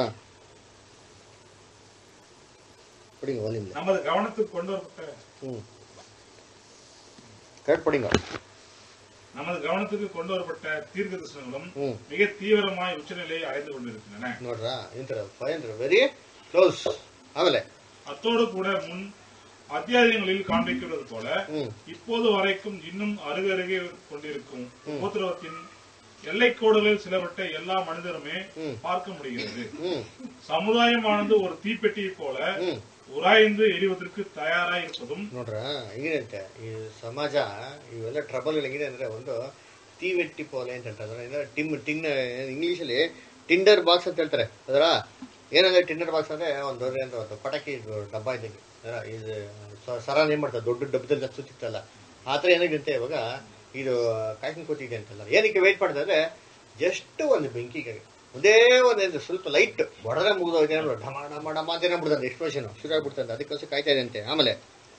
படிங்க வால்யூம்ல நமது கவனத்துக்கு கொண்டு வரப்பட்ட ம் கரெக்ட் படிங்க நமது கவனத்துக்கு கொண்டு வரப்பட்ட தீர்க்க தரிசனங்களும் ம் மிக தீவிரமாய் உச்சநிலையை அடைந்து கொண்டிருக்கின்றன ನೋಡ್ರಾ ಇಂತರ ಫೈನ್ ವೆರಿ ಕ್ಲೋಸ್ ಆಮೇಲೆ அத்தோடு கூட முன் அத்தியாயங்களில் காண்பிக்கிறது போல ಹ್ಮ್ இப்போது வரைக்கும் இன்னும் அருகருகே கொண்டிருக்கும் உபத்திரவத்தின் எல்லைக்கோடுகளில் சிலவற்றை எல்லா மனிதருமே ம். பார்க்க முடிகிறது ಹ್ಮ್ சமுதாயமானது ஒரு தீப்பெட்டியைப் போல ಹ್ಮ್ உராய்ந்து எரிவதற்கு தயாராய் இருப்பதும் ನೋಡ್ರ ಹೆಂಗಿದೆ ಈ ಸಮಾಜ ಇವೆಲ್ಲ ಟ್ರಬಲ್ ಹೆಂಗಿದೆ ಅಂದ್ರೆ ಒಂದು ತೀವೆಟ್ಟಿ ಪೋಲೆ ಅಂತ ಹೇಳ್ತಾರೆ ಅಂದ್ರೆ ಟಿಮ್ ಟಿನ್ ಇಂಗ್ಲಿಷಲ್ಲಿ ಟಿಂಡರ್ ಬಾಕ್ಸ್ ಅಂತ ಹೇಳ್ತಾರೆ ಅದರ ಏನಂದ್ರೆ ಟಿಂಡರ್ ಬಾಕ್ಸ್ ಅಂದ್ರೆ ಒಂದು ದೊಡ್ಡ ಅಂದ್ರೆ ಒಂದು ಪಟಾಕಿ ಇದು ಡಬ್ಬ ಇದ್ದಂಗೆ ಅದರ ಇದು ಸ- ಸರಾನ್ ಏನ್ ಮಾಡ್ತಾರೆ ದೊಡ್ಡ ಡಬ್ಬದಲ್ಲಿ ಸುತ್ತಿತ್ತಲ್ಲ ಆ ಥರ ಏನಾಗಿದೆ ಇವಾಗ ಇದು ಕಾಯ್ಕೊಂಡು ಕೂತಿದೆ ಅಂತಲ್ಲ ಏನಕ್ಕೆ ವೇಟ್ ಮಾಡಿದೆ ಅಂದ್ರೆ ಜಸ್ಟ್ ಒಂದು ಬೆಂಕಿಗೆ ಒಂದೇ ಒಂದು ಸ್ವಲ್ಪ ಲೈಟ್ ಹೊಡೆದ್ರೆ ಮುಗಿದೋಗಿದೆ ಡಮ ಡಮ ಡಮ ಅಂತ ಏನಾಗ್ಬಿಡ್ತಂತೆ ಎಕ್ಸ್ಪ್ರೆಷನ್ ಶುರು ಆಗ್ಬಿಡ್ತಂತೆ ಅದಕ್ಕೋಸ್ಕರ ಕಾಯ್ತಾ ಇದೆ ಅಂತೆ ಆಮೇಲೆ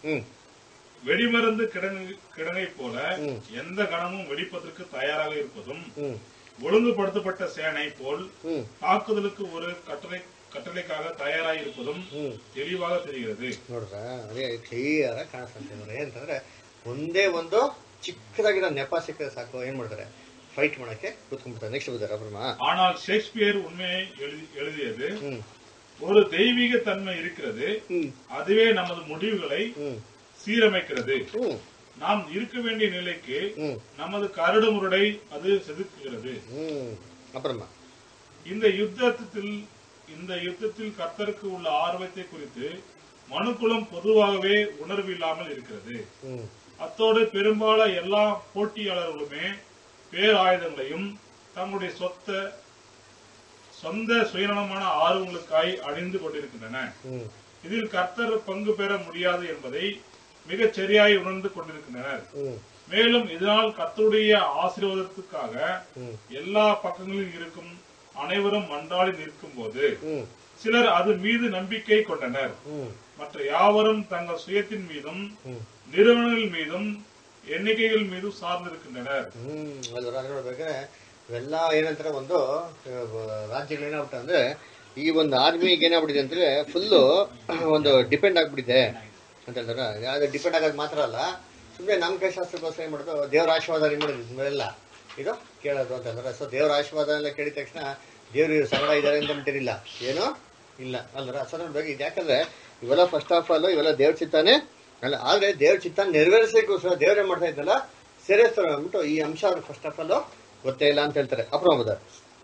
ಹ್ಮ್ வெடிமருந்து கிடங்கு கிடங்கை போல ம். எந்த கணமும் வெடிப்பதற்கு தயாராக இருப்பதும் ಹ್ಮ್ ஒழுங்குபடுத்தப்பட்ட சேனை போல் ಹ್ಮ್ தாக்குதலுக்கு ஒரு கட்டளை கட்டளைக்காக தயாராக இருப்பதும் ಹ್ಮ್ தெளிவாக தெரிகிறது ನೋಡ್ರ ಅದೇ ಕ್ಲಿಯರ್ ಆಗಿ ಕಾಣಿಸ್ತಂತೆ ನೋಡ್ರಿ ಏನಂತಂದ್ರೆ ಒಂದೇ ಒಂದು ಚಿಕ್ಕದಾಗಿರೋ ನೆಪ ಸಿಕ್ಕರೆ ಸಾಕು ಏನ್ ಮಾಡ್ತಾರೆ ಫೈಟ್ ಮಾಡಕ್ಕೆ ಕೂತ್ಕೊಂಡ್ಬಿಡ್ತಾರೆ ನೆಕ್ಸ್ಟ್ ಬರ್ತಾರೆ ಅಬ್ರಮ ஆனால் ஷேக்ஸ்பியர் உண்மையை எழுதி எழுதியது ಹ್ಮ್ ஒரு தெய்வீக தன்மை இருக்கிறது ಹ್ಮ್ அதுவே நமது முடிவுகளை ಹ್ಮ್ சீரமைக்கிறது ಹ್ಮ್ நாம் இருக்க வேண்டிய நிலைக்கு ಹ್ಮ್ நமது கரடுமுரடை அது செதுக்குகிறது ಹ್ಮ್ ಅಬ್ರಮ இந்த யுத்தத்தில் இந்த யுத்தத்தில் கர்த்தருக்கு உள்ள ஆர்வத்தை குறித்து மனுக்குலம் பொதுவாகவே உணர்வு இல்லாமல் இருக்கிறது ಹ್ಮ್ அத்தோடு பெரும்பாலான எல்லா போட்டியாளர்களுமே பேராயுதங்களையும் தங்களுடைய சொத்த சொந்த சுயநலமான ஆர்வங்களுக்காய் அணிந்து கொண்டிருக்கின்றன ಹ್ಮ್ இதில் கர்த்தர் பங்கு பெற முடியாது என்பதை மிகச் சரியாய் உணர்ந்து கொண்டிருக்கின்றனர் ಹ್ಮ್ மேலும் இதனால் கர்த்தருடைய ஆசீர்வாதத்துக்காக ಹ್ಮ್ எல்லா பக்கங்களிலும் இருக்கும் அனைவரும் மன்றாடி நிற்கும் போது ಹ್ಮ್ சிலர் அது மீது நம்பிக்கை கொண்டனர் ಹ್ಮ್ மற்ற யாவரும் தங்கள் சுயத்தின் மீதும் ಹ್ಮ್ நிறுவனங்கள் மீதும் எண்ணிக்கைகள் மீதும் சார்ந்திருக்கின்றனர் ಹ್ಮ್ ಅಲ್ವರ ಅದ್ ನೋಡ್ಬೇಕಾದ್ರೆ ಇವೆಲ್ಲ ಏನಂತಾರೆ ಒಂದು ರಾಜ್ಯಗಳು ಏನಾಗ್ಬಿಟ್ಟು ಅಂದ್ರೆ ಈ ಒಂದು ಆರ್ಮಿಗೆ ಏನಾಗ್ಬಿಟ್ಟಿದೆ ಅಂದ್ರೆ ಫುಲ್ಲು ಒಂದು ಡಿಪೆಂಡ್ ಆಗ್ಬಿಟ್ಟಿದೆ ಅಂತ ಹೇಳ್ತಾರ ಯಾವ್ದು ಡಿಪೆಂಡ್ ಆಗೋದು ಮಾತ್ರ ಅಲ್ಲ ಸುಮ್ಮನೆ ನಮ್ಮ ಶಾಸ್ತ್ರಕ್ಕೋಸ್ಕರ ಏನ್ ಮಾಡೋದು ದೇವರ ಆಶೀರ್ವಾದ ಏನ್ ಮಾಡೋದು ಇದ್ಮೇಲೆಲ್ಲ ಇದು ಕೇಳೋದು ಅಂತ ಹೇಳ್ತಾರೆ ಸೊ ದೇವರ ಆಶೀರ್ವಾದ ಎಲ್ಲ ಕೇಳಿದ ತಕ್ಷಣ ದೇವ್ರು ಇವ್ರು ಸಂಗಡ ಇದ್ದಾರೆ ಅಂತ ಬಿಟ್ಟಿರಿಲ್ಲ ಏನು ಇಲ್ಲ ಅಲ್ವರ ಸೊ ನೋಡ್ಬೇಕು ಇದು ಯಾಕಂದ್ರೆ ಇವೆಲ್ಲ ಫಸ್ಟ್ ಆಫ್ ಆಲ್ ಇವೆಲ್ಲ ದೇವ್ರ ಚಿತ್ತಾನೆ ಅಲ್ಲ ಆದ್ರೆ ದೇವ್ರ ಚಿತ್ತ ನೆರವೇರಿಸಲಿಕ್ಕೋಸ್ಕರ ದೇವ್ರ ಏನ್ ಮಾಡ್ತಾ ಇದ್ದಲ್ಲ ಸೇರಿಸ್ತಾರೆ ಅಂದ್ಬಿಟ್ಟು ಈ ಅಂಶ ಅವ್ರಿಗೆ ಫಸ್ಟ್ ಆಫ್ ಆಲ್ ಗೊತ್ತೇ ಇಲ್ಲ ಅಂತ ಹೇಳ್ತಾರೆ ಅಪ್ರಮದ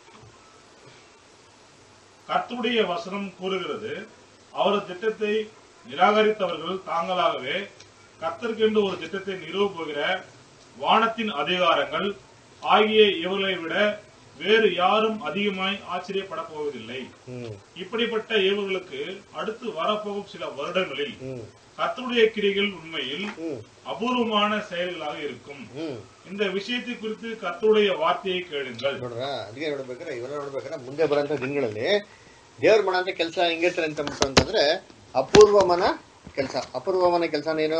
கர்த்தருடைய வசனம் கூறுகிறது அவரது திட்டத்தை நிராகரித்தவர்கள் தாங்களாகவே கர்த்தருக்கென்று ஒரு திட்டத்தை நிறுவப்போகிற வானத்தின் அதிகாரங்கள் ஆகிய இவர்களை விட வேறு யாரும் அதிகமாய் ஆச்சரியப்பட போவதில்லை ಹ್ಮ್ இப்படிப்பட்ட இவர்களுக்கு அடுத்து வரப்போகும் சில வருடங்களில் ಹ್ಮ್ கர்த்தருடைய கிரிகள் உண்மையில் ಹ್ಮ್ அபூர்வமான செயல்களாக இருக்கும் ಹ್ಮ್ இந்த விஷயத்தை குறித்து கர்த்தருடைய வார்த்தையை கேளுங்கள் ನೋಡ್ರ ಅದಕ್ಕೆ ನೋಡ್ಬೇಕಾರೆ ಇವೆಲ್ಲ ನೋಡ್ಬೇಕಾದ್ರೆ ಮುಂದೆ ಬರೋಂಥ ದಿನಗಳಲ್ಲಿ ದೇವ್ರ ಮಾಡಂತ ಕೆಲಸ ಹೆಂಗಿರ್ತಾರೆ ಅಂತ ಅಂದ್ಬಿಟ್ಟು ಅಂತಂದ್ರೆ ಅಪೂರ್ವಮನ ಕೆಲಸ ಅಪೂರ್ವಮನ ಕೆಲಸನೇನು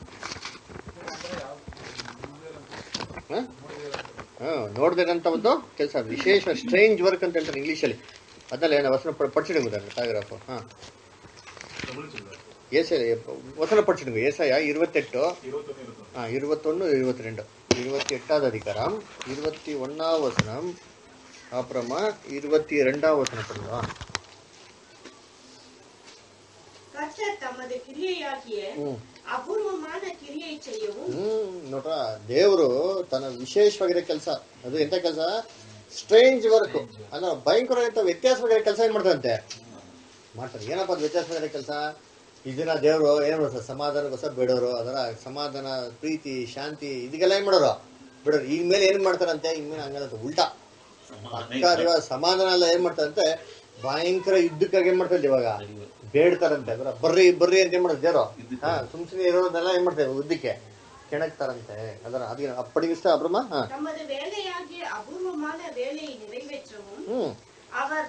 ನೋಡ್ದಿರಂತ ಒಂದು ಕೆಲಸ ವಿಶೇಷ ಸ್ಟ್ರೇಂಜ್ ವರ್ಕ್ ಅಂತ ಹೇಳ್ತಾರೆ ಇಂಗ್ಲೀಷಲ್ಲಿ ಅದನ್ನೆಲ್ಲ ಏನೋ ವಸನ ಪಡಿಸಿಡುವುದ ಪ್ಯಾರಾಗ್ರಾಫ್ ಹಾ ಏಸೆ ವಸನ ಪಡಿಸಿಡುங்க ஏசாயா இருபத்தெட்டு இருபத்தொன்னு இருக்கும் ஆ இருபத்தொன்று இருபத்தி ரெண்டு இருபத்தி எட்டாவது அதிகாரம் இருபத்தி ஒன்றாவது வசனம் அப்புறமா இருபத்தி ரெண்டாவது வசனம் பண்ணுவா கர்த்தர் தமது கிரியையாகிய ಹ್ಮ್ ಅಪೂರ್ವமான கிரியை செய்யவும் ಹ್ಮ್ ನೋಡ್ರ ದೇವರು ತನ್ನ ವಿಶೇಷವಾಗಿರೋ ಕೆಲಸ ಅದು ಎಂತ ಕೆಲಸ ಸ್ಟ್ರೇಂಜ್ ವರ್ಕ್ ಅಂದ್ರೆ ಭಯಂಕರವಾಗಿರೋ ವ್ಯತ್ಯಾಸವಾಗಿರೋ ಕೆಲಸ ಏನ್ ಮಾಡ್ತಾರಂತೆ ಮಾಡ್ತಾರೆ ಏನಪ್ಪ ಅದು ವ್ಯತ್ಯಾಸವಾಗಿರೋ ಕೆಲಸ ಇದನ್ನ ದೇವರು ಏನ್ ಮಾಡ್ತಾರೆ ಸಮಾಧಾನಕ್ಕೋಸ್ಕರ ಬಿಡೋರು ಅದರ ಸಮಾಧಾನ ಪ್ರೀತಿ ಶಾಂತಿ ಇದಕ್ಕೆಲ್ಲ ಏನ್ ಮಾಡೋರು ಬಿಡೋರು ಈಗ ಮೇಲೆ ಏನ್ ಮಾಡ್ತಾರಂತೆ ಈಗ ಮೇಲೆ ಹಂಗಲ್ಲ ಉಲ್ಟಾ ಪಕ್ಕ ಇವಾಗ ಸಮಾಧಾನ ಎಲ್ಲ ಏನ್ ಮಾಡ್ತಾರಂತೆ ಭಯಂಕರ ಯುದ್ಧಕ್ಕಾಗಿ ಏನ್ ಮಾಡ್ತಾರೆ ಇವಾಗ ಬೇಡ್ತಾರಂತೆ ಅದರ ಬರ್ರಿ ಬರ್ರಿ ಅಂತ ಏನ್ ಮಾಡ್ತಾರೆ ದೇವ್ರು ಹಾ ಸುಮ್ ಸುಮ್ನೆ ಇರೋದನ್ನೆಲ್ಲ ಏನ್ ಮಾಡ್ತಾರೆ ಯುದ್ಧಕ್ಕೆ ಕೆಣಕ್ತಾರಂತೆ ಅದರ ಅದಕ್ಕೆ ಅಪ್ಪಡಿಗಿಷ್ಟ ಅಬ್ರಮ ಹಾ தமது வேலையாகிய அபூர்வமான வேலையை நிறைவேற்றவும் ಹ್ಮ್ அவர்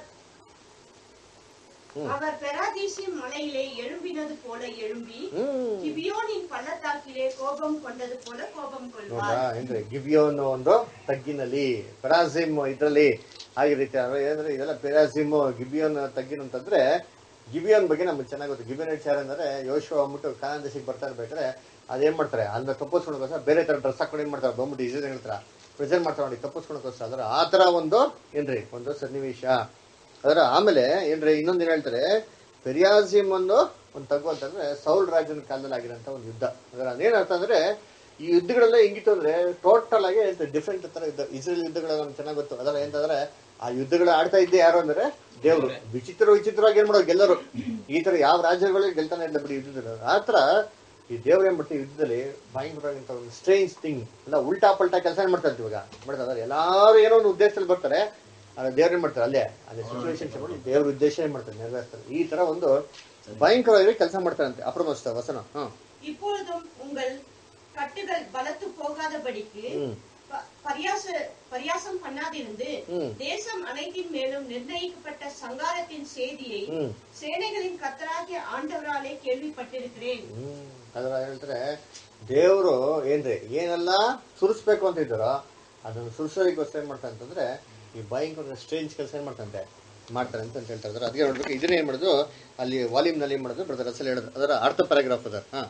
ம். அவர் பெராதீசின் மலையிலே எழும்பினது போல எழும்பி ಹ್ಮ್ கிபியோனின் பள்ளத்தாக்கிலே கோபம் கொண்டது போல கோபம் ನೋಡ್ರಾ கொள்வார் ಏನ್ರಿ ಗಿವಿಯೋನ್ ಒಂದು ತಗ್ಗಿನಲ್ಲಿ ಪೆರಾಸಿಮ್ ಇದ್ರಲ್ಲಿ ಆಗಿರುತ್ತೆ ಅಂದ್ರೆ ಏನಂದ್ರೆ ಇದೆಲ್ಲ ಪೆರಾಸಿಮ್ ಗಿಬಿಯೋನ್ ತಗ್ಗಿನ ಅಂತಂದ್ರೆ ಗಿಬಿಯೋನ್ ಬಗ್ಗೆ ನಮ್ಗೆ ಚೆನ್ನಾಗಿ ಗೊತ್ತು ಗಿಬಿಯೋನ್ ಹೇಳ್ತಾರೆ ಅಂದ್ರೆ ಯೋಶು ಅಂದ್ಬಿಟ್ಟು ಕಾನಾನ್ ದೇಶಕ್ಕೆ ಬರ್ತಾ ಇರ್ಬೇಕಾದ್ರೆ ಅದೇನ್ ಮಾಡ್ತಾರೆ ಅನ್ನ ತಪ್ಪಿಸ್ಕೊಳಕೋಸ್ಕರ ಬೇರೆ ತರ ಡ್ರೆಸ್ ಹಾಕೊಂಡು ಏನ್ ಮಾಡ್ತಾರೆ ಬಂದ್ಬಿಟ್ಟು ಇಸ್ ಹೇಳ್ತಾರ ಪ್ರೆಸೆಂಟ್ ಮಾಡ್ತಾರೆ ನೋಡಿ ತಪ್ಪಿಸ್ಕೊಳಕೋಸ್ಕರ ಅಂದ್ರೆ ಆ ತರ ಒಂದು ಏನ್ರಿ ಒಂದು ಸನ್ನಿವೇಶ ಅದರ ಆಮೇಲೆ ಏನ್ರಿ ಇನ್ನೊಂದು ಏನ್ ಹೇಳ್ತಾರೆ ಪೆರಿಯಾಸಿಮ್ ಒಂದು ಒಂದು ತಗ್ಗು ಅಂತಂದ್ರೆ ಸೌಲ್ ರಾಜನ ಕಾಲದಲ್ಲಿ ಆಗಿರೋಂಥ ಒಂದು ಯುದ್ಧ ಅದರ ಅದೇನರ್ಥ ಅಂದ್ರೆ ಈ ಯುದ್ಧಗಳೆಲ್ಲ ಹೆಂಗಿತ್ತು ಅಂದ್ರೆ ಟೋಟಲ್ ಆಗಿ ಡಿಫ್ರೆಂಟ್ ತರ ಯುದ್ಧ ಇಸ್ರೇಲ್ ಯುದ್ಧಗಳೆಲ್ಲ ನಮ್ಗೆ ಚೆನ್ನಾಗಿ ಗೊತ್ತು ಅದರ ಏನಂತಂದ್ರೆ ಆ ಯುದ್ಧಗಳು ಆಡ್ತಾ ಇದ್ದೆ ಯಾರು ಅಂದ್ರೆ ದೇವರು ವಿಚಿತ್ರ ವಿಚಿತ್ರವಾಗಿ ಏನ್ ಮಾಡೋದು ಗೆಲ್ಲರು ಈ ತರ ಯಾವ ರಾಜ್ಯಗಳಿಗೆ ಗೆಲ್ತಾನೆ ಇಲ್ಲ ಬಿಡಿ ಯುದ್ಧದಲ್ಲಿ ಆ ತರ ಈ ದೇವ್ರ ಏನ್ ಮಾಡ್ತೀವಿ ಯುದ್ಧದಲ್ಲಿ ಭಯಂಕರವಾಗಿಂತ ಒಂದು ಸ್ಟ್ರೇಂಜ್ ಥಿಂಗ್ ಎಲ್ಲ ಉಲ್ಟಾ ಪಲ್ಟಾ ಕೆಲಸ ಏನ್ ಮಾಡ್ತಾರೆ ಇವಾಗ ಮಾಡ್ತಾರೆ ಎಲ್ಲಾರು ಏನೋ ಒಂದು ಉದ್ದೇಶದಲ್ಲಿ ಬರ್ತಾರೆ ಆದ್ರೆ ದೇವ್ರ ಏನ್ ಮಾಡ್ತಾರೆ ಅಲ್ಲೇ ಅದೇ ಸಿಚುವೇಶನ್ ನೋಡಿ ದೇವ್ರ ಉದ್ದೇಶ ಏನ್ ಮಾಡ್ತಾರೆ ನೆರವೇರ್ತಾರೆ ಈ ತರ ಒಂದು ಭಯಂಕರವಾಗಿ ಕೆಲಸ ಮಾಡ್ತಾರಂತೆ ಅಪ್ರಮಸ್ತ ವಸನ ಹ್ಮ್ இப்பொழுதும் உங்கள் கட்டுகள் பலத்து போகாதபடிக்கு ம். ப- பரியாச பரியாசம் பண்ணாதிருந்து ம். தேசம் அனைத்தின் மேலும் நிர்ணயிக்கப்பட்ட சங்காரத்தின் செய்தியை ಹ್ಮ್ சேனைகளின் கர்த்தராகிய ஆண்டவராலே கேள்விப்பட்டிருக்கிறேன் ಹ್ಮ್ ಅದರ ಹೇಳ್ತಾರೆ ದೇವರು ಏನ್ರಿ ಏನೆಲ್ಲ ಸುರಿಸ್ಬೇಕು ಅಂತ ಇದ್ದಾರೋ ಅದನ್ನು ಸುರಿಸೋದಕ್ಕೋಸ್ಕರ ಏನ್ ಮಾಡ್ತಾರೆ ಅಂತಂದ್ರೆ ಈ ಭಯಂಕರ ಸ್ಟ್ರೇಂಜ್ ಕೆಲಸ ಏನ್ ಮಾಡ್ತಂತೆ ಮಾಡ್ತಾರೆ ಅಂತ ಅಂತ ಹೇಳ್ತಾ ಇದ್ದಾರೆ ಅದಕ್ಕೆ ನೋಡ್ಬೇಕು ಇದನ್ನ ಏನ್ ಮಾಡೋದು ಅಲ್ಲಿ ವಾಲ್ಯೂಮ್ ನಲ್ಲಿ ಏನ್ ಮಾಡೋದು ಬ್ರದರ್ ಅಸಲ್ ಹೇಳೋದು ಅದರ ಅರ್ಥ ಪ್ಯಾರಾಗ್ರಾಫ್ ಅದ ಹಾ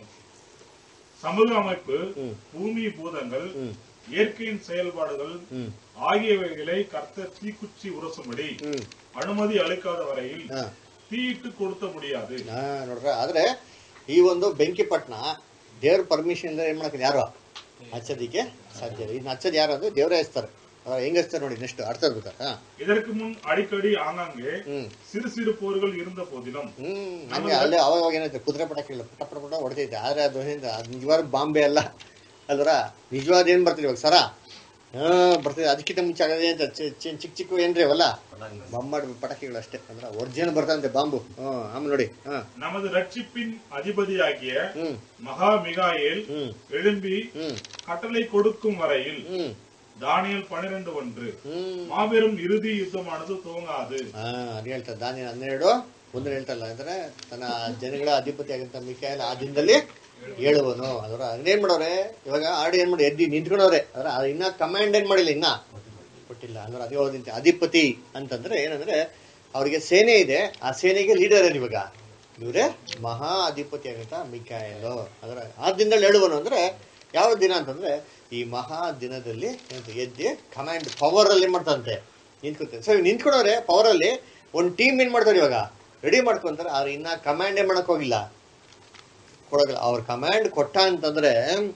சமூக அமைப்பு ம். பூமி பூதங்கள் ம். இயற்கையின் செயல்பாடுகள் ಹ್ಮ್ ஆகியவைகளை கர்த்தர் தீக்குச்சி உரசும்படி ಹ್ಮ್ அனுமதி அளிக்காத வரையில் ಹಾ தீயிட்டு கொடுத்த முடியாது ಹಾ ನೋಡ್ರ ಆದ್ರೆ ಈ ಒಂದು ಬೆಂಕಿ ಪಟ್ನ ದೇವ್ರ ಪರ್ಮಿಷನ್ ಇಲ್ಲದೆ ಏನ್ ಮಾಡಕ್ಕೆ ಯಾರು ಹಚ್ಚೋದಿಕ್ಕೆ ಸಾಧ್ಯ ಇಲ್ಲ ಇದನ್ನ ಹಚ್ಚೋದು ಯಾರು ಅಂದ್ರೆ ದೇವರೇ ಹಚ್ತಾರೆ ಅದ್ರ ಹೆಂಗ್ ಹಚ್ತಾರೆ ನೋಡಿ ನೆಕ್ಸ್ಟ್ ಅರ್ಥ ಇರ್ಬೇಕಾ ಹಾ இதற்கு முன் அடிக்கடி ஆங்காங்கே ಹ್ಮ್ சிறு சிறு போர்கள் இருந்த போதிலும் ಹ್ಮ್ ಹಂಗೆ ಅಲ್ಲೇ ಅವಾಗ ಅವಾಗ ಏನಾಯ್ತು ಕುದುರೆ ಪಟಾಕಿ ಇಲ್ಲ ಪಟ ಪಟ ಪಟ ಹೊಡೆದೈತೆ ಆದ್ರೆ ಅದು ಏನಿದೆ ಅದು ನಿಜವಾದ ಬಾಂಬೆ ಅಲ್ಲ ಅಲ್ವರ ನಿಜವಾದ ಏನ್ ಬರ್ತೀರಿ ಇವಾಗ ಸರ ಹಾ ಬರ್ತಿದೆ ಅದಕ್ಕಿಂತ ಮುಂಚೆ ಆಗದೆ ಅಂತ ಚಿ- ಚಿ- ಚಿಕ್ಕ ಚಿಕ್ಕ ಏನ್ರಿ ಅವಲ್ಲ ಬಾಂಬ್ ಮಾಡಿ ಪಟಾಕಿಗಳು ಅಷ್ಟೇ ಅಂದ್ರೆ ಒರಿಜಿನಲ್ ಬರ್ತಂತೆ ಬಾಂಬು ಹ್ಮ್ ಆಮೇಲೆ ನೋಡಿ ಹಾ நமது ரட்சிப்பின் அதிபதியாகிய ಹ್ಮ್ மகா மிகாயேல் ಹ್ಮ್ எழும்பி ಹ್ಮ್ கட்டளை கொடுக்கும் வரையில் ಹ್ಮ್ தானியல் பனிரெண்டு ஒன்று ಹ್ಮ್ மாபெரும் இறுதி யுத்தமானது துவங்காது ಹಾ ಅದು ಹೇಳ್ತಾರೆ ದಾನಿ ಹನ್ನೆರಡು ಒಂದು ಹೇಳ್ತಾರಲ್ಲ ಅಂದ್ರೆ ತನ್ನ ಜನಗಳ ಅಧಿಪತಿ ಆಗಂತ ಮಿಕಾಯಲ್ ಆ ದಿನದಲ್ಲಿ ಹೇಳುವನು ಅದರ ಏನ್ ಮಾಡೋರೆ ಇವಾಗ ಆಡಿ ಏನ್ ಮಾಡಿ ಎದ್ದಿ ನಿಂತ್ಕೊಂಡವ್ರೆ ಅದ್ರ ಅದು ಇನ್ನ ಕಮಾಂಡ್ ಏನ್ ಮಾಡಿಲ್ಲ ಇನ್ನ ಕೊಟ್ಟಿಲ್ಲ ಅಂದ್ರೆ ಅದೇ ಹೋದಂತೆ ಅಧಿಪತಿ ಅಂತಂದ್ರೆ ಏನಂದ್ರೆ ಅವ್ರಿಗೆ ಸೇನೆ ಇದೆ ಆ ಸೇನೆಗೆ ಲೀಡರ್ ಏನು ಇವಾಗ ಇವರೇ ಮಹಾ ಅಧಿಪತಿ ಆಗಂತ ಮಿಕಾಯಲು ಅದರ ಆ ದಿನದಲ್ಲಿ ಹೇಳುವನು ಅಂದ್ರೆ ಯಾವ ದಿನ ಅಂತಂದ್ರೆ ಈ ಮಹಾ ದಿನದಲ್ಲಿ ಏನಂತ ಎದ್ದಿ ಕಮಾಂಡ್ ಪವರ್ ಅಲ್ಲಿ ಏನ್ ಮಾಡ್ತಂತೆ ನಿಂತ್ಕೊತಾರೆ ಸೊ ನಿಂತ್ಕೊಂಡವ್ರೆ ಪವರ್ ಅಲ್ಲಿ ಒಂದ್ ಟೀಮ್ ಏನ್ ಮಾಡ್ತಾರೆ ಇವಾಗ ರೆಡಿ ಮಾಡ್ಕೊಂತಾರೆ ಆದ್ರೆ ಇನ್ನ ಕಮಾಂಡ್ ಏನ್ ಮಾಡಕ್ ಹೋಗಿಲ್ಲ ಕೊಡೋದಿಲ್ಲ ಅವ್ರ ಕಮಾಂಡ್ ಕೊಟ್ಟ ಅಂತಂದ್ರೆ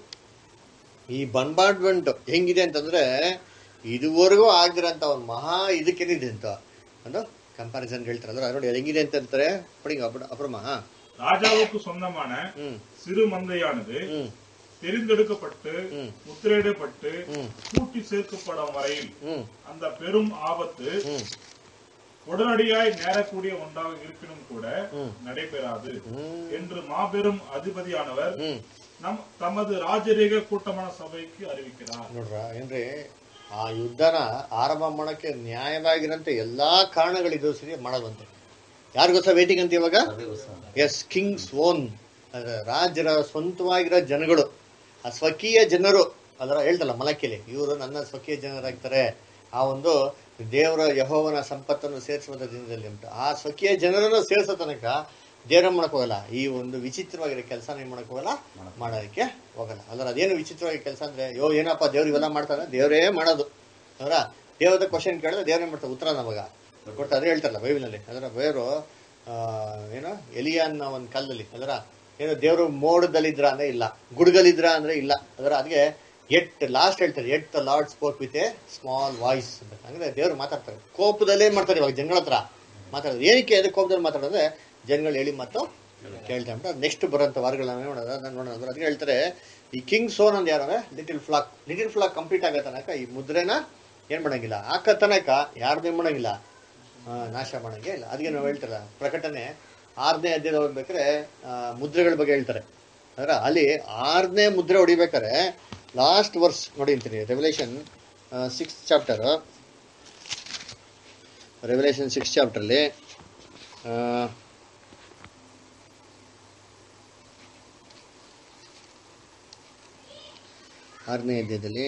ಈ ಬನ್ಬಾರ್ಡ್ಮೆಂಟ್ ಹೆಂಗಿದೆ ಅಂತಂದ್ರೆ ಇದುವರೆಗೂ ಆಗಿರೋಂಥ ಒಂದು ಮಹಾ ಇದಕ್ಕೇನಿದೆ ಅಂತ ಒಂದು ಕಂಪಾರಿಸನ್ ಹೇಳ್ತಾರೆ ಅಂದ್ರೆ ನೋಡಿ ಅದು ಹೆಂಗಿದೆ ಅಂತ ಅಂತಾರೆ ಪಡಿಂಗ ಅಪ್ರಮ ಹಾ ராஜாவுக்கு சொந்தமான ಹ್ಮ್ சிறு மந்தையானது ಹ್ಮ್ தெரிந்தெடுக்கப்பட்டு ம். முத்திரையிடப்பட்டு ಹ್ಮ್ கூட்டி சேர்க்கப்படும் வரையில் ಹ್ಮ್ அந்த பெரும் ஆபத்து ಹ್ಮ್ உடனடியாய் நேரக்கூடிய ஒன்றாக இருப்பினும் கூட ம். நடைபெறாது ಹ್ಮ್ என்று மாபெரும் அதிபதியானவர் ಹ್ಮ್ நம் தமது ராஜரீக கூட்டமான சபைக்கு அறிவிக்கிறார் ನೋಡ್ರ ಏನ್ರಿ ಆ ಯುದ್ಧನ ಆರಂಭ ಮಾಡಕ್ಕೆ ನ್ಯಾಯವಾಗಿರಂತ ಎಲ್ಲಾ ಕಾರಣಗಳಿದ್ದು ಸರಿ ಮಾಡೋದಂತೆ ಯಾರಿಗೋಸ್ಕರ ವೇಟಿಂಗ್ ಅಂತ ಇವಾಗ ಎಸ್ ಕಿಂಗ್ಸ್ ಓನ್ ಅಂದ್ರೆ ರಾಜರ ಸ್ವಂತವಾಗಿರೋ ಜನಗಳು ಆ ಸ್ವಕೀಯ ಜನರು ಅದರ ಹೇಳ್ತಲ್ಲ ಮಲಕಿಲಿ ಇವರು ನನ್ನ ಸ್ವಕೀಯ ಜನರಾಗ್ತಾರೆ ಆ ಒಂದು ದೇವರ ಯಹೋವನ ಸಂಪತ್ತನ್ನು ಸೇರಿಸುವಂತ ದಿನದಲ್ಲಿ ಅಂತ ಆ ಸ್ವಕೀಯ ಜನರನ್ನು ಸೇರಿಸೋ ತನಕ ದೇವರ ಮಾಡಕ್ ಹೋಗಲ್ಲ ಈ ಒಂದು ವಿಚಿತ್ರವಾಗಿರೋ ಕೆಲಸ ಏನ್ ಮಾಡಕ್ ಹೋಗಲ್ಲ ಮಾಡೋದಕ್ಕೆ ಹೋಗಲ್ಲ ಅದ್ರ ಅದೇನು ವಿಚಿತ್ರವಾಗಿ ಕೆಲಸ ಅಂದ್ರೆ ಯೋ ಏನಪ್ಪ ದೇವ್ರು ಇವೆಲ್ಲ ಮಾಡ್ತಾರೆ ದೇವರೇ ಮಾಡೋದು ಅದರ ದೇವರದ ಕ್ವಶನ್ ಕೇಳಿದ್ರೆ ದೇವರೇ ಮಾಡ್ತಾರೆ ಉತ್ತರ ನಮಗ ಕೊಡ್ತಾ ಅದೇ ಹೇಳ್ತಾರಲ್ಲ ಬೈಬಲ್ನಲ್ಲಿ ಅದರ ಬೇರು ಆ, ಏನು ಎಲಿಯನ್ನ ಒಂದು ಕಾಲದಲ್ಲಿ ಅದರ ಏನು ದೇವರು ಮೋಡದಲ್ಲಿದ್ರ ಅಂದ್ರೆ ಇಲ್ಲ ಗುಡ್ಗಲಿದ್ರ ಅಂದ್ರೆ ಇಲ್ಲ ಅದರ ಅದಕ್ಕೆ ಎಟ್ ಲಾಸ್ಟ್ ಹೇಳ್ತಾರೆ at the Lord spoke with a small voice ಅಂತ ಅಂದ್ರೆ ದೇವ್ರು ಮಾತಾಡ್ತಾರೆ ಕೋಪದಲ್ಲೇ ಏನ್ ಮಾಡ್ತಾರೆ ಇವಾಗ ಜನಗಳ ಹತ್ರ ಮಾತಾಡೋದು ಏನಕ್ಕೆ ಅದಕ್ಕೆ ಕೋಪದಲ್ಲಿ ಮಾತಾಡೋದ್ರೆ ಜನಗಳು ಹೇಳಿ ಮತ್ತು ಕೇಳ್ತಾ ಉಂಟು ನೆಕ್ಸ್ಟ್ ಬರೋಂಥ ವಾರಗಳನ್ನ ನೋಡೋದು ಅದನ್ನ ನೋಡೋದು ಅಂದ್ರೆ ಅದಕ್ಕೆ ಹೇಳ್ತಾರೆ ಈ ಕಿಂಗ್ ಸೋನ್ ಅಂತ ಯಾರು little flock little flock complete ಆಗೋ ತನಕ ಈ ಮುದ್ರೆನ ಏನ್ ಮಾಡಂಗಿಲ್ಲ ಹಾಕೋ ತನಕ ಯಾರ್ದು ಏನ್ ಮಾಡಂಗಿಲ್ಲ ಆ, ನಾಶ ಮಾಡಂಗೆ ಇಲ್ಲ ಅದಕ್ಕೆ ನಾವು ಹೇಳ್ತಾರಲ್ಲ ಪ್ರಕಟಣೆ ಆರನೇ ಅಧ್ಯಾಯ ಓದ್ಬೇಕಾದ್ರೆ ಆ, ಮುದ್ರೆಗಳ ಬಗ್ಗೆ ಹೇಳ್ತಾರೆ ಅಂದ್ರೆ ಅಲ್ಲಿ ಆರನೇ ಮುದ್ರೆ ಹೊಡಿಬೇಕಾರೆ ಲಾಸ್ಟ್ ವರ್ಸ್ ನೋಡಿ ಅಂತೀನಿ Revelation six chapter Revelation six ಚಾಪ್ಟರ್ಲಿ ಆರನೇ ಅಧ್ಯಾಯದಲ್ಲಿ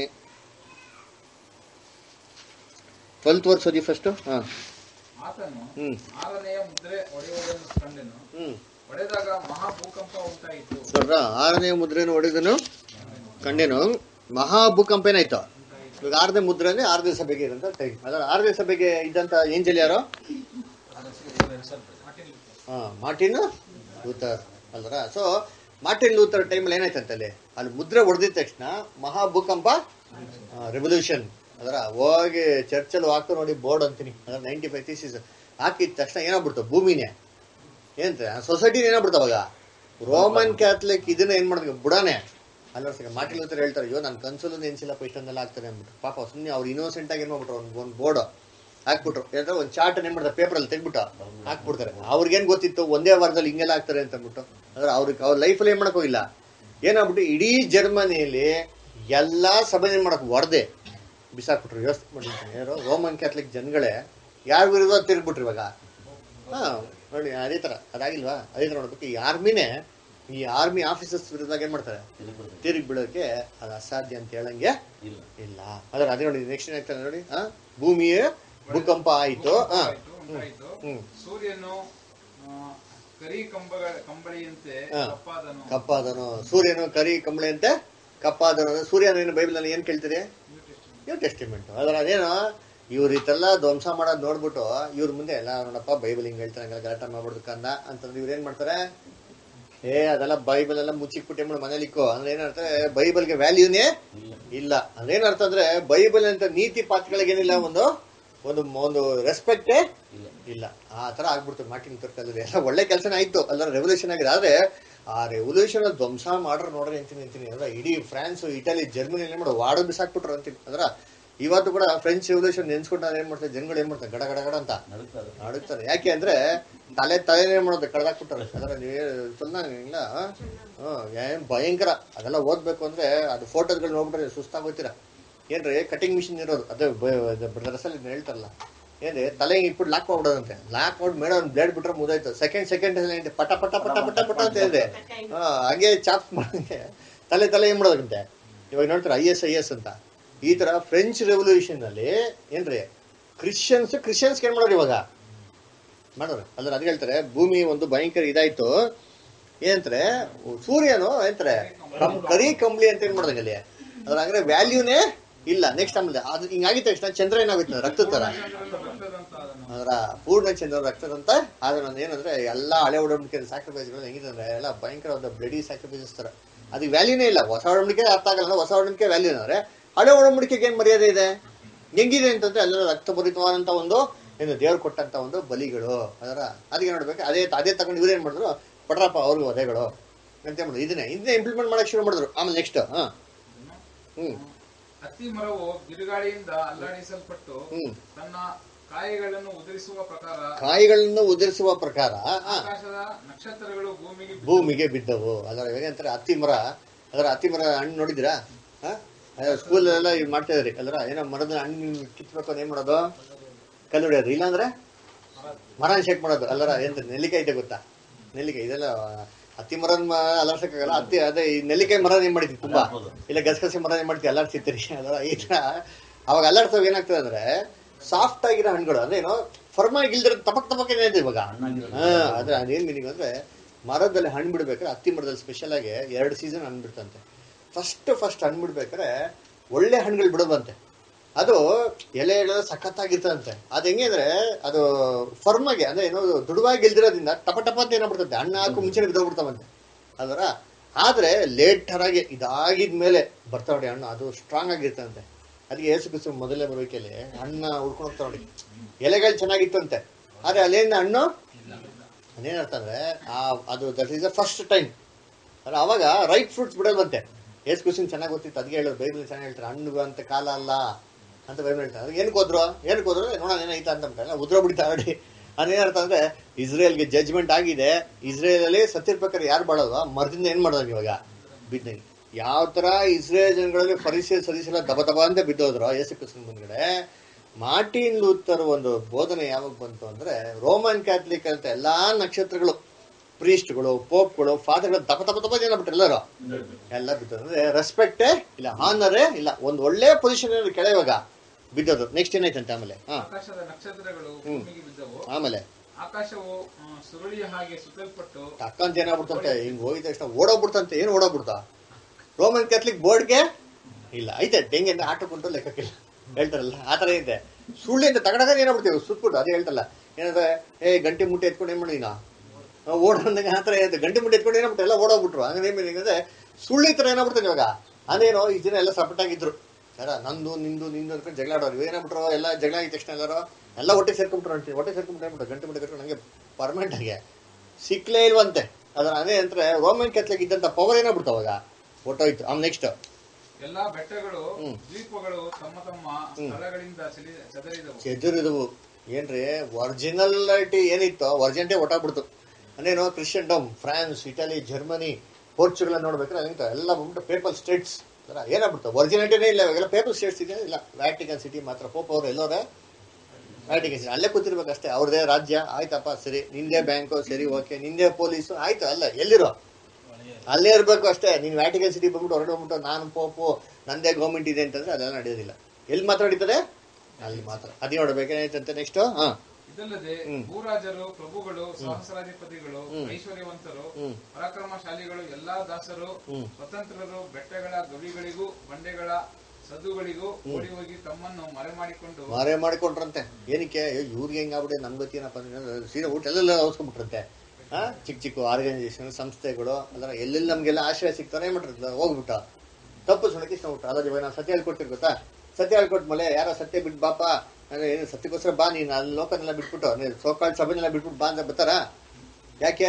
ಟ್ವೆಲ್ತ್ ವರ್ಸ್ ಓದಿ ಫಸ್ಟ್ ಹಾಂ ಆತನು ಹ್ಮ್ ಆರನೆಯ ಮುದ್ರೆ ಒಡೆಯುವುದನ್ನು ಕಂಡೆನು ಹ್ಮ್ ಒಡೆದಾಗ ಮಹಾ ಭೂಕಂಪ ಉಂಟಾಯಿತು ನೋಡ್ರ ಆರನೇ ಮುದ್ರೆನ ಹೊಡೆದನು ಕಂಡೇನು ಮಹಾ ಭೂಕಂಪ ಏನಾಯ್ತು ಇವಾಗ ಆರನೇ ಮುದ್ರೆ ಅಂದ್ರೆ ಆರನೇ ಸಭೆಗೆ ಇರೋಂಥ ಟೈಮ್ ಅದರ ಆರನೇ ಸಭೆಗೆ ಇದ್ದಂತ ಏಂಜಲ್ ಯಾರು ಹಾ ಮಾರ್ಟಿನ್ ಲೂಥರ್ ಅಲ್ವರ ಸೊ ಮಾರ್ಟಿನ್ ಲೂಥರ್ ಟೈಮಲ್ಲಿ ಏನಾಯ್ತಂತೆ ಅಲ್ಲಿ ಅಲ್ಲಿ ಮುದ್ರೆ ಹೊಡೆದಿದ ತಕ್ಷಣ ಮಹಾ ಭೂಕಂಪ ರೆವಲ್ಯೂಷನ್ ಅದರ ಹೋಗಿ ಚರ್ಚಲ್ಲಿ ಹಾಕು ನೋಡಿ ಬೋರ್ಡ್ ಅಂತೀನಿ ಅದರ ನೈಂಟಿ ಫೈವ್ ಥೀಸಿಸ್ ಹಾಕಿದ ತಕ್ಷಣ ಏನಾಗ್ಬಿಡ್ತು ಭೂಮಿನೇ ಏನಂತ ಸೊಸೈಟಿ ಏನಾಗ್ಬಿಡ್ತು ಅವಾಗ ರೋಮನ್ ಕ್ಯಾಥಲಿಕ್ ಇದನ್ನ ಏನ್ ಮಾಡಿದ್ರು ಬುಡಾನೆ ಅಲ್ಲ ಮಾರ್ಟಿನ್ ಲೂಥರ್ ಹೇಳ್ತಾರೆ ಅಯ್ಯೋ ನನ್ನ ಕನ್ಸಲ್ಲೂ ನೆನ್ಸಿಲ್ಲಪ್ಪ ಇಷ್ಟೊಂದೆಲ್ಲ ಆಗ್ತಾರೆ ಅಂದ್ಬಿಟ್ಟು ಪಾಪ ಸುಮ್ಮನೆ ಅವ್ರು ಇನ್ನೋಸೆಂಟ್ ಆಗಿ ಏನ್ ಮಾಡ್ಬಿಟ್ರು ಒಂದು ಒಂದು ಬೋರ್ಡ್ ಹಾಕ್ಬಿಟ್ರು ಏನಂದ್ರೆ ಒಂದು ಚಾರ್ಟ್ ಏನ್ ಮಾಡ್ತಾರೆ ಪೇಪರ್ ಅಲ್ಲಿ ತೆಗ್ಬಿಟ್ಟು ಹಾಕ್ಬಿಡ್ತಾರೆ ಅವ್ರಿಗೇನ್ ಗೊತ್ತಿತ್ತು ಒಂದೇ ವಾರದಲ್ಲಿ ಹಿಂಗೆಲ್ಲ ಆಗ್ತಾರೆ ಅಂತ ಅಂದ್ಬಿಟ್ಟು ಅಂದ್ರೆ ಅವ್ರಿಗೆ ಅವ್ರ ಲೈಫಲ್ಲಿ ಏನ್ ಮಾಡಕ್ ಹೋಗಿಲ್ಲ ಏನಾಗ್ಬಿಟ್ಟು ಇಡೀ ಜರ್ಮನಿಯಲ್ಲಿ ಎಲ್ಲ ಸಭೆ ಏನ್ ಮಾಡಕ್ ಹೊಡೆದೆ ಬಿಸಾಕ್ಬಿಟ್ರು ವ್ಯವಸ್ಥೆ ಮಾಡಿರ್ತೀನಿ ಯಾರು ರೋಮನ್ ಕ್ಯಾಥಲಿಕ್ ಜನಗಳೇ ಯಾರ ವಿರುದ್ಧ ತಿರುಗ್ಬಿಟ್ರು ಇವಾಗ ಹಾ ನೋಡಿ ಅದೇ ತರ ಅದಾಗಿಲ್ವಾ ಅದೇ ತರ ನೋಡ್ಬೇಕು ಈ ಆರ್ಮಿನೇ ಈ ಆರ್ಮಿ ಆಫೀಸರ್ಸ್ ವಿರುದ್ಧ ಏನ್ ಮಾಡ್ತಾರೆ ತಿರುಗಿ ಬಿಡೋಕೆ ಅದು ಅಸಾಧ್ಯ ಅಂತ ಹೇಳಂಗೆ ಇಲ್ಲ ಇಲ್ಲ ಅದ್ರ ಅದೇ ನೋಡಿ ನೆಕ್ಸ್ಟ್ ಏನಾಗ್ತದೆ ನೋಡಿ ಆ ಭೂಮಿಯ ಭೂಕಂಪ ಆಯ್ತು ಹಾ ಆಯ್ತು, ಉಂಟಾಯ್ತು ಹ್ಮ್ ಸೂರ್ಯನು ಆ, ಕರಿ ಕಂಬಗಳ ಕಂಬಳಿಯಂತೆ ಹಾ. ಕಪ್ಪಾದನು ಕಪ್ಪಾದನು ಸೂರ್ಯನು ಕರಿ ಕಂಬಳಿಯಂತೆ ಕಪ್ಪಾದನು ಅಂದ್ರೆ ಸೂರ್ಯನ ಬೈಬಲ್ ನಲ್ಲಿ ಏನ್ ಕೇಳ್ತೀರಿ ನ್ಯೂ ಟೆಸ್ಟಿಮೆಂಟ್ ಅದ್ರ ಅದೇನೋ ಇವ್ರು ಇಷ್ಟೆಲ್ಲ ಧ್ವಂಸ ಮಾಡೋದ್ ನೋಡ್ಬಿಟ್ಟು ಇವ್ರ ಮುಂದೆ ಎಲ್ಲ ನೋಡಪ್ಪ ಬೈಬಲ್ ಹಿಂಗ್ ಹೇಳ್ತಾರೆ ಹಂಗೆಲ್ಲ ಗಲಾಟೆ ಮಾಡ್ಬಿಡ್ದು ಕಂದ ಅಂತಂದ್ರೆ ಇವ್ರು ಏನ್ ಮಾಡ್ತಾರೆ ಏ ಅದೆಲ್ಲ ಬೈಬಲ್ ಎಲ್ಲ ಮುಚ್ಚಿಕ್ಬಿಟ್ಟೆ ಮಾಡಿ ಮನೇಲಿ ಇಕ್ಕೋ ಅಂದ್ರೆ ಏನರ್ಥ ಬೈಬಲ್ಗೆ ವ್ಯಾಲ್ಯೂನೇ ಇಲ್ಲ ಅಂದ್ರೆ ಏನರ್ಥ ಅಂದ್ರೆ ಬೈಬಲ್ ಅಂತ ನೀತಿ ಪಾತ್ರಗಳಿಗೇನಿಲ್ಲ ಒಂದು ಒಂದು ಒಂದು ರೆಸ್ಪೆಕ್ಟೇ ಇಲ್ಲ ಇಲ್ಲ ಆ ತರ ಆಗ್ಬಿಡ್ತು ಮಾರ್ಟಿನ್ ಲೂಥರ್ ಕಾಲದಲ್ಲಿ ಎಲ್ಲ ಒಳ್ಳೆ ಕೆಲಸನೇ ಆಯ್ತು ಅಲ್ಲರ ರೆವಲ್ಯೂಷನ್ ಆಗಿದೆ ಆದ್ರೆ ಆ ರೆವಲ್ಯೂಷನ್ ಧ್ವಂಸ ಮಾಡ್ರ ನೋಡ್ರಿ ಅಂತೀನಿ ಅಂತೀನಿ ಅಂದ್ರೆ ಇಡೀ ಫ್ರಾನ್ಸ್ ಇಟಲಿ ಜರ್ಮನಿ ಏನ್ ಮಾಡೋ ವಾಡ ಬಿಸಾಕ್ಬಿಟ್ರು ಅಂತೀನಿ ಅಂದ್ರ ಇವತ್ತು ಕೂಡ ಫ್ರೆಂಚ್ ರೆವಲ್ಯೂಷನ್ ನೆನ್ಸ್ಕೊಂಡು ಏನ್ ಮಾಡ್ತಾರೆ ಜನಗಳು ಏನ್ ಮಾಡ್ತಾರೆ ಗಡ ಗಡ ಗಡ ಅಂತ ನಡುತ್ತಾರೆ ಅಡುತ್ತಾರೆ ಯಾಕೆ ಅಂದ್ರೆ ತಲೆ ತಲೆನೇ ಮಾಡೋದು ಕಡ್ದಾಕ್ಬಿಟ್ಟಾರೆ ಅದರ ನೀವೇ ಸುಮ್ಮನೆ ಇಲ್ಲ ಹ್ಮ್ ಏನ್ ಭಯಂಕರ ಅದೆಲ್ಲ ಓದ್ಬೇಕು ಅಂದ್ರೆ ಅದು ಫೋಟೋಗಳು ನೋಡ್ಬಿಟ್ರೆ ಸುಸ್ತಾಗೋತೀರಾ ಏನ್ರಿ ಕಟಿಂಗ್ ಮಿಷಿನ್ ಇರೋದು ಅದೇ ಬ್ರದರ್ಸಲ್ಲಿ ಹೇಳ್ತಾರಲ್ಲ ಏನ್ರಿ ತಲೆ ಹಿಂಗ್ ಇಟ್ಬಿಟ್ಟು ಲಾಕ್ ಮಾಡ್ಬಿಡೋದಂತೆ ಲಾಕ್ ಮಾಡಿ ಮೇಡ ಒಂದು ಬ್ಲೇಡ್ ಬಿಟ್ರೆ ಮುದಾಯ್ತು ಸೆಕೆಂಡ್ ಸೆಕೆಂಡ್ ಪಟ ಪಟ ಪಟ ಪಟ ಪಟ ಅಂತ ಹೇಳಿದೆ ಹಾ ಹಂಗೆ ಚಾಪ್ ಮಾಡಂಗೆ ತಲೆ ತಲೆ ಏನ್ ಮಾಡೋದಂತೆ ಇವಾಗ ನೋಡ್ತಾರೆ ಐ ಎಸ್ ಐ ಎಸ್ ಅಂತ ಈ ತರ ಫ್ರೆಂಚ್ ರೆವಲ್ಯೂಷನ್ ಅಲ್ಲಿ ಏನ್ರಿ ಕ್ರಿಶ್ಚಿಯನ್ಸ್ ಕ್ರಿಶ್ಚಿಯನ್ಸ್ ಏನ್ ಮಾಡೋರು ಇವಾಗ ಮಾಡೋರು ಅದ್ರ ಅದ್ ಹೇಳ್ತಾರೆ ಭೂಮಿ ಒಂದು ಭಯಂಕರ ಇದಾಯ್ತು ಏನಂತಾರೆ ಸೂರ್ಯನು ಏನಂತಾರೆ ಕಂ ಕರಿ ಕಂಬಳಿ ಅಂತ ಏನ್ ಮಾಡೋದಂಗ ಅಲ್ಲಿ ಅದ್ರ ಹಂಗಾರೆ ವ್ಯಾಲ್ಯೂನೇ ಇಲ್ಲ ನೆಕ್ಸ್ಟ್ ಆಮೇಲೆ ಅದು ಹಿಂಗಾಗಿದ ತಕ್ಷಣ ಚಂದ್ರ ಏನಾಗುತ್ತೆ ರಕ್ತದ ತರ ರಕ್ತದಂತ ಅದನ್ನು ಅದರ ಪೂರ್ಣ ಚಂದ್ರ ರಕ್ತದಂತ ಆದ್ರೆ ನಾನು ಏನಂದ್ರೆ ಎಲ್ಲಾ ಹಳೆ ಒಡಂಬಡಿಕೆ ಸ್ಯಾಕ್ರಿಫೈಸ್ಗಳು ಹೆಂಗಿದೆ ಅಂದ್ರೆ ಎಲ್ಲ ಭಯಂಕರವಾದ ಬ್ಲಡಿ ಸ್ಯಾಕ್ರಿಫೈಸಸ್ ತರ ಅದಕ್ಕೆ ವ್ಯಾಲ್ಯೂನೇ ಇಲ್ಲ ಹೊಸ ಒಡಂಬಡಿಕೆ ಅರ್ಥ ಆಗಲ್ಲ ಹೊಸ ಒಡಂಬಡಿಕೆ ವ್ಯಾಲ್ಯೂ ಅಂದ್ರೆ ಹಳೆ ಒಡಂಬಡಿಕೆಗೆ ಏನ್ ಮರ್ಯಾದೆ ಇದೆ ಹೆಂಗಿದೆ ಅಂತಂದ್ರೆ ಎಲ್ಲ ರಕ್ತಭರಿತವಾದಂತ ಒಂದು ಏನು ದೇವ್ರು ಕೊಟ್ಟಂತ ಒಂದು ಬಲಿಗಳು ಅದರ ಅದಕ್ಕೆ ನೋಡ್ಬೇಕು ಅದೇ ಅದೇ ತಗೊಂಡು ಇವ್ರು ಏನ್ ಮಾಡಿದ್ರು ಪಟ್ರಪ್ಪ ಅವ್ರಿಗೆ ವಧೆಗಳು ಅಂತ ಮಾಡಿದ್ರು ಇದನ್ನೇ ಇದನ್ನೇ ಇಂಪ್ಲಿಮೆಂಟ್ ಮಾಡಕ್ ಶುರು ಮಾಡಿದ್ರು ಆಮೇಲೆ ನೆಕ್ಸ್ಟ್ ಹಾ ಹ್ಮ್ ಅತ್ತಿ ಮರವು ಬಿರುಗಾಳಿಯಿಂದ ಅಲ್ಲಾಡಿಸಲ್ಪಟ್ಟು ಹ್ಮ್ ತನ್ನ ಕಾಯಿಗಳನ್ನು ಉದುರಿಸುವ ಪ್ರಕಾರ ಕಾಯಿಗಳನ್ನು ಉದುರಿಸುವ ಪ್ರಕಾರ ಹಾ ಆಕಾಶದ ನಕ್ಷತ್ರಗಳು ಭೂಮಿಗೆ ಬಿದ್ದು ಭೂಮಿಗೆ ಬಿದ್ದವು ಅದರ ಏನಂತಾರೆ ಹತ್ತಿ ಮರ ಅದರ ಹತ್ತಿ ಮರ ಹಣ್ಣು ನೋಡಿದಿರಾ ಸ್ಕೂಲ್ ಎಲ್ಲ ಇವ್ ಮಾಡ್ತಾ ಇದ್ರಿ ಅಲ್ರ ಏನೋ ಮರದ ಹಣ್ಣು ಕಿತ್ಬೇಕು ಅಂದ್ರೆ ಏನ್ ಮಾಡೋದು ಕಲ್ಲು ಹೊಡೆಯೋದು ಇಲ್ಲಾಂದ್ರೆ ಮರ ಶೇಕ್ ಮಾಡೋದು ಅಲ್ಲರ ಎಂತ ನೆಲ್ಲಿಕಾಯಿ ಇದೆ ಗೊತ್ತಾ ನೆಲ್ಲಿಕಾಯಿ ಇದೆಲ್ಲ ಹತ್ತಿ ಮರದ ಅಲರ್ಸಕ್ಕಾಗಲ್ಲ ಹತ್ತಿ ಅದೇ ಈ ನೆಲ್ಲಿಕಾಯಿ ಮರ ಏನ್ ಮಾಡಿದ್ವಿ ತುಂಬಾ ಹೌದು. ಇಲ್ಲ ಗಸಗಸೆ ಮರ ಏನ್ ಮಾಡ್ತೀವಿ ಅಲ್ಲಾಡ್ಸಿರ್ತೀರಿ ಅಲ್ರ ಈ ತರ ಅವಾಗ ಅಲ್ಲಾಡ್ಸೋವಾಗ ಏನಾಗ್ತದೆ ಅಂದ್ರೆ ಸಾಫ್ಟ್ ಆಗಿರೋ ಹಣ್ಣುಗಳು ಅಂದ್ರೆ ಏನೋ ಫರ್ಮ್ ಆಗಿ ಇಲ್ದಿರೋ ತಪಕ್ ತಪಕ್ ಏನಿದೆ ಇವಾಗ ಹಣ್ಣಾಗಿರೋದು. ಹಾ ಅದ್ರ ಅದೇನ್ ಮೀನಿಂಗ್ ಅಂದ್ರೆ ಮರದಲ್ಲಿ ಹಣ್ಣು ಬಿಡ್ಬೇಕಾದ್ರೆ ಹತ್ತಿ ಮರದಲ್ಲಿ ಸ್ಪೆಷಲ್ ಆಗಿ ಎರಡು ಸೀಸನ್ ಹಣ್ಣು ಬಿಡ್ತಂತೆ ಫಸ್ಟ್ ಫಸ್ಟ್ ಹಣ್ಣು ಬಿಡ್ಬೇಕಾದ್ರೆ ಒಳ್ಳೆ ಹಣ್ಣುಗಳು ಬಿಡೋದಂತೆ ಅದು ಎಲೆ ಎಳೆ ಸಖತ್ತಾಗಿರ್ತದಂತೆ ಅದು ಹೆಂಗೆ ಅಂದ್ರೆ ಅದು ಫರ್ಮ್ ಆಗಿ ಅಂದ್ರೆ ಏನೋ ದುಡುವಾಗಿ ಇಲ್ದಿರೋದ್ರಿಂದ ಟಪ ಟಪ ಅಂತ ಏನಾಗ್ಬಿಡ್ತಂತೆ ಹಣ್ಣು ಹಾಕು ಮುಂಚೆನೆ ಬಿದ್ದೋಗ್ಬಿಡ್ತಾವಂತೆ ಅದರ ಆದ್ರೆ ಲೇಟರ್ ಆಗಿ ಇದಾಗಿದ್ಮೇಲೆ ಬರ್ತಾವ ನೋಡಿ ಹಣ್ಣು ಅದು ಸ್ಟ್ರಾಂಗ್ ಆಗಿರ್ತಂತೆ ಅದಕ್ಕೆ ಏಸು ಬಿಸು ಮೊದಲೇ ಬರೋಕೆಲೆ ಹಣ್ಣ ಉಳ್ಕೊಂಡು ಹೋಗ್ತಾವ ನೋಡಿ ಎಲೆಗಳು ಚೆನ್ನಾಗಿತ್ತಂತೆ ಆದ್ರೆ ಅಲ್ಲೇನು ಹಣ್ಣು ಅದೇನರ್ಥ ಅಂದ್ರೆ ಆ ಅದು that is the first time ಅಲ್ಲ ಅವಾಗ ರೈಟ್ ಫ್ರೂಟ್ಸ್ ಬಿಡಲ್ವಂತೆ ಏಸ್ ಕ್ವಶನ್ ಚೆನ್ನಾಗಿ ಗೊತ್ತಿತ್ತು ಅದಕ್ಕೆ ಹೇಳೋದು ಬೈಬಲ್ ಚೆನ್ನಾಗಿ ಹೇಳ್ತಾರೆ ಹಣ್ಣು ಅಂತ ಕಾಲ ಅಲ್ಲ ಅಂತ ಬೈಬಲ್ ಹೇಳ್ತಾರೆ ಅದಕ್ಕೆ ಏನಕ್ಕೆ ಹೋದ್ರು ಏನಕ್ಕೆ ಹೋದ್ರು ನೋಡೋಣ ಏನೈತ ಅಂತ ಬಿಟ್ಟಲ್ಲ ಉದ್ರ ಬಿಡ್ತಾ ಆಲ್ರೆಡಿ ಅದೇನರ್ಥ ಅಂದ್ರೆ ಇಸ್ರೇಲ್ಗೆ ಜಜ್ಮೆಂಟ್ ಆಗಿದೆ ಇಸ್ರೇಲ್ ಅಲ್ಲಿ ಸತ್ತಿರ್ಬೇಕಾದ್ರೆ ಯಾರು ಬಾಳೋದು ಮರದಿಂದ ಏನ್ ಮಾಡೋದು ಇವಾಗ ಬಿದ್ದಂಗೆ ಯಾವ ತರ ಇಸ್ರೇಲ್ ಜನಗಳಲ್ಲಿ ಪರಿಸರ ಸದಸ್ಯರ ದಬ ದಬ ಅಂತ ಬಿದ್ದೋದ್ರು ಯೇಸು ಕ್ರಿಸ್ತನ ಮುಂದ್ಗಡೆ ಮಾರ್ಟಿನ್ ಲೂಥರ್ ಒಂದು ಬೋಧನೆ ಯಾವಾಗ ಬಂತು ಅಂದ್ರೆ ರೋಮನ್ ಕ್ಯಾಥಲಿಕ್ ಅಂತ ಎಲ್ಲಾ ನಕ್ಷತ್ರಗಳು ಪ್ರೀಸ್ಟ್ಗಳು ಪೋಪ್ಗಳು ಫಾದರ್ಗಳು ದಪ ದಪ ದಪ ಜನ ಬಿಟ್ರು ಎಲ್ಲರೂ ಎಲ್ಲ ಬಿದ್ದೋದು ಅಂದ್ರೆ ರೆಸ್ಪೆಕ್ಟೇ ಇಲ್ಲ ಹಾನರೇ ಇಲ್ಲ ಒಂದು ಒಳ್ಳೆ ಪೊಸಿಷನ್ ಕೆಳ ಇವಾಗ ಬಿದ್ದೋದು ನೆಕ್ಸ್ಟ್ ಏನಾಯ್ತಂತೆ ಆಮೇಲೆ ಹಾ ಆಕಾಶದ ನಕ್ಷತ್ರಗಳು ಭೂಮಿಗೆ ಬಿದ್ದವು ಆಮೇಲೆ ಆಕಾಶವು ಆ, ಸುರುಳಿಯ ಹಾಗೆ ಸುತ್ತಲ್ಪಟ್ಟು ಟಕ್ಕಂತ ಏನಾಗ್ಬಿಡ್ತಂತೆ ಹಿಂಗ್ ಹೋಗಿದ ತಕ್ಷಣ ಓಡೋಗ್ಬಿಡ್ತಂತೆ ಏನು ಓಡೋಗ್ಬಿಡ್ತಾ ರೋಮನ್ ಕ್ಯಾಥಲಿಕ್ ಬೋರ್ಡ್ಗೆ ಇಲ್ಲ ಐತೆ ಡೆಂಗೆ ಆಟಕ್ಕುಂಟು ಲೆಕ್ಕಕ್ಕಿಲ್ಲ ಹೇಳ್ತಾರಲ್ಲ ಆ ಥರ ಇದೆ ಸುಳ್ಳಿಂದ ತಗಡಗ ಏನಾಗ್ಬಿಡ್ತೀವಿ ಸುತ್ಬಿಟ್ಟು ಅದೇ ಹೇಳ್ತಲ್ಲ ಏನಂದ್ರೆ ಏ ಗಂಟೆ ಮುಟ್ಟೆ ಎತ್ಕೊಂಡು ಏನ್ ಮಾಡಿ ನಾ ಓಡೋದಂಗೆ ಆ ಥರ ಇದೆ ಗಂಟೆ ಮುಟ್ಟೆ ಎತ್ಕೊಂಡು ಏನಾಗ್ಬಿಟ್ಟು ಎಲ್ಲ ಓಡೋಗ್ಬಿಟ್ರು ಹಂಗೆ ಏನ್ meaning ಅಂದ್ರೆ ಸುಳ್ಳಿ ಥರ ಏನಾಗ್ಬಿಡ್ತಾನೆ ಇವಾಗ ಅದೇನೋ ಈ ದಿನ ಎಲ್ಲ ಸಪರೇಟ್ ಆಗಿದ್ರು ಯಾರ ನಂದು ನಿಂದು ನಿಂದು ಅನ್ಕೊಂಡು ಜಗಳ ಆಡೋರು ಏನಾಗ್ಬಿಟ್ರು ಎಲ್ಲ ಜಗಳ ಆಗಿದ ತಕ್ಷಣ ಎಲ್ಲರೂ ಎಲ್ಲ ಒಟ್ಟೆ ಸೇರ್ಕೊಂಡ್ಬಿಟ್ರು ಅಂತೀವಿ ಒಟ್ಟೆ ಸೇರ್ಕೊಂಡ್ಬಿಟ್ಟು ಏನ್ಬಿಟ್ಟು ಗಂಟೆ ಮುಟ್ಟೆ ಕಟ್ಕೊಂಡು ಹಂಗೆ ಪರ್ಮನೆಂಟ್ ಆಗಿ ಸಿಕ್ಲೇ ಇಲ್ವಂತೆ ಅದ್ರ ಅದೇ ಅಂದ್ರೆ ರೋಮನ್ ಕ್ಯಾಥಲಿಕ್ ಇದ್ದಂತ ಪವರ್ ಏನಾಗ್ಬಿಡ್ತು ಅವಾಗ ಒಟ್ಟೋಯ್ತು ಆಮೇಲೆ ನೆಕ್ಸ್ಟ್ ಎಲ್ಲಾ ಬೆಟ್ಟಗಳು ಹ್ಮ್. ದ್ವೀಪಗಳು ತಮ್ಮ ತಮ್ಮ ಸ್ಥಳಗಳಿಂದ ಚಲಿ ಚದರಿದವು ಚೆದುರಿದವು ಏನ್ರಿ ಒರಿಜಿನಾಲಿಟಿ ಏನಿತ್ತು ಒರಿಜಿನಟೇ ಒಟ್ಟಾಗ್ಬಿಡ್ತು ಅಂದ್ರೇನು ಕ್ರಿಶ್ಚಿಯನ್ ಡಮ್ ಫ್ರಾನ್ಸ್ ಇಟಲಿ ಜರ್ಮನಿ ಪೋರ್ಚುಗಲ್ ನೋಡ್ಬೇಕಾದ್ರೆ ಅದಂತ ಎಲ್ಲ ಬಂದ್ಬಿಟ್ಟು ಪೇಪಲ್ ಸ್ಟೇಟ್ಸ್ ಅಲ್ಲ ಏನಾಗ್ಬಿಡ್ತು ಒರಿಜಿನಾಲಿಟಿನೇ ಇಲ್ಲ ಇವಾಗೆಲ್ಲ ಪೇಪರ್ ಸ್ಟೇಟ್ಸ್ ಇದೆ ಇಲ್ಲ ವ್ಯಾಟಿಕನ್ ಸಿಟಿ ಮಾತ್ರ ಪೋಪ್ ಅವ್ರು ಎಲ್ಲೋರೆ ವ್ಯಾಟಿಕನ್ ಸಿಟಿ ಅಲ್ಲೇ ಕೂತಿರ್ಬೇಕಷ್ಟೇ ಅವ್ರದೇ ರಾಜ್ಯ ಆಯ್ತಪ್ಪ ಸರಿ ನಿಂದೇ ಬ್ಯಾಂಕು ಸರಿ ಓಕೆ ನಿಂದೇ ಪೊಲೀಸು ಆಯ್ತು ಅಲ್ಲ ಎಲ್ಲಿರೋ ಅಲ್ಲೇ ಇರಬೇಕು ಅಷ್ಟೇ ನೀನು ವ್ಯಾಟಿಕನ್ ಸಿಟಿ ಬಂದ್ಬಿಟ್ಟು ಹೊರಗೆ ಹೋಗ್ಬಿಟ್ಟು ನಾನು ಪೋಪು ನಂದೇ ಗೌರ್ಮೆಂಟ್ ಇದೆ ಅಂತಂದ್ರೆ ಅದೆಲ್ಲ ನಡೆಯೋದಿಲ್ಲ ಎಲ್ಲಿ ಮಾತ್ರ ನಡೀತದೆ ಅಲ್ಲಿ ಮಾತ್ರ ಅದೇ ನೋಡ್ಬೇಕೇನಾಯ್ತಂತೆ ನೆಕ್ಸ್ಟ್ ಹಾ ಇದಲ್ಲದೆ ಹ್ಮ್. ಭೂರಾಜರು ಪ್ರಭುಗಳು ಸಹಸ್ರಾಧಿಪತಿಗಳು ಹ್ಮ್. ಐಶ್ವರ್ಯವಂತರು ಹ್ಮ್. ಪರಾಕ್ರಮಶಾಲಿಗಳು ಎಲ್ಲಾ ದಾಸರು ಹ್ಮ್. ಸ್ವತಂತ್ರರು ಬೆಟ್ಟಗಳ ಗವಿಗಳಿಗೂ ಬಂಡೆಗಳ ಸದುಗಳಿಗೂ ಓಡಿ ಹೋಗಿ ತಮ್ಮನ್ನು ಮರೆಮಾಡಿಕೊಂಡು ಮಾರೇ ಮಾಡಿಕೊಂಡ್ರಂತೆ ಏನಕ್ಕೆ ಇವ್ರಿಗೆ ಹೆಂಗಾಗ್ಬಿಟ್ಟೆ ನಮ್ ಗತಿ ಏನಪ್ಪ ಅಂದ್ರೆ ಸೀದಾ ಊಟ ಎಲ್ಲೆಲ್ಲ ಅವಸ್ಕೊಂಡ್ಬಿಟ್ರಂತೆ ಹಾ ಚಿಕ್ಕ ಚಿಕ್ಕ ಆರ್ಗನೈಸೇಷನ್ ಸಂಸ್ಥೆಗಳು ಅದರ ಎಲ್ಲೆಲ್ಲಿ ನಮ್ಗೆಲ್ಲ ಆಶ್ರಯ ಸಿಗ್ತಾರೆ ಏನ್ ಮಾಡ್ತಾರೆ ಹೋಗ್ಬಿಟ್ಟ ತಪ್ಪು ಸುಣಕ್ಕೆ ಇಷ್ಟ ಅಲ್ಲ ಇವಾಗ ನಾವು ಸತ್ಯ ಹೇಳ್ಕೊಡ್ತೀವಿ ಗೊತ್ತಾ ಸತ್ಯ ಹೇಳ್ಕೊಟ್ಮೇಲೆ ಯಾರೋ ಸತ್ಯ ಬಿಟ್ಟು ಬಾಪ ಅಂದ್ರೆ ಏನು ಸತ್ಯಕ್ಕೋಸ್ಕರ ಬಾ ನೀನು ಅಲ್ಲಿ ಲೋಕನೆಲ್ಲ ಬಿಟ್ಬಿಟ್ಟು ನೀನು ಸೋಕಾಳ್ ಸಭೆನೆಲ್ಲ ಬಿಟ್ಬಿಟ್ಟು ಬಾ ಅಂತ ಬರ್ತಾರಾ ಯಾಕೆ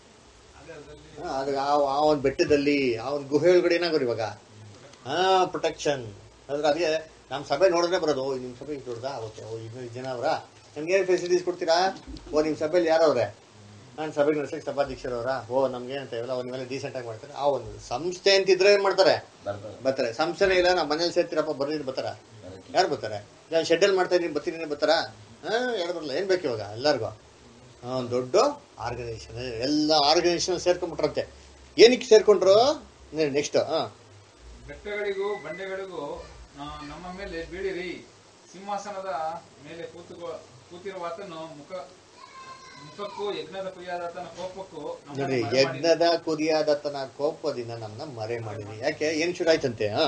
ಹಾ, ಅದು ಆ ಆ ಒಂದು ಬೆಟ್ಟದಲ್ಲಿ ಆ ಒಂದು ಗುಹೆ ಒಳಗಡೆ ಏನಾಗೋರು ಇವಾಗ ಹಾ ಪ್ರೊಟೆಕ್ಷನ್ ಅಂದ್ರೆ ಅದಕ್ಕೆ ನಮ್ಮ ಸಭೆ ನೋಡಿದ್ರೆ ಬರೋದು ಓ ನಿಮ್ಮ ಸಭೆ ದೊಡ್ಡದಾ ಓಕೆ ಓ ಇನ್ನೂ ಜನ ಅವರ ನಮ್ಗೆ ಏನು ಫೆಸಿಲಿಟೀಸ್ ಕೊಡ್ತೀರಾ ಓ ನಿಮ್ಮ ಸಭೆಯಲ್ಲಿ ಯಾರವ್ರೆ ನಾನು ಸಭೆಗೆ ನಡೆಸಕ್ಕೆ ಸಭಾಧ್ಯಕ್ಷರವರ ಓ ನಮ್ಗೆ ಏನಂತ ಇವೆಲ್ಲ ಒಂದು ಮೇಲೆ ಡೀಸೆಂಟ್ ಆಗಿ ಮಾಡ್ತಾರೆ ಆ ಒಂದು ಸಂಸ್ಥೆ ಅಂತಿದ್ರೆ ಏನ್ ಮಾಡ್ತಾರೆ ಬರ್ತಾರೆ ಬರ್ತಾರೆ ಸಂಸ್ಥೆನೇ ಇಲ್ಲ ನಮ್ಮ ಮನೇಲಿ ಸೇರ್ತೀರಪ್ಪ ಬರ್ರಿ ಬರ್ತಾರ ಯಾರು ಬರ್ತಾರೆ ನಾನು ಶೆಡ್ಯೂಲ್ ಮಾಡ್ತಾ ಇದ್ದೀನಿ ಬರ್ತೀನಿ ಬರ್ತಾರಾ ಹಾ ಯಾರು ಬರಲ್ಲ ಏನ್ ಬೇಕು ಇವಾಗ ಎಲ್ಲರಿಗೂ ಹಾ, ಒಂದ್ ದೊಡ್ಡ ಆರ್ಗನೈಸೇಷನ್ ಎಲ್ಲ ಆರ್ಗನೈಸೇಷನ್ ಸೇರ್ಕೊಂಡ್ಬಿಟ್ರಂತೆ ಏನಕ್ಕೆ ಸೇರ್ಕೊಂಡ್ರು ನೆಕ್ಸ್ಟ್ ಹಾ ಬೆಟ್ಟಗಳಿಗೂ ಬಂಡೆಗಳಿಗೂ ಆ, ನಮ್ಮ ಮೇಲೆ ಬೀಳಿರಿ ಸಿಂಹಾಸನದ ಮೇಲೆ ಕೂತು ಕೂತಿರುವ ಆತನು ಮುಖ ಮುಖಕ್ಕೂ ಯಜ್ಞದ ಪ್ರಿಯಾದಾತನ ಕೋಪಕ್ಕೂ ನಮ್ಮನ್ನು ನೋಡ್ರಿ ಮರೆಮಾಡಿರಿ. ಯಜ್ಞದ ಕುರಿಯಾದತನ ಕೋಪದಿಂದ ನಮ್ಮನ್ನ ಮರೆ ಮಾಡಿದ್ವಿ ಯಾಕೆ ಏನ್ ಶುರು ಆಯ್ತಂತೆ ಹಾ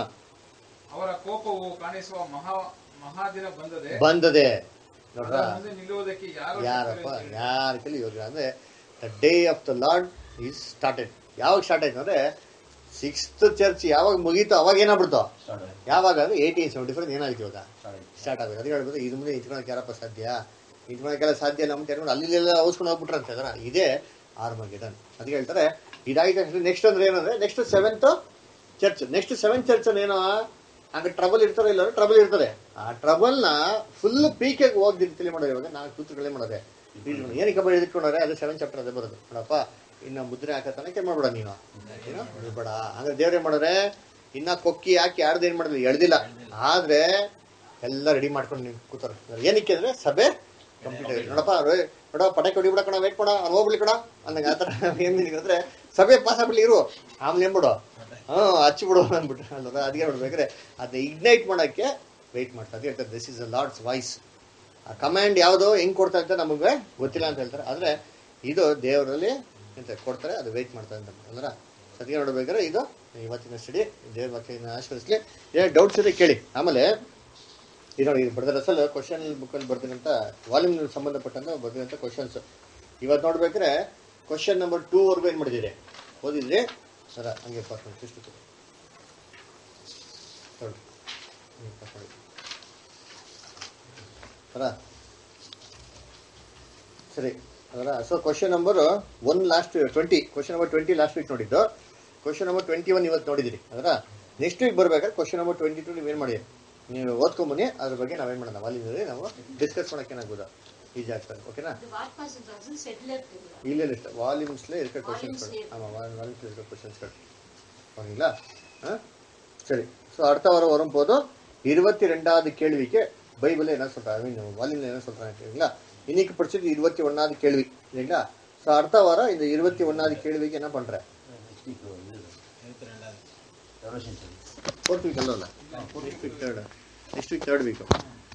ಅವರ ಕೋಪವು ಕಾಣಿಸುವ ಮಹಾ ಮಹಾದಿನ ಬಂದದೆ ಬಂದದೆ ನೋಡ್ರ ಅದರ ಮುಂದೆ ನಿಲ್ಲುವುದಕ್ಕೆ ಯಾರು ಯಾರಪ್ಪ ಶಕ್ತರಿಲ್ಲ. ಯಾರ ಕೈಲಿ ಯೋಗ್ಯ ಅಂದ್ರೆ the day of the lord is started ಯಾವಾಗ ಸ್ಟಾರ್ಟ್ ಆಯ್ತು ಅಂದ್ರೆ ಸಿಕ್ಸ್ತ್ ಚರ್ಚ್ ಯಾವಾಗ ಮುಗೀತು ಅವಾಗ ಏನಾಗ್ಬಿಡ್ತು ಸ್ಟಾರ್ಟ್ ಆಯ್ತು ಯಾವಾಗ ಅಂದ್ರೆ ಏಯ್ಟೀನ್ ಸೆವೆಂಟಿ ಫೋರ್ ಏನಾಯ್ತು ಇವಾಗ ಸ್ಟಾರ್ಟ್ ಆಯ್ತು ಸ್ಟಾರ್ಟ್ ಆಗುತ್ತೆ ಅದಕ್ಕೆ ಹೇಳ್ಬೋದು ಇದು ಮುಂದೆ ನಿಂತ್ಕೊಳಕ್ಕೆ ಯಾರಪ್ಪ ಸಾಧ್ಯ ನಿಂತ್ಕೊಳಕ್ಕೆಲ್ಲ ಸಾಧ್ಯ ಇಲ್ಲ ಅಂತ ಹೇಳ್ಕೊಂಡು ಅಲ್ಲಿಲ್ಲ ಅವಸ್ಕೊಂಡು ಹೋಗ್ಬಿಟ್ರಂತೆ ಅದರ ಇದೇ ಆರ್ಮಗೆಡನ್ ಅದಕ್ಕೆ ಹೇಳ್ತಾರೆ ಇದಾಯ್ತು ನೆಕ್ಸ್ಟ್ ಅಂದ್ರೆ ಏನಂದ್ರೆ next seventh church next seventh church ಅಲ್ಲಿ ಏನೋ ಆಗ ಟ್ರಬಲ್ ಇರ್ತಾರೋ ಇಲ್ಲ ಟ್ರಬಲ್ ಇರ್ತದೆ ಆ ಟ್ರಬಲ್ ನ ಫುಲ್ ಪೀಕಿಗೆ ಹೋಗಿ ತಿಳಿ ಮಾಡೋದು ಇವಾಗ ನಾವು ಕೂತ್ಗಳೇ ಮಾಡೋದೆ ಏನಕ್ಕೆ ಬರೀ ಇಟ್ಕೊಂಡ್ರೆ ಅದು ಸೆವೆನ್ ಚಾಪ್ಟರ್ ಅದೇ ಬರೋದು ನೋಡಪ್ಪ ಇನ್ನ ಮುದ್ರೆ ಹಾಕತನಕ್ಕೆ ಮಾಡ್ಬೇಡ ನೀನು ಏನೋ ಬಿಡ್ಬೇಡ ಅಂದ್ರೆ ದೇವ್ರೇ ಮಾಡೋರೆ ಇನ್ನ ಕೊಕ್ಕಿ ಹಾಕಿ ಯಾರ್ದು ಏನ್ ಮಾಡಿದ್ವಿ ಎಳ್ದಿಲ್ಲ ಆದ್ರೆ ಎಲ್ಲ ರೆಡಿ ಮಾಡ್ಕೊಂಡು ನೀವು ಕೂತಾರೆ ಏನಕ್ಕೆ ಅಂದ್ರೆ ಸಭೆ ಕಂಪ್ಲೀಟ್ ಆಗಿದೆ ನೋಡಪ್ಪ ರೇ- ನೋಡ ಪಟಾಕಿ ಹೊಡಿಬಿಡ ಕಣ ವೇಟ್ ಮಾಡ ಅವ್ನು ಹೋಗ್ಬಿಡಿ ಕಣ ಅನ್ನಂಗೆ ಆ ಥರ ಏನ್ meaning ಅಂದ್ರೆ ಸಭೆ ಪಾಸ್ ಆಗ್ಬಿಡ್ಲಿ ಇರು ಆಮೇಲೆ ಏನ್ ಬಿಡು ಹ್ಞೂ ಹಚ್ಚಿಬಿಡು ಅಂದ್ಬಿಟ್ಟು ಅಲ್ವಾ ಅದಕ್ಕೆ ನೋಡ್ಬೇಕಾದ್ರೆ ಅದನ್ನ ಇಗ್ನೈಟ್ ಮಾಡಕ್ಕೆ ವೆಯ್ಟ್ ಮಾಡ್ತಾರೆ ಅದೇ ಹೇಳ್ತಾರೆ this is a lord's voice ಆ ಕಮಾಂಡ್ ಯಾವುದು ಹೆಂಗ್ ಕೊಡ್ತಾರೆ ಅಂತ ನಮಗೆ ಗೊತ್ತಿಲ್ಲ ಅಂತ ಹೇಳ್ತಾರೆ ಆದ್ರೆ ಇದು ದೇವರಲ್ಲಿ ಎಂತ ಕೊಡ್ತಾರೆ ಅದು ವೆಯ್ಟ್ ಮಾಡ್ತಾರೆ ಅಂತ ಅಂದ್ರೆ ಸದ್ಯ ನೋಡ್ಬೇಕಾದ್ರೆ ಇದು ಇವತ್ತಿನ ಸ್ಟಡಿ ದೇವ್ರ ವಾಕ್ಯನ ಆಶ್ರಯಿಸ್ಲಿ ಏನ್ ಡೌಟ್ಸ್ ಇದೆ ಕೇಳಿ ಆಮೇಲೆ ಇದು ನೋಡಿ ಇದು ಬರ್ತಾರೆ ಅಸಲ್ ಕ್ವಶನ್ ಬುಕ್ಕಲ್ಲಿ ಬರ್ತೀನಂತ ವಾಲ್ಯೂಮ್ ಸಂಬಂಧಪಟ್ಟಂತ ಬರ್ತೀನಂತ ಕ್ವಶನ್ಸ್ ಇವತ್ತು ನೋಡ್ಬೇಕಾದ್ರೆ ಕ್ವಶನ್ ನಂಬರ್ ಟೂ ವರ್ಗು ಏನು ಮಾಡಿದ್ದೀರಿ ಓದಿದ್ರಿ ಸರ ಹಂಗೆ ಪಾಸ್ ಮಾಡಿ ಎಷ್ಟು ನೋಡಿ ಹಂಗೆ ಪಾಸ್ ಮಾಡಿ ಸರ ಸರಿ ಅದರ so question number one last twenty question number twenty last week ನೋಡಿದ್ದು ಕ್ವಶನ್ ನಂಬರ್ ಟ್ವೆಂಟಿ ಒನ್ ಇವತ್ತು ನೋಡಿದಿರಿ ಅದರ ನೆಕ್ಸ್ಟ್ ವೀಕ್ ಬರ್ಬೇಕಾದ್ರೆ ಕ್ವಶನ್ ನಂಬರ್ ಟ್ವೆಂಟಿ ಟು ನೀವೇನು ಮಾಡಿ ನೀವು ಓದ್ಕೊಂಬನ್ನಿ ಅದ್ರ ಬಗ್ಗೆ ನಾವೇನು ಮಾಡೋಣ ವಾಲಿನಲ್ಲಿ ನಾವು ಡಿಸ್ಕಸ್ ಮಾಡೋಕೆ ಏನಾಗ್ಬೋದು ಈಜಿ ಆಗ್ತದೆ ಓಕೆನಾ The what person doesn't settle it. ಇಲ್ಲ ಇಷ್ಟ ವಾಲ್ಯೂಮ್ಸ್ಲೇ ಇರ್ಕ ಕ್ವಶನ್ಸ್ಗಳು Volumes ஆமாம் வால்யூம்ஸில் இருக்க கொஷின்ஸ்கள் ஓகேங்களா ஆ சரி ஸோ அடுத்த வாரம் வரும்போது இருபத்தி ரெண்டாவது கேள்விக்கு பைபிள் என்ன சொல்றாங்க ஐ மீன் வால்யூம்ல என்ன சொல்றாங்க சரிங்களா இன்னைக்கு படிச்சது இருபத்தி ஒன்னாவது கேள்வி இல்லைங்களா ஸோ அடுத்த வாரம் இந்த இருபத்தி ஒன்னாவது கேள்விக்கு என்ன பண்றேன் ನೆಕ್ಸ್ಟ್ ವೀಕ್ ಇದು ರೆವಲ್ಯೂಷನ್ ಸರ್ವಿಸ್ ಫೋರ್ತ್ ವೀಕ್ ಅಲ್ಲ next week third next week third weak